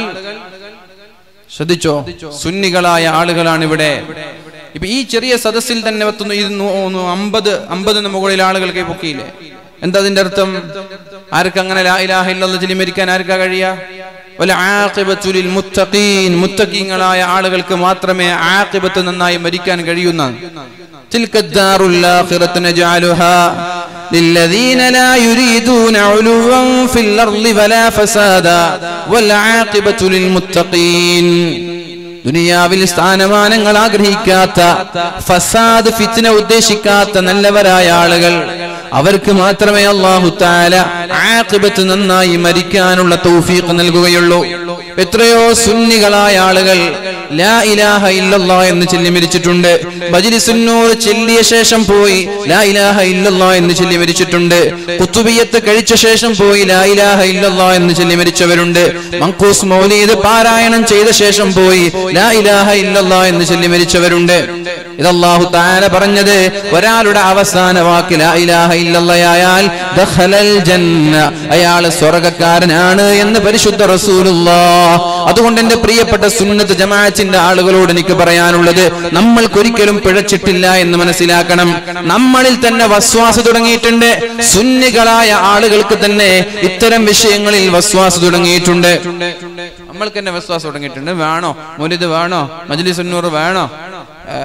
ശ്രദ്ധിച്ചോ സുന്നികളായ ആളുകളാണ് ഇവിടെ ഇപ്പൊ ഈ ചെറിയ സദസ്സിൽ തന്നെ പത്തുന്നു ഇരുന്നു അമ്പത് അമ്പതിന് മുകളിൽ ആളുകൾക്ക് പൊക്കിയില്ലേ എന്താ അതിന്റെ അർത്ഥം ആർക്ക് അങ്ങനെ ലാ ഇലാഹ ഇല്ലല്ലാഹ് ചൊല്ലി മരിക്കാൻ ആർക്കാ കഴിയാ വല ആഖിബത്തു ലിൽ മുത്തഖീൻ മുത്തഖീങ്ങളായ ആളുകൾക്ക് മാത്രമേ ആഖിബത്ത് നന്നായി മരിക്കാൻ കഴിയുന്ന تلك الدار الآخرة نجعلها للذين لا يريدون علوا في الأرض ولا فسادا والعاقبة للمتقين ദുനിയാവിൽ സ്ഥാനമാനങ്ങൾ ആഗ്രഹിക്കാത്ത ഫസാദ് ഫിത്തിന ഉദ്ദേശിക്കാത്ത നല്ലവരായ ആളുകൾ അവർക്ക് മാത്രമേ അള്ളാഹു താല ആഖിബത്ത് നന്നായി മരിക്കാനുള്ള തൗഫീഖ് നൽകുകയുള്ളൂ എത്രയോ സുന്നികളായ ആളുകൾ ലാ ഇലാഹ ഇല്ലല്ലാ എന്ന് ചൊല്ലി മരിച്ചിട്ടുണ്ട് ബജ്ലിസുന്നൂർ ചെല്ലിയ ശേഷം പോയി ലാ ഇലാഹ ഇല്ലല്ലാ എന്ന് ചൊല്ലി മരിച്ചിട്ടുണ്ട് കുത്തുബിയത്ത് കഴിച്ച ശേഷം പോയി ലാ ഇലാഹ ഇല്ലല്ലാ എന്ന് ചൊല്ലി മരിച്ചവരുണ്ട് മങ്കൂസ് മൗലീദ് പാരായണം ചെയ്ത ശേഷം പോയി ലാ ഇലാഹ ഇല്ലല്ലാ എന്ന് ചൊല്ലി മരിച്ചവരുണ്ട് ഇത് അല്ലാഹു തആല പറഞ്ഞത് ഒരാളുടെ അവസാന വാക്ക് ലാ ഇലാഹ ഇല്ലല്ലയായാൽ ദഖലൽ ജന്ന അയാൾ സ്വർഗ്ഗക്കാരനാണ് എന്ന് പരിശുദ്ധ റസൂലുള്ളാഹ് അതുകൊണ്ട് എന്റെ പ്രിയപ്പെട്ട സുന്നത്ത് ജമാഅത്തിന്റെ ആളുകളോട് എനിക്ക് പറയാനുള്ളത് നമ്മൾക്കൊരിക്കലും പിഴച്ചിട്ടില്ല എന്ന് മനസ്സിലാക്കണം നമ്മളിൽ തന്നെ വസ്വാസ് തുടങ്ങിയിട്ടുണ്ട് സുന്നികളായ ആളുകൾക്ക് തന്നെ ഇത്തരം വിഷയങ്ങളിൽ വസ്വാസ് തുടങ്ങിയിട്ടുണ്ട് നമ്മൾക്ക് തന്നെ വസ്വാസ് തുടങ്ങിയിട്ടുണ്ട് വേണോ മുലിത് വേണോ മജ്ലിസ് സുന്നൂർ വേണോ ഏ.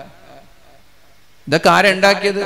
ഇതൊക്കെ ആരുണ്ടാക്കിയത്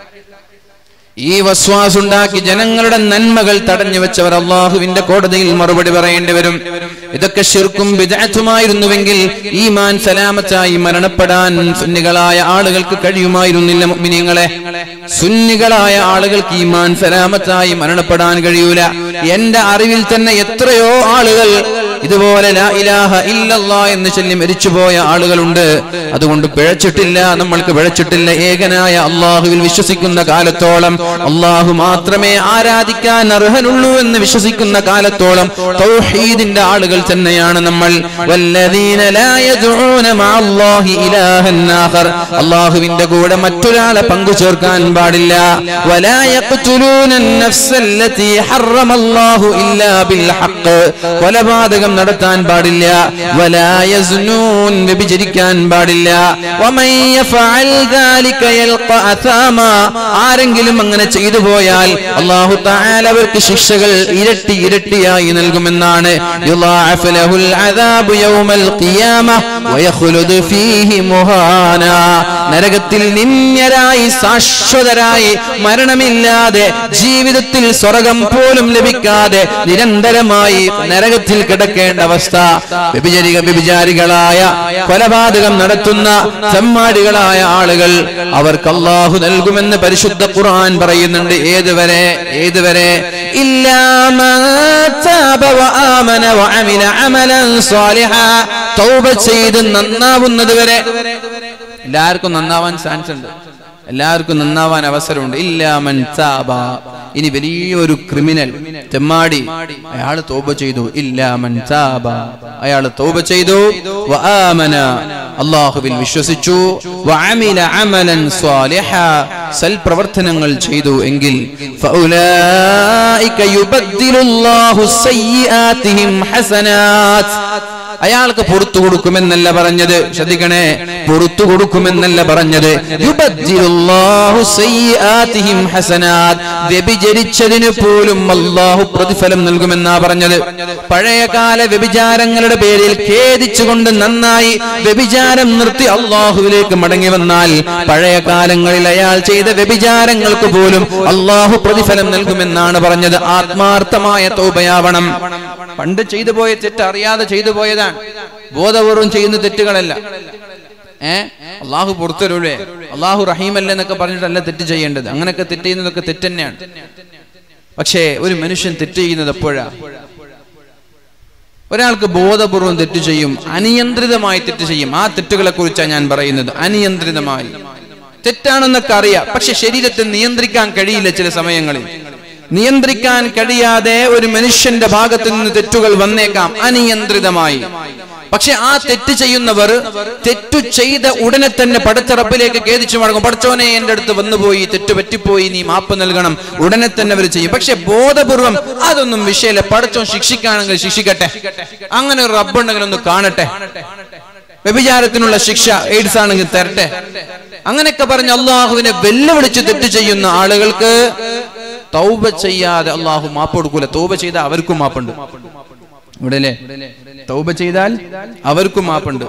ഈ വസ്വാസ് ഉണ്ടാക്കി ജനങ്ങളുടെ നന്മകൾ തടഞ്ഞു വെച്ചവർ അള്ളാഹുവിന്റെ കോടതിയിൽ മറുപടി പറയേണ്ടി വരും ഇതൊക്കെ ശിർക്കും വിദഗ്ധമായിരുന്നുവെങ്കിൽ ഈമാൻ സലാമത്തായി മരണപ്പെടാൻ സുന്നികളായ ആളുകൾക്ക് കഴിയുമായിരുന്നില്ല മുഅ്മിനീങ്ങളെ സുന്നികളായ ആളുകൾക്ക് ഈമാൻ സലാമത്തായി മരണപ്പെടാൻ കഴിയൂല എന്റെ അറിവിൽ തന്നെ എത്രയോ ആളുകൾ ഇതുപോലെ ലാ ഇലാഹ ഇല്ലല്ലാ എന്ന് ചൊല്ലി മരിച്ചുപോയ ആളുകളുണ്ട് അതുകൊണ്ട് പിഴച്ചിട്ടില്ല നമ്മൾക്ക് പിഴച്ചിട്ടില്ല ഏകനായ അള്ളാഹുവിൽ വിശ്വസിക്കുന്ന കാലത്തോളം അള്ളാഹു മാത്രമേ ആരാധിക്കാൻ അർഹനുള്ളൂ എന്ന് വിശ്വസിക്കുന്ന കാലത്തോളം തൗഹീദിന്റെ ആളുകൾ തന്നെയാണ് നമ്മൾ വല്ലദീന ലാ യദ്ഊന മഅല്ലാഹി ഇലാഹൻ ആഖർ അള്ളാഹുവിന്റെ കൂടെ മറ്റൊരാളെ പങ്കു ചേർക്കാൻ പാടില്ല വലാ യഖ്തുലൂന അന്നഫ്സല്ലതി ഹറമല്ലാഹു ഇല്ലാ ബിൽ ഹഖ് കൊലപാതകം നടത്താൻ പാടില്ല വലാ യസ്നൂൻ വ്യഭിചരിക്കാൻ പാടില്ല വമൻ യഫഅൽ ദാലിക യൽഖ അഥാമ ആരെങ്കിലും അങ്ങനെ ചെയ്തു പോയാൽ അല്ലാഹു തആല അവർക്ക് ശിക്ഷകൾ ഇരട്ടി ഇരട്ടിയായി നൽകുമെന്നാണ് യുളാഅഫ് ലഹുൽ അദാബു യൗമൽ ഖിയാമ വയഖ്ലുദു ഫീഹി മുഹാന നരകത്തിൽ നിന്യരായി ശാശ്വതരായി മരണമില്ലാതെ ജീവിതത്തിൽ സ്വർഗം പോലും ലഭിക്കാതെ നിരന്തരമായി നരകത്തിൽ കിടക്കേണ്ട അവസ്ഥ വ്യഭിചരിക വ്യഭിചാരികളായ കൊലപാതകം നടത്തുന്ന ചെമ്മാടികളായ ആളുകൾ അവർക്ക് അള്ളാഹു നൽകുമെന്ന് പരിശുദ്ധ ഖുർആൻ പറയുന്നുണ്ട് ഏതുവരെ ഏതുവരെ ഇല്ലാ മൻ താബ വആമന വഅമില അമലൻ സ്വാലിഹാ തൗബ ചെയ്ത് നന്നാവുന്നത് വരെ എല്ലാവർക്കും നന്നാവാൻ ചാൻസ് ഉണ്ട് എല്ലാവർക്കും നന്നാവാൻ അവസരമുണ്ട് ഇല്ലാമൻ താബ ഇനി വലിയൊരു ക്രിമിനൽ തെമ്മാടി അയാൾ തോപ ചെയ്തു ഇല്ലാമൻ താബ അയാൾ തോപ ചെയ്തു വആമന അള്ളാഹുവിൽ വിശ്വസിച്ചു വഅമില അമലൻ സ്വാലിഹ സൽപ്രവർത്തനങ്ങൾ ചെയ്തു എങ്കിൽ ഫൗലായിക യുബദ്ദിലുല്ലാഹു സയ്യിആതിഹിം ഹസനാത്ത് അയാൾക്ക് പുറത്തു കൊടുക്കുമെന്നല്ല പറഞ്ഞത് ശ്രദ്ധിക്കണേ പുറത്തു കൊടുക്കുമെന്നല്ല പറഞ്ഞത് യുബദ്ദിലുല്ലാഹു സയ്യിആതിഹിം ഹസനാത്ത് വ്യഭിചരിച്ചതിന് പോലും അല്ലാഹു പ്രതിഫലം നൽകുമെന്നാ പറഞ്ഞത് പഴയകാല വ്യഭിചാരങ്ങളുടെ പേരിൽ ഖേദിച്ചുകൊണ്ട് നന്നായി വ്യഭിചാരം നിർത്തി അള്ളാഹുവിലേക്ക് മടങ്ങി വന്നാൽ പഴയ കാലങ്ങളിൽ അയാൾ ചെയ്ത വ്യഭിചാരങ്ങൾക്ക് പോലും അള്ളാഹു പ്രതിഫലം നൽകുമെന്നാണ് പറഞ്ഞത് ആത്മാർത്ഥമായ തൗബയാവണം പണ്ട് ചെയ്തു പോയ തെറ്റ് അറിയാതെ ചെയ്തു പോയതാണ് ബോധപൂർവം ചെയ്യുന്ന തെറ്റുകളല്ല ഏ അള്ളാഹു പുറത്തരൂലേ അള്ളാഹു റഹീമല്ലേ എന്നൊക്കെ പറഞ്ഞിട്ടല്ല തെറ്റ് ചെയ്യേണ്ടത് അങ്ങനെയൊക്കെ തെറ്റ് ചെയ്യുന്നതൊക്കെ തെറ്റ് തന്നെയാണ് പക്ഷേ ഒരു മനുഷ്യൻ തെറ്റ് ചെയ്യുന്നത് എപ്പോഴാ ഒരാൾക്ക് ബോധപൂർവം തെറ്റ് ചെയ്യും അനിയന്ത്രിതമായി തെറ്റ് ചെയ്യും ആ തെറ്റുകളെ കുറിച്ചാണ് ഞാൻ പറയുന്നത് അനിയന്ത്രിതമായി തെറ്റാണെന്നൊക്കെ അറിയാം പക്ഷെ ശരീരത്തെ നിയന്ത്രിക്കാൻ കഴിയില്ല ചില സമയങ്ങളിൽ നിയന്ത്രിക്കാൻ കഴിയാതെ ഒരു മനുഷ്യന്റെ ഭാഗത്ത് നിന്ന് തെറ്റുകൾ വന്നേക്കാം അനിയന്ത്രിതമായി പക്ഷെ ആ തെറ്റ് ചെയ്യുന്നവർ തെറ്റു ചെയ്ത ഉടനെ തന്നെ പടച്ച റബ്ബിലേക്ക് ഖേദിച്ചു മടങ്ങും പടച്ചോനെ എന്റെ അടുത്ത് വന്നുപോയി തെറ്റു പറ്റിപ്പോയി നീ മാപ്പ് നൽകണം ഉടനെ തന്നെ അവർ ചെയ്യും പക്ഷെ ബോധപൂർവം അതൊന്നും വിഷയമല്ല പടച്ചോൻ ശിക്ഷിക്കാണെങ്കിൽ ശിക്ഷിക്കട്ടെ അങ്ങനെ ഒരു റബ്ബുണ്ടെങ്കിൽ ഒന്ന് കാണട്ടെ വ്യഭിചാരത്തിനുള്ള ശിക്ഷ എയ്ഡ്സ് ആണെങ്കിൽ തരട്ടെ അങ്ങനെയൊക്കെ പറഞ്ഞ് അള്ളാഹുവിനെ വെല്ലുവിളിച്ച് തെറ്റ് ചെയ്യുന്ന ആളുകൾക്ക് തൗബ ചെയ്യാതെ അള്ളാഹു മാപ്പ് കൊടുക്കൂല തൗബ ചെയ്താൽ അവർക്കും മാപ്പുണ്ട് ഇവിടെ അല്ലേ തൗബ ചെയ്താൽ അവർക്കും മാപ്പുണ്ട്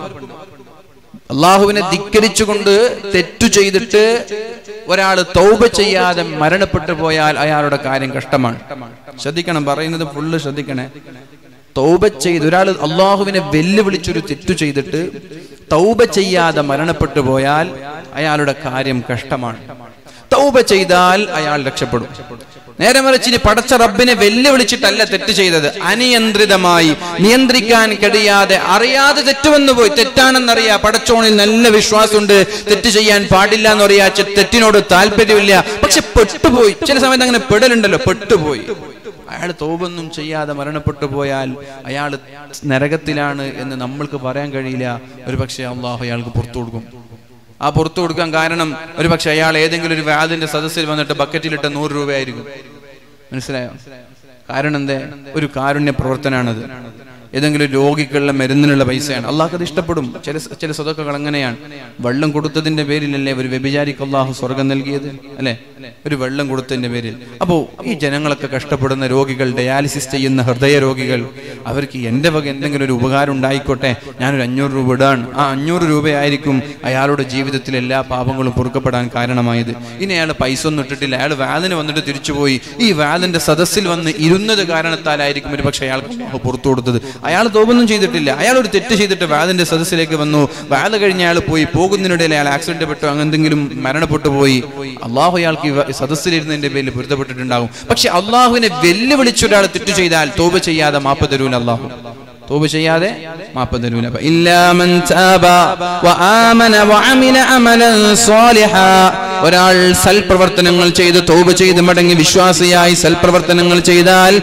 അള്ളാഹുവിനെ ധിക്കരിച്ചുകൊണ്ട് തെറ്റു ചെയ്തിട്ട് ഒരാൾ തൗബ ചെയ്യാതെ മരണപ്പെട്ടു പോയാൽ അയാളുടെ കാര്യം കഷ്ടമാണ് ശ്രദ്ധിക്കണം പറയുന്നത് ഫുള്ള് ശ്രദ്ധിക്കണേ തൗബ ചെയ്ത് ഒരാൾ അള്ളാഹുവിനെ വെല്ലുവിളിച്ചൊരു തെറ്റു ചെയ്തിട്ട് തൗബ ചെയ്യാതെ മരണപ്പെട്ടു പോയാൽ അയാളുടെ കാര്യം കഷ്ടമാണ് തൗബ ചെയ്താൽ അയാൾ രക്ഷപ്പെടും നേരെ മറിച്ച് ഇനി പടച്ച റബ്ബിനെ വെല്ലുവിളിച്ചിട്ടല്ല തെറ്റ് ചെയ്തത് അനിയന്ത്രിതമായി നിയന്ത്രിക്കാൻ കഴിയാതെ അറിയാതെ തെറ്റുവന്നു പോയി തെറ്റാണെന്നറിയാ പടച്ചോണിൽ നല്ല വിശ്വാസമുണ്ട് തെറ്റ് ചെയ്യാൻ പാടില്ല എന്നറിയാ ചെ- തെറ്റിനോട് താല്പര്യമില്ല പക്ഷെ പെട്ടുപോയി ചില സമയത്ത് അങ്ങനെ പെടലുണ്ടല്ലോ പെട്ടുപോയി അയാൾ തോപൊന്നും ചെയ്യാതെ മരണപ്പെട്ടു പോയാൽ അയാൾ നരകത്തിലാണ് എന്ന് നമ്മൾക്ക് പറയാൻ കഴിയില്ല ഒരു പക്ഷേ അള്ളാഹു അയാൾക്ക് പുറത്തു കൊടുക്കും ആ പുറത്തു കൊടുക്കാൻ കാരണം ഒരു പക്ഷെ അയാൾ ഏതെങ്കിലും ഒരു വാദിന്റെ സദസ്സിൽ വന്നിട്ട് ബക്കറ്റിലിട്ട നൂറ് രൂപയായിരിക്കും മനസ്സിലായോ കാരണം എന്തേ ഒരു കാരുണ്യ പ്രവർത്തനാണത് ഏതെങ്കിലും രോഗിക്കുള്ള മരുന്നിനുള്ള പൈസയാണ് അള്ളാഹ് അത് ഇഷ്ടപ്പെടും ചില ചില സ്വതക്കുകൾ അങ്ങനെയാണ് വെള്ളം കൊടുത്തതിന്റെ പേരിലല്ലേ ഒരു വ്യഭിചാരിക്ക് അള്ളാഹു സ്വർഗം നൽകിയത് അല്ലെ ഒരു വെള്ളം കൊടുത്തതിന്റെ പേരിൽ അപ്പോ ഈ ജനങ്ങളൊക്കെ കഷ്ടപ്പെടുന്ന രോഗികൾ ഡയാലിസിസ് ചെയ്യുന്ന ഹൃദയ രോഗികൾ അവർക്ക് എന്റെ വക എന്തെങ്കിലും ഒരു ഉപകാരം ഉണ്ടായിക്കോട്ടെ ഞാനൊരു അഞ്ഞൂറ് രൂപ ഇടാണ് ആ അഞ്ഞൂറ് രൂപയായിരിക്കും അയാളുടെ ജീവിതത്തിൽ എല്ലാ പാപങ്ങളും പൊറുക്കപ്പെടാൻ കാരണമായത് ഇനി അയാൾ പൈസ ഒന്നും ഇട്ടിട്ടില്ല അയാൾ വാലിന് വന്നിട്ട് തിരിച്ചുപോയി ഈ വാലിന്റെ സദസ്സിൽ വന്ന് ഇരുന്നത് കാരണത്താലായിരിക്കും ഒരു പക്ഷെ അയാൾക്ക് അല്ലാഹു പുറത്തു കൊടുത്തത് അയാൾ തോപൊന്നും ചെയ്തിട്ടില്ല അയാൾ ഒരു തെറ്റ് ചെയ്തിട്ട് വാലിന്റെ സദസ്സിലേക്ക് വന്നു വാല് കഴിഞ്ഞ അയാൾ പോയി പോകുന്നതിനിടയിൽ അയാൾ ആക്സിഡന്റ് പെട്ടു അങ്ങനെ എന്തെങ്കിലും മരണപ്പെട്ടു പോയി അള്ളാഹു അയാൾക്ക് ഈ വ- സദസ്സിലിരുന്നതിന്റെ പേരിൽ പൊരുത്തപ്പെട്ടിട്ടുണ്ടാകും പക്ഷെ അള്ളാഹുവിനെ വെല്ലുവിളിച്ചൊരാൾ തെറ്റ് ചെയ്താൽ തോപ ചെയ്യാതെ മാപ്പ് തരൂല അള്ളാഹു തോപ ചെയ്യാതെ മാപ്പ് തരൂല അപ്പൊ ഇല്ലാ മൻ താബ വആമന വഅമില അമലൻ സ്വാലിഹാ ഒരാൾ സൽപ്രവർത്തനങ്ങൾ ചെയ്ത് തോപ ചെയ്ത് മടങ്ങി വിശ്വാസിയായി സൽപ്രവർത്തനങ്ങൾ ചെയ്താൽ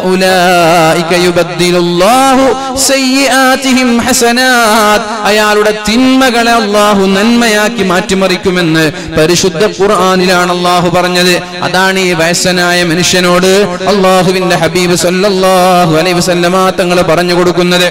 ഫഉലായിക യുബദ്ദിലുല്ലാഹു സയ്യിആതിഹിം ഹസനാത്ത് അയാളുടെ തിന്മകളെ അള്ളാഹു നന്മയാക്കി മാറ്റിമറിക്കുമെന്ന് പരിശുദ്ധ ഖുർആനിലാണ് അള്ളാഹു പറഞ്ഞത് അതാണ് ഈ വയസ്സനായ മനുഷ്യനോട് അള്ളാഹുവിന്റെ ഹബീബ് സല്ലല്ലാഹു അലൈഹി വസല്ലമ തങ്ങൾ പറഞ്ഞു കൊടുക്കുന്നത്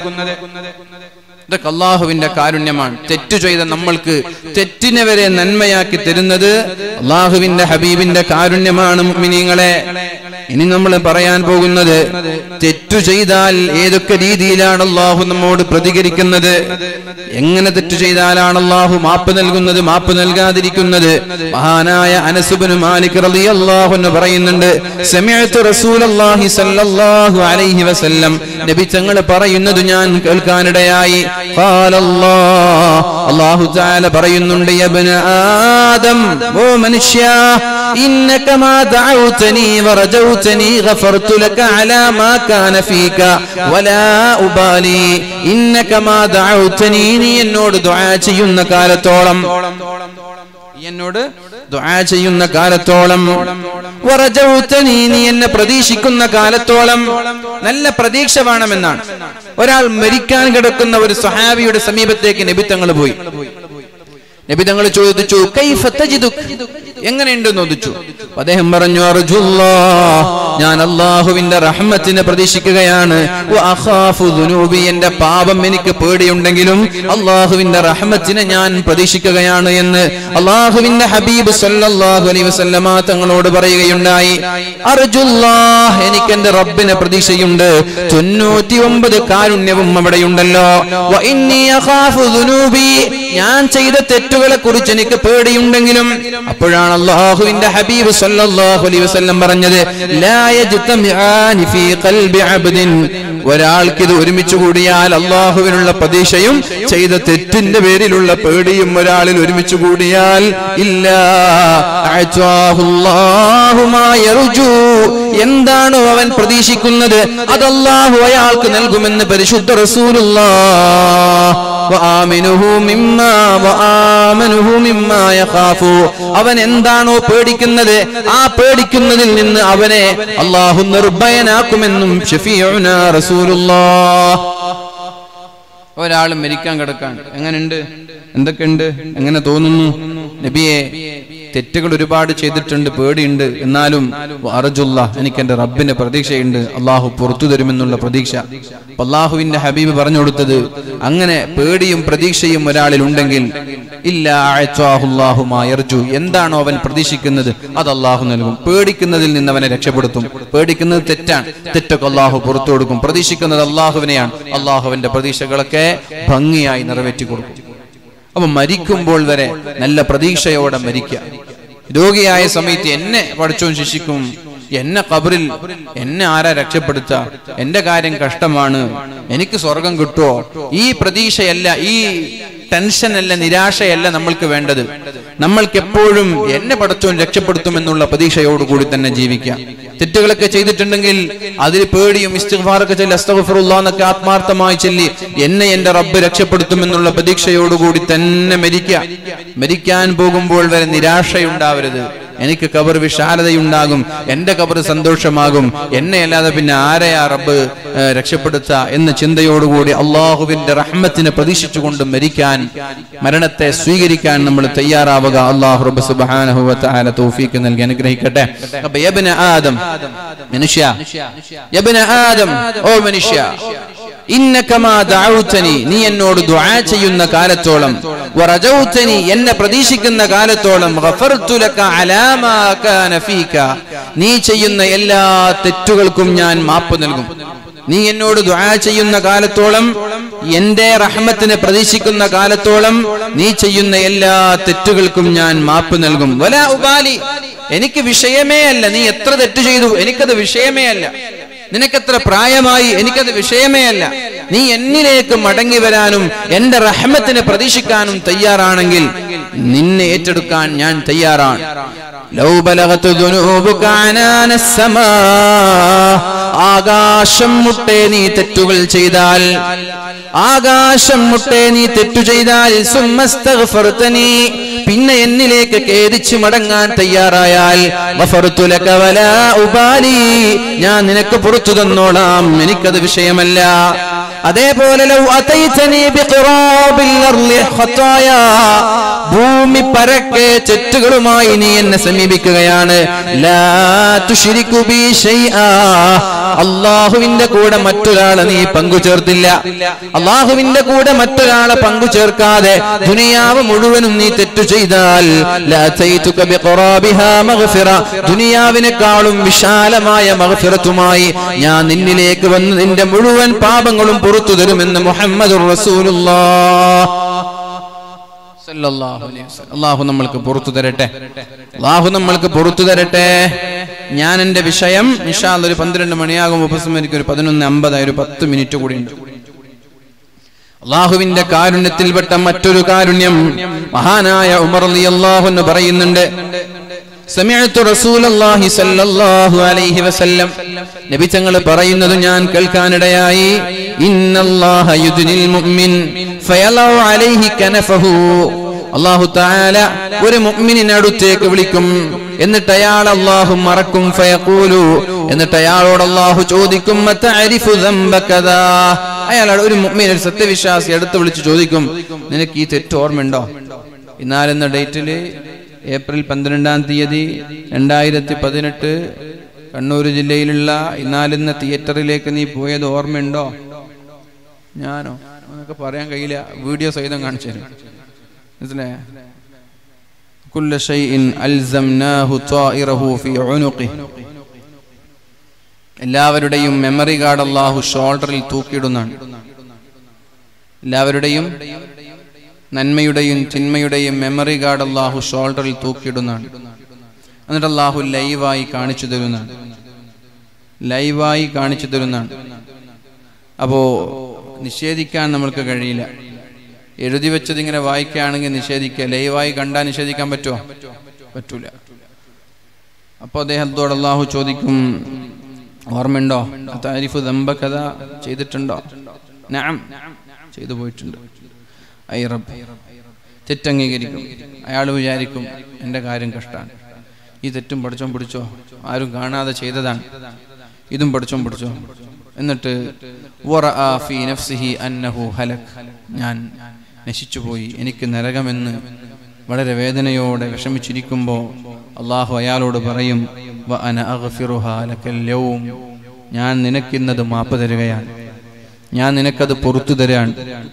ഇതൊക്കെ അള്ളാഹുവിന്റെ കാരുണ്യമാണ് തെറ്റു ചെയ്ത നമ്മൾക്ക് തെറ്റിനെ വരെ നന്മയാക്കി തരുന്നത് അള്ളാഹുവിന്റെ ഹബീബിന്റെ കാരുണ്യമാണ് മുഅ്മിനീങ്ങളെ ഇനി നമ്മൾ പറയാൻ പോകുന്നത് തെറ്റു ചെയ്താൽ ഏതൊക്കെ രീതിയിലാണ് അള്ളാഹു നമ്മോട് പ്രതികരിക്കുന്നത് എങ്ങനെ തെറ്റു ചെയ്താലാണ് അള്ളാഹു മാപ്പ് നൽകുന്നത് മാപ്പ് നൽകാതിരിക്കുന്നത് മഹാനായ അനസുബിന് മാലിക് റളിയല്ലാഹു അൻഹു പറയുന്നുണ്ട് സമിഅതു റസൂലല്ലാഹി സ്വല്ലല്ലാഹു അലൈഹി വസല്ലം നബി തങ്ങൾ പറയുന്നത് ഞാൻ കേൾക്കാനിടയായി ഖാല അല്ലാഹ് അല്ലാഹു തആല പറയുന്നുണ്ട് യബ്ന ആദം ഓ മനുഷ്യ ഇന്നക മാ ദഅൗതനി വറജൗതനി ഗഫർതു ലക അലാ മാ കാന ഫീക വലാ ഉബാലി ഇന്നക മാ ദഅൗതനി നീ എന്നോട് ദുആ ചെയ്യുന്ന കാലത്തോളം നീ എന്നോട് ദുആ ചെയ്യുന്ന കാലത്തോളം വറജൗതനി നീ എന്നെ പ്രതീക്ഷിക്കുന്ന കാലത്തോളം നല്ല പ്രതീക്ഷ വേണമെന്നാണ് ഒരാൾ മരിക്കാൻ കിടക്കുന്ന ഒരു സഹാബിയുടെ സമീപത്തേക്ക് നബിത്തങ്ങൾ പോയി നബിതങ്ങൾ ചോദിച്ചു "കൈഫ തജിദുക്?" എങ്ങനെയുണ്ടെന്ന് ചോദിച്ചു അപ്പൊ അദ്ദേഹം പറഞ്ഞു "അർജുല്ലാഹ് ഞാൻ അള്ളാഹുവിന്റെ റഹ്മത്തിനെ പ്രതീക്ഷിക്കുകയാണ് വ അഖാഫു ദുനൂബി എന്റെ പാപം എനിക്ക് പേടിയുണ്ടെങ്കിലും അള്ളാഹുവിന്റെ റഹ്മത്തിനെ ഞാൻ പ്രതീക്ഷിക്കുകയാണ് എന്ന് അള്ളാഹുവിന്റെ ഹബീബ് സല്ലല്ലാഹു അലൈഹി വസല്ലമ തങ്ങളോട് പറയുകയുണ്ടായി അർജുല്ലാഹ് എനിക്ക് എന്റെ റബ്ബിനെ പ്രതീക്ഷയുണ്ട് തൊണ്ണൂറ്റി ഒമ്പത് കാരുണ്യവും അവിടെയുണ്ടല്ലോ വ ഇന്നി അഖാഫു ദുനൂബി ഞാൻ ചെയ്ത തെറ്റുകളെ കുറിച്ച് എനിക്ക് പേടിയുണ്ടെങ്കിലും അപ്പോഴാണ് അള്ളാഹുവിന്റെ ഹബീബ് സല്ലല്ലാഹു അലൈഹി വസല്ലം പറഞ്ഞത് ലാ യജ്തമിആനി ഫീ ഖൽബി അബ്ദിൻ ഒരാൾക്ക് ഇത് ഒരുമിച്ച് കൂടിയാൽ അള്ളാഹുവിനുള്ള പ്രതീക്ഷയും ചെയ്ത തെറ്റിന്റെ പേരിലുള്ള പേടിയും ഒരാളിൽ ഒരുമിച്ച് കൂടിയാൽ ഇല്ല അഅ്താഹുല്ലാഹു മാ യർജു. എന്താണോ അവൻ പ്രതീക്ഷിക്കുന്നത് അത് അള്ളാഹു അയാൾക്ക് നൽകുമെന്ന് പരിശുദ്ധ റസൂലുള്ളാഹ് വആമിനുഹു മിമ്മാ വആമനുഹു മിമ്മാ യഖാഫു അവൻ എന്താണോ പേടിക്കുന്നത് ആ പേടിക്കുന്നതിൽ നിന്ന് അവനെ അള്ളാഹു നിർഭയനാക്കുമെന്നും ഷഫീഉനാ റസൂലുള്ളാഹ് ഒരാൾ മരിക്കാൻ കിടക്കാൻ എങ്ങനെയുണ്ട് എന്തൊക്കെയുണ്ട് എങ്ങനെ തോന്നുന്നു നബിയെ തെറ്റുകൾ ഒരുപാട് ചെയ്തിട്ടുണ്ട് പേടിയുണ്ട് എന്നാലും അറജുല്ല എനിക്ക് എന്റെ റബ്ബിന്റെ പ്രതീക്ഷയുണ്ട് അള്ളാഹു പുറത്തു തരുമെന്നുള്ള പ്രതീക്ഷ അപ്പൊ അള്ളാഹുവിന്റെ ഹബീബ് പറഞ്ഞു കൊടുത്തത് അങ്ങനെ പേടിയും പ്രതീക്ഷയും ഒരാളിൽ ഉണ്ടെങ്കിൽ ഇല്ല അഅ്താഹുല്ലാഹുമായർജു എന്താണോ അവൻ പ്രതീക്ഷിക്കുന്നത് അത് അള്ളാഹു നൽകും പേടിക്കുന്നതിൽ നിന്ന് അവനെ രക്ഷപ്പെടുത്തും പേടിക്കുന്നത് തെറ്റാണ് തെറ്റൊക്കെ അള്ളാഹു പുറത്തു കൊടുക്കും പ്രതീക്ഷിക്കുന്നത് അള്ളാഹുവിനെയാണ് അള്ളാഹുവിന്റെ പ്രതീക്ഷകളൊക്കെ ഭംഗിയായി നിറവേറ്റി കൊടുക്കും അപ്പൊ മരിക്കുമ്പോൾ വരെ നല്ല പ്രതീക്ഷയോടെ മരിക്കുക രോഗിയായ സമയത്ത് എന്നെ പഠിച്ചോൻ ശിക്ഷിക്കും എന്നെ കബറിൽ എന്നെ ആരാ രക്ഷപ്പെടുത്ത എന്റെ കാര്യം കഷ്ടമാണ് എനിക്ക് സ്വർഗം കിട്ടുമോ ഈ പ്രതീക്ഷയല്ല ഈ ടെൻഷനല്ല നിരാശയല്ല നമ്മൾക്ക് വേണ്ടത് നമ്മൾക്ക് എപ്പോഴും എന്നെ പടച്ചോൻ രക്ഷപ്പെടുത്തുമെന്നുള്ള പ്രതീക്ഷയോടുകൂടി തന്നെ ജീവിക്കാം തെറ്റുകളൊക്കെ ചെയ്തിട്ടുണ്ടെങ്കിൽ അതിൽ പേടിയും ഇസ്തിഗ്ഫാറൊക്കെ ചൊല്ലി അസ്തഗ്ഫിറുല്ലാ എന്നൊക്കെ ആത്മാർത്ഥമായി ചൊല്ലി എന്നെ എന്റെ റബ്ബ് രക്ഷപ്പെടുത്തുമെന്നുള്ള പ്രതീക്ഷയോടുകൂടി തന്നെ മരിക്കുക മരിക്കാൻ പോകുമ്പോൾ വരെ നിരാശയുണ്ടാവരുത് എനിക്ക് കബർ വിശാലതയുണ്ടാകും എന്റെ കബർ സന്തോഷമാകും എന്നെ അല്ലാതെ പിന്നെ ആരെയാ റബ്ബ് ഏഹ്, രക്ഷപ്പെടുത്ത എന്ന ചിന്തയോടുകൂടി അള്ളാഹുവിന്റെ റഹ്മത്തിനെ പ്രതീക്ഷിച്ചുകൊണ്ട് മരിക്കാൻ മരണത്തെ സ്വീകരിക്കാൻ നമ്മൾ തയ്യാറാവുക അള്ളാഹു റബ്ബ് സുബ്ഹാനഹു വ തആല തൗഫീഖ് നൽകി അനുഗ്രഹിക്കട്ടെ അപ്പൊ യബ്ന ആദം മനുഷ്യ യബ്ന ആദം ഓ മനുഷ്യ ഇന്നകമാ ദഅൗതനി നീ എന്നോട് ദുആ ചെയ്യുന്ന കാലത്തോളം വറജൗതനി എന്നെ പ്രതീക്ഷിക്കുന്ന കാലത്തോളം ഗഫർതു ലക അലാ മാ കാന ഫീക നീ ചെയ്യുന്ന എല്ലാ തെറ്റുകൾക്കും ഞാൻ മാപ്പ് നൽകും നീ എന്നോട് ദുആ ചെയ്യുന്ന കാലത്തോളം എന്റെ റഹ്മത്തിനെ പ്രതീക്ഷിക്കുന്ന കാലത്തോളം നീ ചെയ്യുന്ന എല്ലാ തെറ്റുകൾക്കും ഞാൻ മാപ്പ് നൽകും വല ഉബാലി എനിക്ക് വിഷയമേ അല്ല നീ എത്ര തെറ്റ് ചെയ്തു എനിക്കത് വിഷയമേ അല്ല നിനക്കെത്ര പ്രായമായി എനിക്കത് വിഷയമേ അല്ല നീ എന്നിലേക്ക് മടങ്ങി വരാനും എന്റെ റഹ്മത്തിനെ പ്രതീക്ഷിക്കാനും തയ്യാറാണെങ്കിൽ നിന്നെ ഏറ്റെടുക്കാൻ ഞാൻ തയ്യാറാണ് ലൗ ബലഗത്തു ദുനൂബുക അനാന السما. ആകാശം മുട്ടേ നീ തെറ്റുകൾ ചെയ്താൽ ആകാശം മുട്ടേ നീ തെറ്റു ചെയ്താൽ സുമ്മസ്തഗ്ഫർതനി പിന്നെ എന്നിലേക്ക് ഖേദിച്ചു മടങ്ങാൻ തയ്യാറായാൽ ഗഫർതു ലക വലാ ഉബാലി ഞാൻ നിനക്ക് പുറത്തു തന്നോളാം എനിക്കത് വിഷയമല്ല അതേപോലെ ലൗ അതൈതനി ബിഖറാബിൽ അർളി ഖതായ ഭൂമി പരക്കെ തെറ്റുകളുമായി നീ എന്നെ സമീപിക്കുകയാണ് ലാ തുശ്രികു ബി ശൈആ അള്ളാഹുവിന്റെ കൂടെ മറ്റൊരാളെ നീ പങ്കു ചേർത്തില്ല അള്ളാഹുവിന്റെ കൂടെ മറ്റൊരാളെ പങ്കു ചേർക്കാതെ ദുനിയാവ് മുഴുവനും നീ തെറ്റു ചെയ്താൽ ലഅതൈതുക ബിഖറാബിഹാ മഗ്ഫിറ ദുനിയാവിനെക്കാളും വിശാലമായ മഗ്ഫിറത്തുമായി ഞാൻ നിന്നിലേക്ക് വന്ന് നിന്റെ മുഴുവൻ പാപങ്ങളും പുറത്തു തരുമെന്ന് മുഹമ്മദുർ റസൂലുള്ളാഹ് സല്ലല്ലാഹു അലൈഹി വസല്ലം. അള്ളാഹു നമ്മൾക്ക് പുറത്തു തരട്ടെ അള്ളാഹു നമ്മൾക്ക് പുറത്തു തരട്ടെ ഞാൻ എന്റെ വിഷയം നിഷാദ് ഒരു പന്ത്രണ്ട് മണിയാകും ഉപസമരിക്ക് ഒരു പതിനൊന്ന് അമ്പതായി ഒരു പത്ത് മിനിറ്റ് കൂടി ഉണ്ട് അള്ളാഹുവിന്റെ കാരുണ്യത്തിൽപ്പെട്ട മറ്റൊരു കാരുണ്യം മഹാനായ ഉമർ അള്ളാഹു എന്ന് പറയുന്നുണ്ട് സമയത്തു റസൂലല്ലാഹി സല്ലല്ലാഹു അലൈഹി വസല്ലം നബി തങ്ങൾ പറയുന്നത് ഞാൻ കേൾക്കാനിടയായി ഇന്നല്ലാഹ യുദ്നിൽ മുഅ്മിൻ ഫയലഉ അലൈഹി കനഫഹു അല്ലാഹു തആല ഒരു മുഅ്മിനിനെ അടുത്തേക്ക് വിളിക്കും എന്നിട്ട് അയാൾ അല്ലാഹു മറക്കും ഫയഖൂലു എന്നിട്ട് അയാളോട് അല്ലാഹു ചോദിക്കും മതഅരിഫു ദംബ കദാ അയാൾ ഒരു മുഅ്മിൻ ഒരു സത്യവിശ്വാസി അടുത്ത് വിളിച്ച് ചോദിക്കും നിനക്ക് ഈ തെറ്റ് ഓർമ്മയുണ്ടോ ഇന്നാലെന്ന ഡേറ്റില് ഏപ്രിൽ പന്ത്രണ്ടാം തീയതി രണ്ടായിരത്തി പതിനെട്ട് കണ്ണൂർ ജില്ലയിലുള്ള ഇന്നാലിന്ന തിയേറ്ററിലേക്ക് നീ പോയത് ഓർമ്മയുണ്ടോ ഞാനോ എന്നൊക്കെ പറയാൻ കഴിയില്ല വീഡിയോ സഹിതം കാണിച്ചു തരും മനസ്സിലായ كل شيء ألزمناه طائره في عنقه എല്ലാവരുടെയും മെമ്മറി കാർഡ് അള്ളാഹു ഷോൾഡറിൽ തൂക്കിയിടുന്നാണ് എല്ലാവരുടെയും നന്മയുടെയും തിന്മയുടെയും മെമ്മറി കാർഡ് അള്ളാഹു ഷോൾഡറിൽ തൂക്കിയിടുന്നാണ് എന്നിട്ട് അള്ളാഹു ലൈവായി കാണിച്ചു തരുന്നതാണ് ലൈവായി കാണിച്ചു തരുന്നതാണ് അപ്പോ നിഷേധിക്കാൻ നമ്മൾക്ക് കഴിയില്ല എഴുതി വെച്ചത് ഇങ്ങനെ വായിക്കുകയാണെങ്കിൽ നിഷേധിക്കുക ലൈവായി കണ്ടാൽ നിഷേധിക്കാൻ പറ്റുമോ പറ്റൂല അപ്പോൾ അദ്ദേഹത്തോട് അള്ളാഹു ചോദിക്കും ഓർമ്മയുണ്ടോ താരിഫ് ദമ്പ കഥ ചെയ്തിട്ടുണ്ടോ നഅം ചെയ്തു പോയിട്ടുണ്ട് ഐ റബ്ബ് തെറ്റംഗീകരിക്കും അയാൾ വിചാരിക്കും എൻ്റെ കാര്യം കഷ്ടാണ് ഈ തെറ്റും പഠിച്ചോൻ പിടിച്ചോ ആരും കാണാതെ ചെയ്തതാണ് ഇതും പഠിച്ചോൻ പിടിച്ചോ എന്നിട്ട് വറഅ ഫീ നഫ്സിഹി അന്നഹു ഹലക് ഞാൻ നശിച്ചുപോയി എനിക്ക് നരകമെന്ന് വളരെ വേദനയോടെ വിഷമിച്ചിരിക്കുമ്പോൾ അള്ളാഹു അയാളോട് പറയും "വ അന അഗ്ഫിറുഹാ ലക്കൽ യൗം." ഞാൻ നിനക്കിന്നത് മാപ്പ് തരികയാണ് ഞാൻ നിനക്കത് പുറത്തു തരാൻ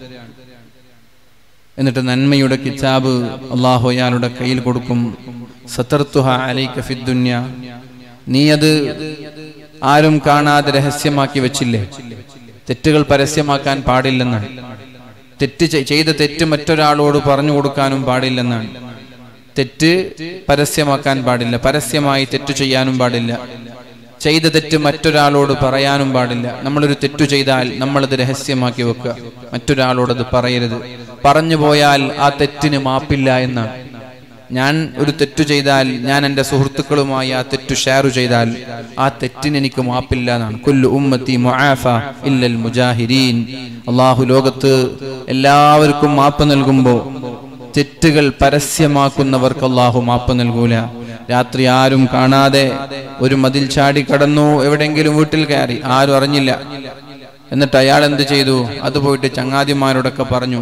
എന്നിട്ട് നന്മയുടെ കിതാബ് അള്ളാഹു അയാളുടെ കയ്യിൽ കൊടുക്കും സത്തർത്തുഹ അലൈക ഫിദ്ദുന്യ നീ അത് ആരും കാണാതെ രഹസ്യമാക്കി വെച്ചില്ലേ തെറ്റുകൾ പരസ്യമാക്കാൻ പാടില്ലെന്നാണ് തെറ്റ് ചെയ്- ചെയ്ത തെറ്റ് മറ്റൊരാളോട് പറഞ്ഞു കൊടുക്കാനും പാടില്ലെന്നാണ് തെറ്റ് പരസ്യമാക്കാൻ പാടില്ല പരസ്യമായി തെറ്റു ചെയ്യാനും പാടില്ല ചെയ്ത തെറ്റ് മറ്റൊരാളോട് പറയാനും പാടില്ല നമ്മളൊരു തെറ്റു ചെയ്താൽ നമ്മളത് രഹസ്യമാക്കി വെക്കുക മറ്റൊരാളോടത് പറയരുത് പറഞ്ഞു പോയാൽ ആ തെറ്റിന് മാപ്പില്ല എന്നാണ് ഞാൻ ഒരു തെറ്റു ചെയ്താൽ ഞാൻ എൻ്റെ സുഹൃത്തുക്കളുമായി ആ തെറ്റു ഷെയർ ചെയ്താൽ ആ തെറ്റിന് എനിക്ക് മാപ്പില്ല എന്നാണ് കുല്ലു ഉമ്മത്തി മുആഫ ഇല്ലൽ മുജാഹിരീൻ അള്ളാഹു ലോകത്ത് എല്ലാവർക്കും മാപ്പ് നൽകുമ്പോൾ തെറ്റുകൾ പരസ്യമാക്കുന്നവർക്ക് അള്ളാഹു മാപ്പ് നൽകൂല രാത്രി ആരും കാണാതെ ഒരു മതിൽ ചാടി കടന്നു എവിടെയെങ്കിലും വീട്ടിൽ കയറി ആരും അറിഞ്ഞില്ല എന്നിട്ട് അയാൾ എന്ത് ചെയ്തു അത് പോയിട്ട് ചങ്ങാതിമാരോടൊക്കെ പറഞ്ഞു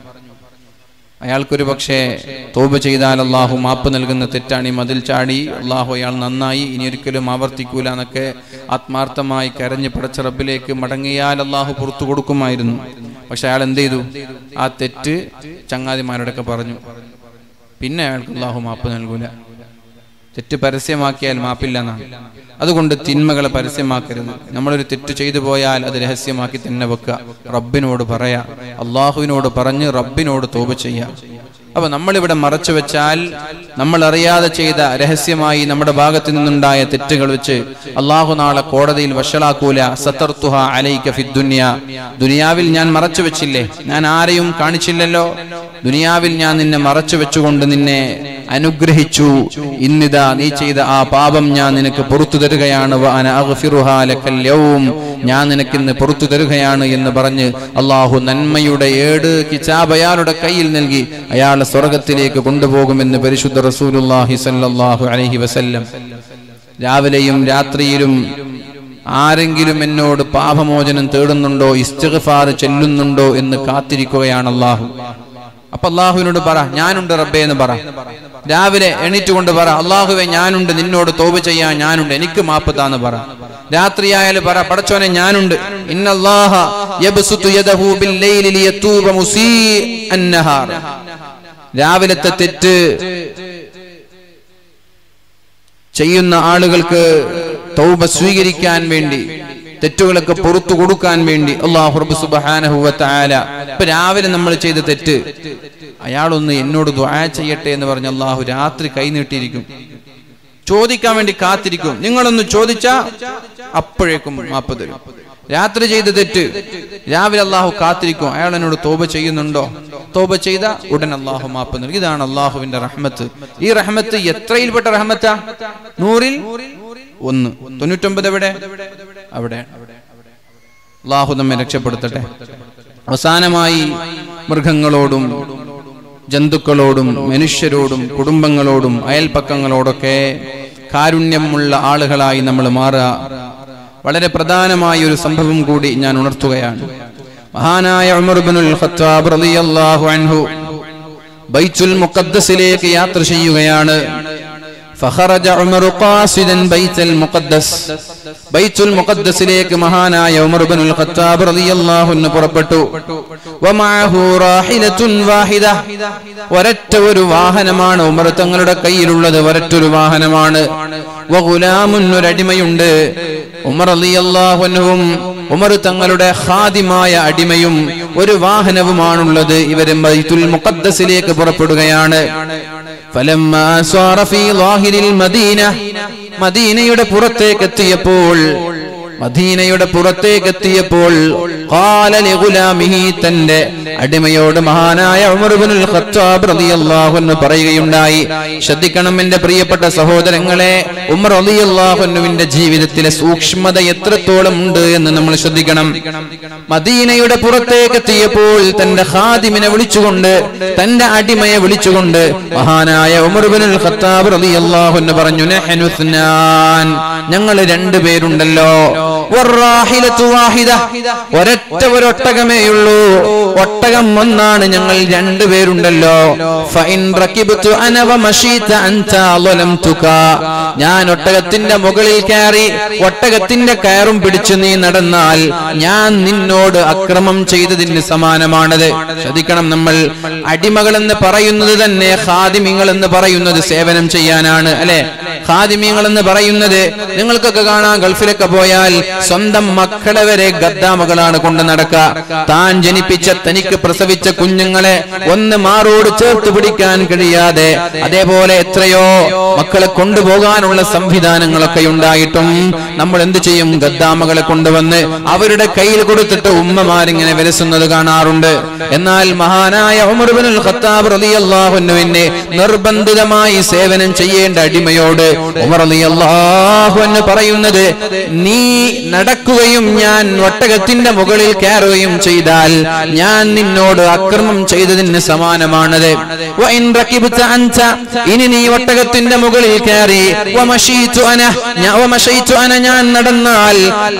അയാൾക്കൊരു പക്ഷേ തോപ ചെയ്താൽ അള്ളാഹു മാപ്പ് നൽകുന്ന തെറ്റാണ് ഈ മതിൽ ചാടി അള്ളാഹു അയാൾ നന്നായി ഇനി ഒരിക്കലും ആവർത്തിക്കൂല എന്നൊക്കെ ആത്മാർത്ഥമായി കരഞ്ഞ് പടച്ച റബ്ബിലേക്ക് മടങ്ങിയാൽ അള്ളാഹു പുറത്തു കൊടുക്കുമായിരുന്നു പക്ഷെ അയാൾ എന്ത് ചെയ്തു ആ തെറ്റ് ചങ്ങാതിമാരോടൊക്കെ പറഞ്ഞു പിന്നെ അയാൾക്ക് അള്ളാഹു മാപ്പ് നൽകൂല തെറ്റ് പരസ്യമാക്കിയാൽ മാപ്പില്ല എന്നാണ് അതുകൊണ്ട് തിന്മകളെ പരസ്യമാക്കരുത് നമ്മളൊരു തെറ്റ് ചെയ്തു പോയാൽ അത് രഹസ്യമാക്കി തന്നെ വെക്കുക റബ്ബിനോട് പറയാ അള്ളാഹുവിനോട് പറഞ്ഞ് റബ്ബിനോട് തോപ ചെയ്യാം അപ്പൊ നമ്മളിവിടെ മറച്ചു വെച്ചാൽ നമ്മൾ അറിയാതെ ചെയ്ത രഹസ്യമായി നമ്മുടെ ഭാഗത്തു നിന്നുണ്ടായ തെറ്റുകൾ വെച്ച് അള്ളാഹു നാളെ കോടതിയിൽ വഷളാക്കൂല സത്തർത്തുഹ അലൈക ഫിദ്ദുന്യ ദുനിയാവിൽ ഞാൻ മറച്ചു വെച്ചില്ലേ ഞാൻ ആരെയും കാണിച്ചില്ലല്ലോ ദുനിയാവിൽ ഞാൻ നിന്നെ മറച്ചു വെച്ചുകൊണ്ട് നിന്നെ അനുഗ്രഹിച്ചു ഇന്നിതാ നീ ചെയ്ത ആ പാപം ഞാൻ നിനക്ക് പുറത്തു തരുകയാണ് വ അന അഗ്ഫിറുഹാ ലക്കൽ യൗം. ഞാൻ നിനക്കിന്ന് പുറത്തു തരുകയാണ് എന്ന് പറഞ്ഞ് അള്ളാഹു നന്മയുടെ ഏട് കിതാബ് അയാളുടെ കയ്യിൽ നൽകി അയാളെ സ്വർഗത്തിലേക്ക് കൊണ്ടുപോകുമെന്ന് പരിശുദ്ധ റസൂലുള്ളാഹി സല്ലല്ലാഹു അലൈഹി വസല്ലം രാവിലെയും രാത്രിയിലും ആരെങ്കിലും എന്നോട് പാപമോചനം തേടുന്നുണ്ടോ ഇസ്തിഗ്ഫാർ ചെല്ലുന്നുണ്ടോ എന്ന് കാത്തിരിക്കുകയാണ് അള്ളാഹു അപ്പൊ അള്ളാഹുവിനോട് പറ ഞാനുണ്ട് റബ്ബേ എന്ന് പറ രാവിലെ എണീറ്റുകൊണ്ട് പറ അള്ളാഹുവെ ഞാനുണ്ട് നിന്നോട് തോപ് ചെയ്യാൻ ഞാനുണ്ട് എനിക്ക് മാപ്പ് താന്ന് പറ രാത്രിയായാലും പറ പടച്ചോനെ ഞാനുണ്ട് ഇന്നല്ലാഹ യബ്സുതു യദഹു ബില്ലൈലി ലിയതൂബ മുസീഅൻ നഹാർ രാവിലത്തെ തെറ്റ് ചെയ്യുന്ന ആളുകൾക്ക് തൗബ സ്വീകരിക്കാൻ വേണ്ടി തെറ്റുകളൊക്കെ പുറത്തു കൊടുക്കാൻ വേണ്ടി അള്ളാഹു റബ്ബ് സുബ്ഹാനഹു വ തആല ഇപ്പൊ രാവിലെ നമ്മൾ ചെയ്ത തെറ്റ് അയാളൊന്ന് എന്നോട് ദുആ ചെയ്യട്ടെ എന്ന് പറഞ്ഞ് അള്ളാഹു രാത്രി കൈനീട്ടിയിരിക്കും ചോദിക്കാൻ വേണ്ടി കാത്തിരിക്കും നിങ്ങളൊന്ന് ചോദിച്ചാ അപ്പോഴേക്കും മാപ്പ് തരും രാത്രി ചെയ്ത തെറ്റ് രാവിലെ അള്ളാഹു കാത്തിരിക്കും അയാൾ എന്നോട് തോപ ചെയ്യുന്നുണ്ടോ തോപ ചെയ്ത ഉടൻ അള്ളാഹു മാപ്പ് നൽകി ഇതാണ് അള്ളാഹുവിന്റെ റഹ്മത്ത് ഈ റഹ്മത്ത് എത്രയിൽപ്പെട്ട റഹ്മത്താ നൂറിൽ ഒന്ന് തൊണ്ണൂറ്റൊമ്പത് എവിടെ അവിടെ അള്ളാഹു നമ്മെ രക്ഷപ്പെടുത്തട്ടെ അവസാനമായി മൃഗങ്ങളോടും ജന്തുക്കളോടും മനുഷ്യരോടും കുടുംബങ്ങളോടും അയൽപ്പക്കങ്ങളോടൊക്കെ കാരുണ്യമുള്ള ആളുകളായി നമ്മൾ മാറുക വളരെ പ്രധാനമായ ഒരു സംഭവം കൂടി ഞാൻ ഉണർത്തുകയാണ് മഹാനായ ഉമർ ഇബ്നുൽ ഖത്താബ് റളിയല്ലാഹു അൻഹു ബൈത്തുൽ മുഖദ്ദസിലേക്ക് യാത്ര ചെയ്യുകയാണ് فخرج عمر قاصدا بيت المقدس بيت المقدس ലേക്ക് മഹാനായ ഉമർ ഇബ്നുൽ ഖത്താബ് റളിയല്ലാഹു അൻഹു പുറപ്പെട്ടു വമഅഹു റാഹിലത്തുൻ വാഹിദ ഒരൊറ്റ ഒരു വാഹനമാണ് ഉമർ തങ്ങളുടെ കയ്യിലുള്ളത് ഒരൊറ്റൊരു വാഹനമാണ് വഗുലാമുൻ ഒരടിമയുണ്ട് ഉമർ റളിയല്ലാഹു അൻഹുവും ഉമർ തങ്ങളുടെ ഖാദിമായ അടിമയും ഒരു വാഹനവുമാണുള്ളത് ഇവര് ബൈത്തുൽ മുഖദ്ദസിലേക്ക് പുറപ്പെടുകയാണ് فلما صار في ظاهر المدينة മദീനയുടെ പുറത്തേക്ക് എത്തിയപ്പോൾ മദീനയുടെ പുറത്തേക്ക് എത്തിയപ്പോൾ ഖാല ലിഗുലാമിഹി തന്റെ അടിമയോട് മഹാനായ ഉമർ ഇബ്നുൽ ഖത്താബ് റളിയല്ലാഹു അൻഹു പറയുകയുണ്ടായി ശ്രദ്ധിക്കണം എന്റെ പ്രിയപ്പെട്ട സഹോദരങ്ങളെ ഉമർ റളിയല്ലാഹു അൻഹുവിന്റെ ജീവിതത്തിലെ സൂക്ഷ്മത എത്രത്തോളം ഉണ്ട് എന്ന് നമ്മൾ ശ്രദ്ധിക്കണം മദീനയുടെ പുറത്തേക്ക് എത്തിയപ്പോൾ തന്റെ ഖാദിമിനെ വിളിച്ചുകൊണ്ട് തന്റെ അടിമയെ വിളിച്ചുകൊണ്ട് മഹാനായ ഉമർ ഇബ്നുൽ ഖത്താബ് റളിയല്ലാഹു അൻഹു പറഞ്ഞു നഹ്നു ഇത്നാൻ ഞങ്ങൾ രണ്ടുപേരുണ്ടല്ലോ വറാഹിലത്തു വാഹിദ ഒരൊറ്റ ഒരൊട്ടകമേയുള്ളൂ ഒട്ടകം ഒന്നാണ് ഞങ്ങൾ രണ്ടുപേരുണ്ടല്ലോ ഫഇൻ റകിബ്തു അന വമശീത അൻത ളലംതുക ഞാൻ ഒട്ടകത്തിന്റെ മുകളിൽ കയറി ഒട്ടകത്തിന്റെ കയറും പിടിച്ചു നീ നടന്നാൽ ഞാൻ നിന്നോട് അക്രമം ചെയ്തതിന് സമാനമാണത് ശ്രദ്ധിക്കണം നമ്മൾ അടിമകൾ എന്ന് പറയുന്നത് തന്നെ ഖാദിമിങ്ങൾ എന്ന് പറയുന്നത് സേവനം ചെയ്യാനാണ് അല്ലെ ഖാദിമിങ്ങൾ എന്ന് പറയുന്നത് നിങ്ങൾക്കൊക്കെ കാണാം ഗൾഫിലൊക്കെ പോയാൽ സ്വന്തം മക്കളെ വരെ ഗദ്ദാമകളാണ് കൊണ്ട് നടക്കുക താൻ ജനിപ്പിച്ച തനിക്ക് പ്രസവിച്ച കുഞ്ഞുങ്ങളെ ഒന്ന് മാറോട് ചേർത്ത് പിടിക്കാൻ കഴിയാതെ അതേപോലെ എത്രയോ മക്കളെ കൊണ്ടുപോകാനുള്ള സംവിധാനങ്ങളൊക്കെ ഉണ്ടായിട്ടും നമ്മൾ എന്ത് ചെയ്യും ഗദ്ദാമകളെ കൊണ്ടുവന്ന് അവരുടെ കയ്യിൽ കൊടുത്തിട്ട് ഉമ്മമാരിങ്ങനെ വിലസുന്നത് കാണാറുണ്ട് എന്നാൽ മഹാനായ ഉമർ ഇബ്നുൽ ഖത്താബ് റളിയല്ലാഹു അൻഹുവിനെ നിർബന്ധിതമായി സേവനം ചെയ്യേണ്ട അടിമയോട് ഉമർ റളിയല്ലാഹു അൻഹു പറയുന്നത് നീ നടക്കുകയും ഞാൻ ഒട്ടകത്തിന്റെ മുകളിൽ കയറുകയും ചെയ്താൽ ഞാൻ നിന്നോട് അക്രമം ചെയ്തതിന് സമാനമാണത് വഇൻ റകിബ്ത അൻത ഇനി നീ ഒട്ടകത്തിന്റെ മുകളിൽ കയറി വമശീതു അന ഞാ- വമശൈതു അന ഞാൻ നടന്നാൽ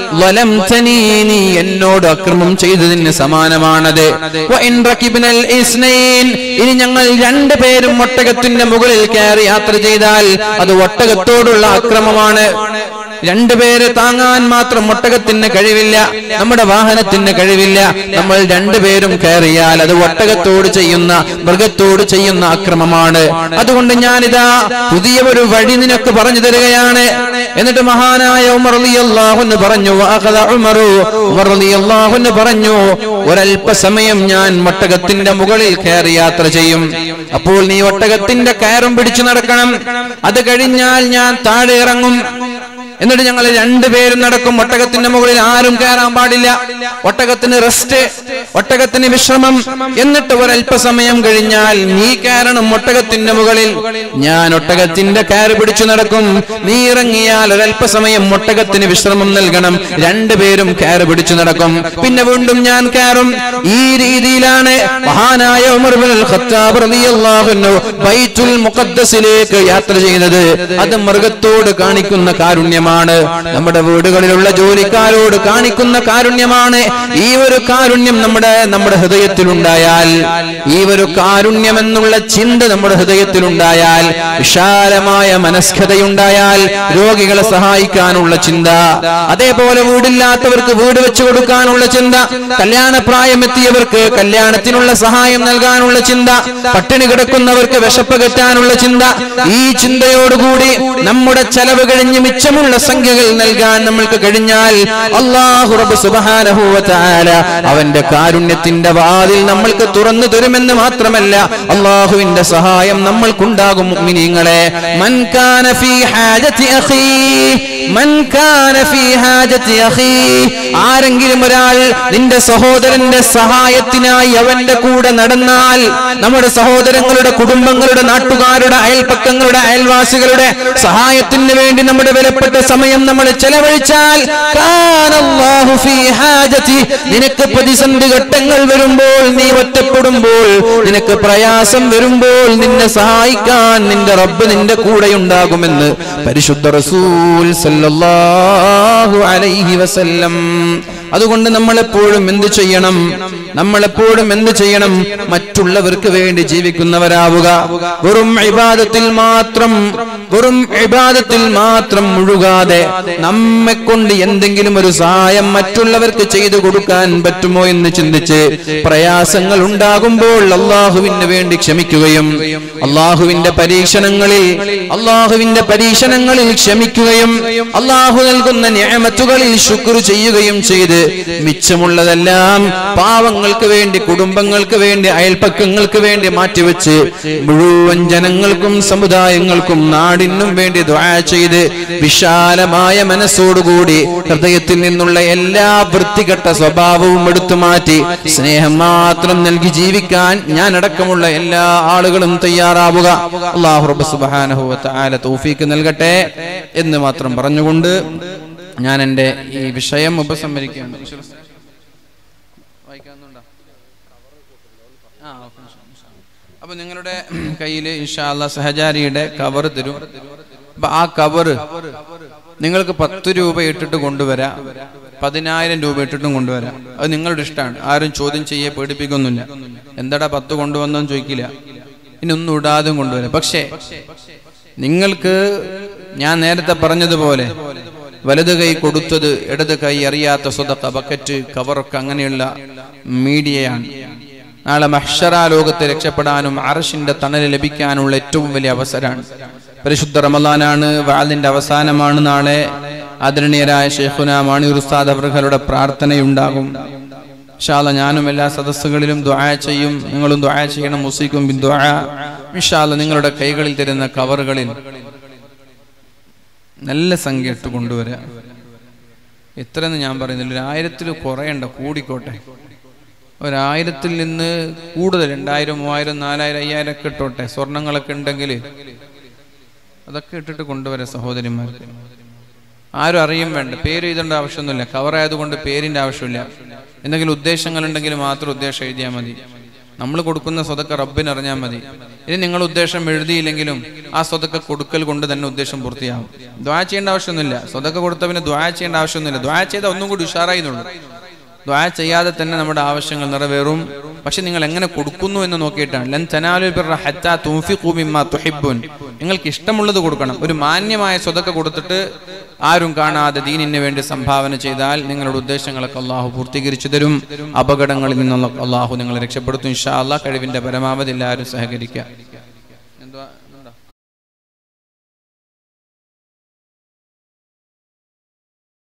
വലംതനീ നീ എന്നോട് അക്രമം ചെയ്തതിന് സമാനമാണത് വഇൻ റകിബ്നൽ ഇസ്നൈൻ ഇനി ഞങ്ങൾ രണ്ടുപേരും ഒട്ടകത്തിന്റെ മുകളിൽ കയറി യാത്ര ചെയ്താൽ അത് ഒട്ടകത്തോടുള്ള അക്രമമാണ് രണ്ടുപേരെ താങ്ങാൻ മാത്രം ഒട്ടകത്തിന് കഴിവില്ല നമ്മുടെ വാഹനത്തിന് കഴിവില്ല നമ്മൾ രണ്ടുപേരും കയറിയാൽ അത് ഒട്ടകത്തോട് ചെയ്യുന്ന മൃഗത്തോട് ചെയ്യുന്ന അക്രമമാണ് അതുകൊണ്ട് ഞാനിതാ പുതിയ ഒരു വഴി നിനക്ക് പറഞ്ഞു തരികയാണ് എന്നിട്ട് മഹാനായ ഉമർ റളിയല്ലാഹു അൻഹു പറഞ്ഞു വഅഖദ ഉമറു ഉമർ റളിയല്ലാഹു അൻഹു പറഞ്ഞു ഒരല്പസമയം ഞാൻ ഒട്ടകത്തിന്റെ മുകളിൽ കയറി യാത്ര ചെയ്യും അപ്പോൾ നീ ഒട്ടകത്തിന്റെ കയറും പിടിച്ചു നടക്കണം അത് കഴിഞ്ഞാൽ ഞാൻ താഴെ ഇറങ്ങും എന്നിട്ട് ഞങ്ങൾ രണ്ടുപേരും നടക്കും ഒട്ടകത്തിന്റെ മുകളിൽ ആരും കയറാൻ പാടില്ല ഒട്ടകത്തിന് റെസ്റ്റ് ഒട്ടകത്തിന് വിശ്രമം എന്നിട്ട് ഒരല്പസമയം കഴിഞ്ഞാൽ നീ കയറണം ഒട്ടകത്തിന്റെ മുകളിൽ ഞാൻ ഒട്ടകത്തിന്റെ കയറ് പിടിച്ചു നടക്കും നീ ഇറങ്ങിയാൽ ഒരല്പസമയം ഒട്ടകത്തിന് വിശ്രമം നൽകണം രണ്ടുപേരും കയറ് പിടിച്ചു നടക്കും പിന്നെ വീണ്ടും ഞാൻ കയറും ഈ രീതിയിലാണ് മഹാനായ ഉമർ ബിൻ ഖത്താബ് റളിയല്ലാഹു അൻഹു ബൈത്തുൽ മുഖദ്ദസിലേക്ക് യാത്ര ചെയ്യുന്നത് അത് മൃഗത്തോട് കാണിക്കുന്ന കാരുണ്യമാണ് നമ്മുടെ വീടുകളിലുള്ള ജോലിക്കാരോട് കാണിക്കുന്ന കാരുണ്യമാണ് ഈ ഒരു കാരുണ്യം നമ്മുടെ നമ്മുടെ ഹൃദയത്തിലുണ്ടായാൽ ഈ ഒരു കാരുണ്യം എന്നുള്ള ചിന്ത നമ്മുടെ ഹൃദയത്തിലുണ്ടായാൽ വിശാലമായ മനസ്കതയുണ്ടായാൽ രോഗികളെ സഹായിക്കാനുള്ള ചിന്ത അതേപോലെ വീടില്ലാത്തവർക്ക് വീട് വെച്ചു കൊടുക്കാനുള്ള ചിന്ത കല്യാണ പ്രായമെത്തിയവർക്ക് കല്യാണത്തിനുള്ള സഹായം നൽകാനുള്ള ചിന്ത പട്ടിണി കിടക്കുന്നവർക്ക് വിശപ്പകറ്റാനുള്ള ചിന്ത ഈ ചിന്തയോടുകൂടി നമ്മുടെ ചെലവ് കഴിഞ്ഞ് മിച്ചമുള്ള സംഖ്യകൾ നൽകാൻ നമ്മൾക്ക് കഴിഞ്ഞാൽ അള്ളാഹു റബ്ബ് സുബ്ഹാനഹു വ തആല അവന്റെ കാരുണ്യത്തിന്റെ വാതിൽ നമ്മൾക്ക് തുറന്നു തരുമെന്ന് മാത്രമല്ല അള്ളാഹുവിന്റെ സഹായം നമ്മൾക്കുണ്ടാകും മുഅ്മിനീങ്ങളെ മൻ കാന ഫീ ഹാജതി അഖീ മൻ കാന ഫീ ഹാജതി അഖീ ആരെങ്കിലും ഒരാൾ നിന്റെ സഹോദരന്റെ സഹായത്തിനായി അവന്റെ കൂടെ നടന്നാൽ നമ്മുടെ സഹോദരങ്ങളുടെ കുടുംബങ്ങളുടെ നാട്ടുകാരുടെ അയൽപ്പക്കങ്ങളുടെ അയൽവാസികളുടെ സഹായത്തിന് വേണ്ടി നമ്മുടെ വിലപ്പെട്ട സമയം നമ്മൾ ചെലവഴിച്ചാൽ കാനല്ലാഹു ഫീ ഹാജതി നിനക്ക് പ്രതിസന്ധി ഘട്ടങ്ങൾ വരുമ്പോൾ നീ ഒറ്റപ്പെടുമ്പോൾ നിനക്ക് പ്രയാസം വരുമ്പോൾ നിന്നെ സഹായിക്കാൻ നിന്റെ റബ്ബ് നിന്റെ കൂടെ ഉണ്ടാകുമെന്ന് പരിശുദ്ധ റസൂൽ സല്ലല്ലാഹു അലൈഹി വസല്ലം അതുകൊണ്ട് നമ്മൾ എപ്പോഴും എന്ത് ചെയ്യണം നമ്മൾ എപ്പോഴും എന്ത് ചെയ്യണം മറ്റുള്ളവർക്ക് വേണ്ടി ജീവിക്കുന്നവരാവുക വെറും ഇബാദത്തിൽ മാത്രം വെറും ഇബാദത്തിൽ മാത്രം മുഴുകാതെ നമ്മെ കൊണ്ട് എന്തെങ്കിലും ഒരു സഹായം മറ്റുള്ളവർക്ക് ചെയ്തു കൊടുക്കാൻ പറ്റുമോ എന്ന് ചിന്തിച്ച് പ്രയാസങ്ങൾ ഉണ്ടാകുമ്പോൾ അള്ളാഹുവിന് വേണ്ടി ക്ഷമിക്കുകയും അള്ളാഹുവിന്റെ പരീക്ഷണങ്ങളിൽ അള്ളാഹുവിന്റെ പരീക്ഷണങ്ങളിൽ ക്ഷമിക്കുകയും അള്ളാഹു നൽകുന്ന ന്യാമത്തുകളിൽ ശുക്ർ ചെയ്യുകയും ചെയ്ത് മിച്ചമുള്ളതെല്ലാം പാവങ്ങൾക്ക് വേണ്ടി കുടുംബങ്ങൾക്ക് വേണ്ടി അയൽപ്പക്കങ്ങൾക്ക് വേണ്ടി മാറ്റിവെച്ച് മുഴുവൻ ജനങ്ങൾക്കും സമുദായങ്ങൾക്കും നാടിനും വേണ്ടി ദ്വാ ചെയ്ത് വിശാലമായ മനസ്സോടുകൂടി ഹൃദയത്തിൽ നിന്നുള്ള എല്ലാ വൃത്തികെട്ട സ്വഭാവവും എടുത്തു മാറ്റി സ്നേഹം മാത്രം നൽകി ജീവിക്കാൻ ഞാൻ അടക്കമുള്ള എല്ലാ ആളുകളും തയ്യാറാവുക അള്ളാഹു റബ്ബ് സുബ്ഹാനഹു വ തആല തൗഫീക്ക് നൽകട്ടെ എന്ന് മാത്രം പറഞ്ഞുകൊണ്ട് ഞാൻ എൻ്റെ ഈ വിഷയം ഉപസംഹരിക്കുകയാണ് വായിക്കാവുന്നുണ്ടോ ആ ഓക്കെ അപ്പൊ നിങ്ങളുടെ കയ്യിൽ ഇൻഷാല്ല സഹചാരിയുടെ കവർ തരും അപ്പൊ ആ കവർ നിങ്ങൾക്ക് പത്ത് രൂപ ഇട്ടിട്ട് കൊണ്ടുവരാം പതിനായിരം രൂപ ഇട്ടിട്ടും കൊണ്ടുവരാം അത് നിങ്ങളുടെ ഇഷ്ടമാണ് ആരും ചോദ്യം ചെയ്യെ പേടിപ്പിക്കൊന്നുമില്ല എന്താടാ പത്ത് കൊണ്ടുവന്നെന്ന് ചോദിക്കില്ല ഇനി ഒന്നും ഇടാതും കൊണ്ടുവരാം പക്ഷേ നിങ്ങൾക്ക് ഞാൻ നേരത്തെ പറഞ്ഞതുപോലെ വലത് കൈ കൊടുത്തത് ഇടത് കൈ അറിയാത്ത സ്വതക്ക ബക്കറ്റ് കവറൊക്കെ അങ്ങനെയുള്ള മീഡിയയാണ് നാളെ മഹ്ഷറ ലോകത്ത് രക്ഷപ്പെടാനും അറഷിന്റെ തണൽ ലഭിക്കാനുള്ള ഏറ്റവും വലിയ അവസരമാണ് പരിശുദ്ധ റമദാനാണ് വാലിന്റെ അവസാനമാണ് നാളെ ആദരണീയരായ ഷെയ്ഖുന മാണിയൂർ ഉസ്താദ് അവர்களுടെ പ്രാർത്ഥനയുണ്ടാകും ഇൻഷാല്ല ഞാനും എല്ലാ സദസ്സുകളിലും ദ്വായ ചെയ്യും നിങ്ങളും ദ്വായ ചെയ്യണം മുസീക്കും ബിൻ ദ്വായ ഇൻഷാല്ല നിങ്ങളുടെ കൈകളിൽ തരുന്ന കവറുകളിൽ നല്ല സംഖ്യ ഇട്ട് കൊണ്ടുവരാം എത്രയെന്ന് ഞാൻ പറയുന്നില്ല ഒരു ആയിരത്തിൽ കുറയണ്ട കൂടിക്കോട്ടെ ഒരായിരത്തിൽ നിന്ന് കൂടുതൽ രണ്ടായിരം മൂവായിരം നാലായിരം അയ്യായിരം ഒക്കെ ഇട്ടോട്ടെ സ്വർണങ്ങളൊക്കെ ഉണ്ടെങ്കിൽ അതൊക്കെ ഇട്ടിട്ട് കൊണ്ടുവരാം സഹോദരിമാർക്ക് ആരും അറിയും വേണ്ട പേര് എഴുതേണ്ട ആവശ്യമൊന്നുമില്ല കവർ ആയതുകൊണ്ട് പേരിന്റെ ആവശ്യമില്ല എന്തെങ്കിലും ഉദ്ദേശങ്ങൾ ഉണ്ടെങ്കിൽ മാത്രം ഉദ്ദേശം എഴുതിയാൽ മതി നമ്മൾ കൊടുക്കുന്ന സ്വതക്ക റബ്ബിന് അറിഞ്ഞാൽ മതി ഇനി നിങ്ങൾ ഉദ്ദേശം എഴുതിയില്ലെങ്കിലും ആ സ്വതക്ക കൊടുക്കൽ കൊണ്ട് തന്നെ ഉദ്ദേശം പൂർത്തിയാവും ദ്വാ ചെയ്യേണ്ട ആവശ്യമൊന്നുമില്ല സ്വതക്ക കൊടുത്ത പിന്നെ ദ്വാ ചെയ്യേണ്ട ആവശ്യമൊന്നുമില്ല ദ്വാ ചെയ്താൽ ഒന്നും കൂടി ഉഷാറായി എന്നുള്ളൂ ദ്വാ ചെയ്യാതെ തന്നെ നമ്മുടെ ആവശ്യങ്ങൾ നിറവേറും പക്ഷെ നിങ്ങൾ എങ്ങനെ കൊടുക്കുന്നു എന്ന് നോക്കിയിട്ടാണ് ലൻ തനാലുൽ ബിർറ ഹത്താ തുൻഫിഖു മിമ്മാ തുഹിബ്ബുൻ നിങ്ങൾക്ക് ഇഷ്ടമുള്ളത് കൊടുക്കണം ഒരു മാന്യമായ സ്വതക്ക കൊടുത്തിട്ട് ആരും കാണാതെ ദീനിന് വേണ്ടി സംഭാവന ചെയ്താൽ നിങ്ങളുടെ ഉദ്ദേശങ്ങളൊക്കെ അള്ളാഹു പൂർത്തീകരിച്ചു തരും അപകടങ്ങളിൽ നിന്നുള്ള അള്ളാഹു നിങ്ങളെ രക്ഷപ്പെടുത്തും ഇൻഷാ അള്ളാഹ് കഴിവിന്റെ പരമാവധി എല്ലാവരും സഹകരിക്കുക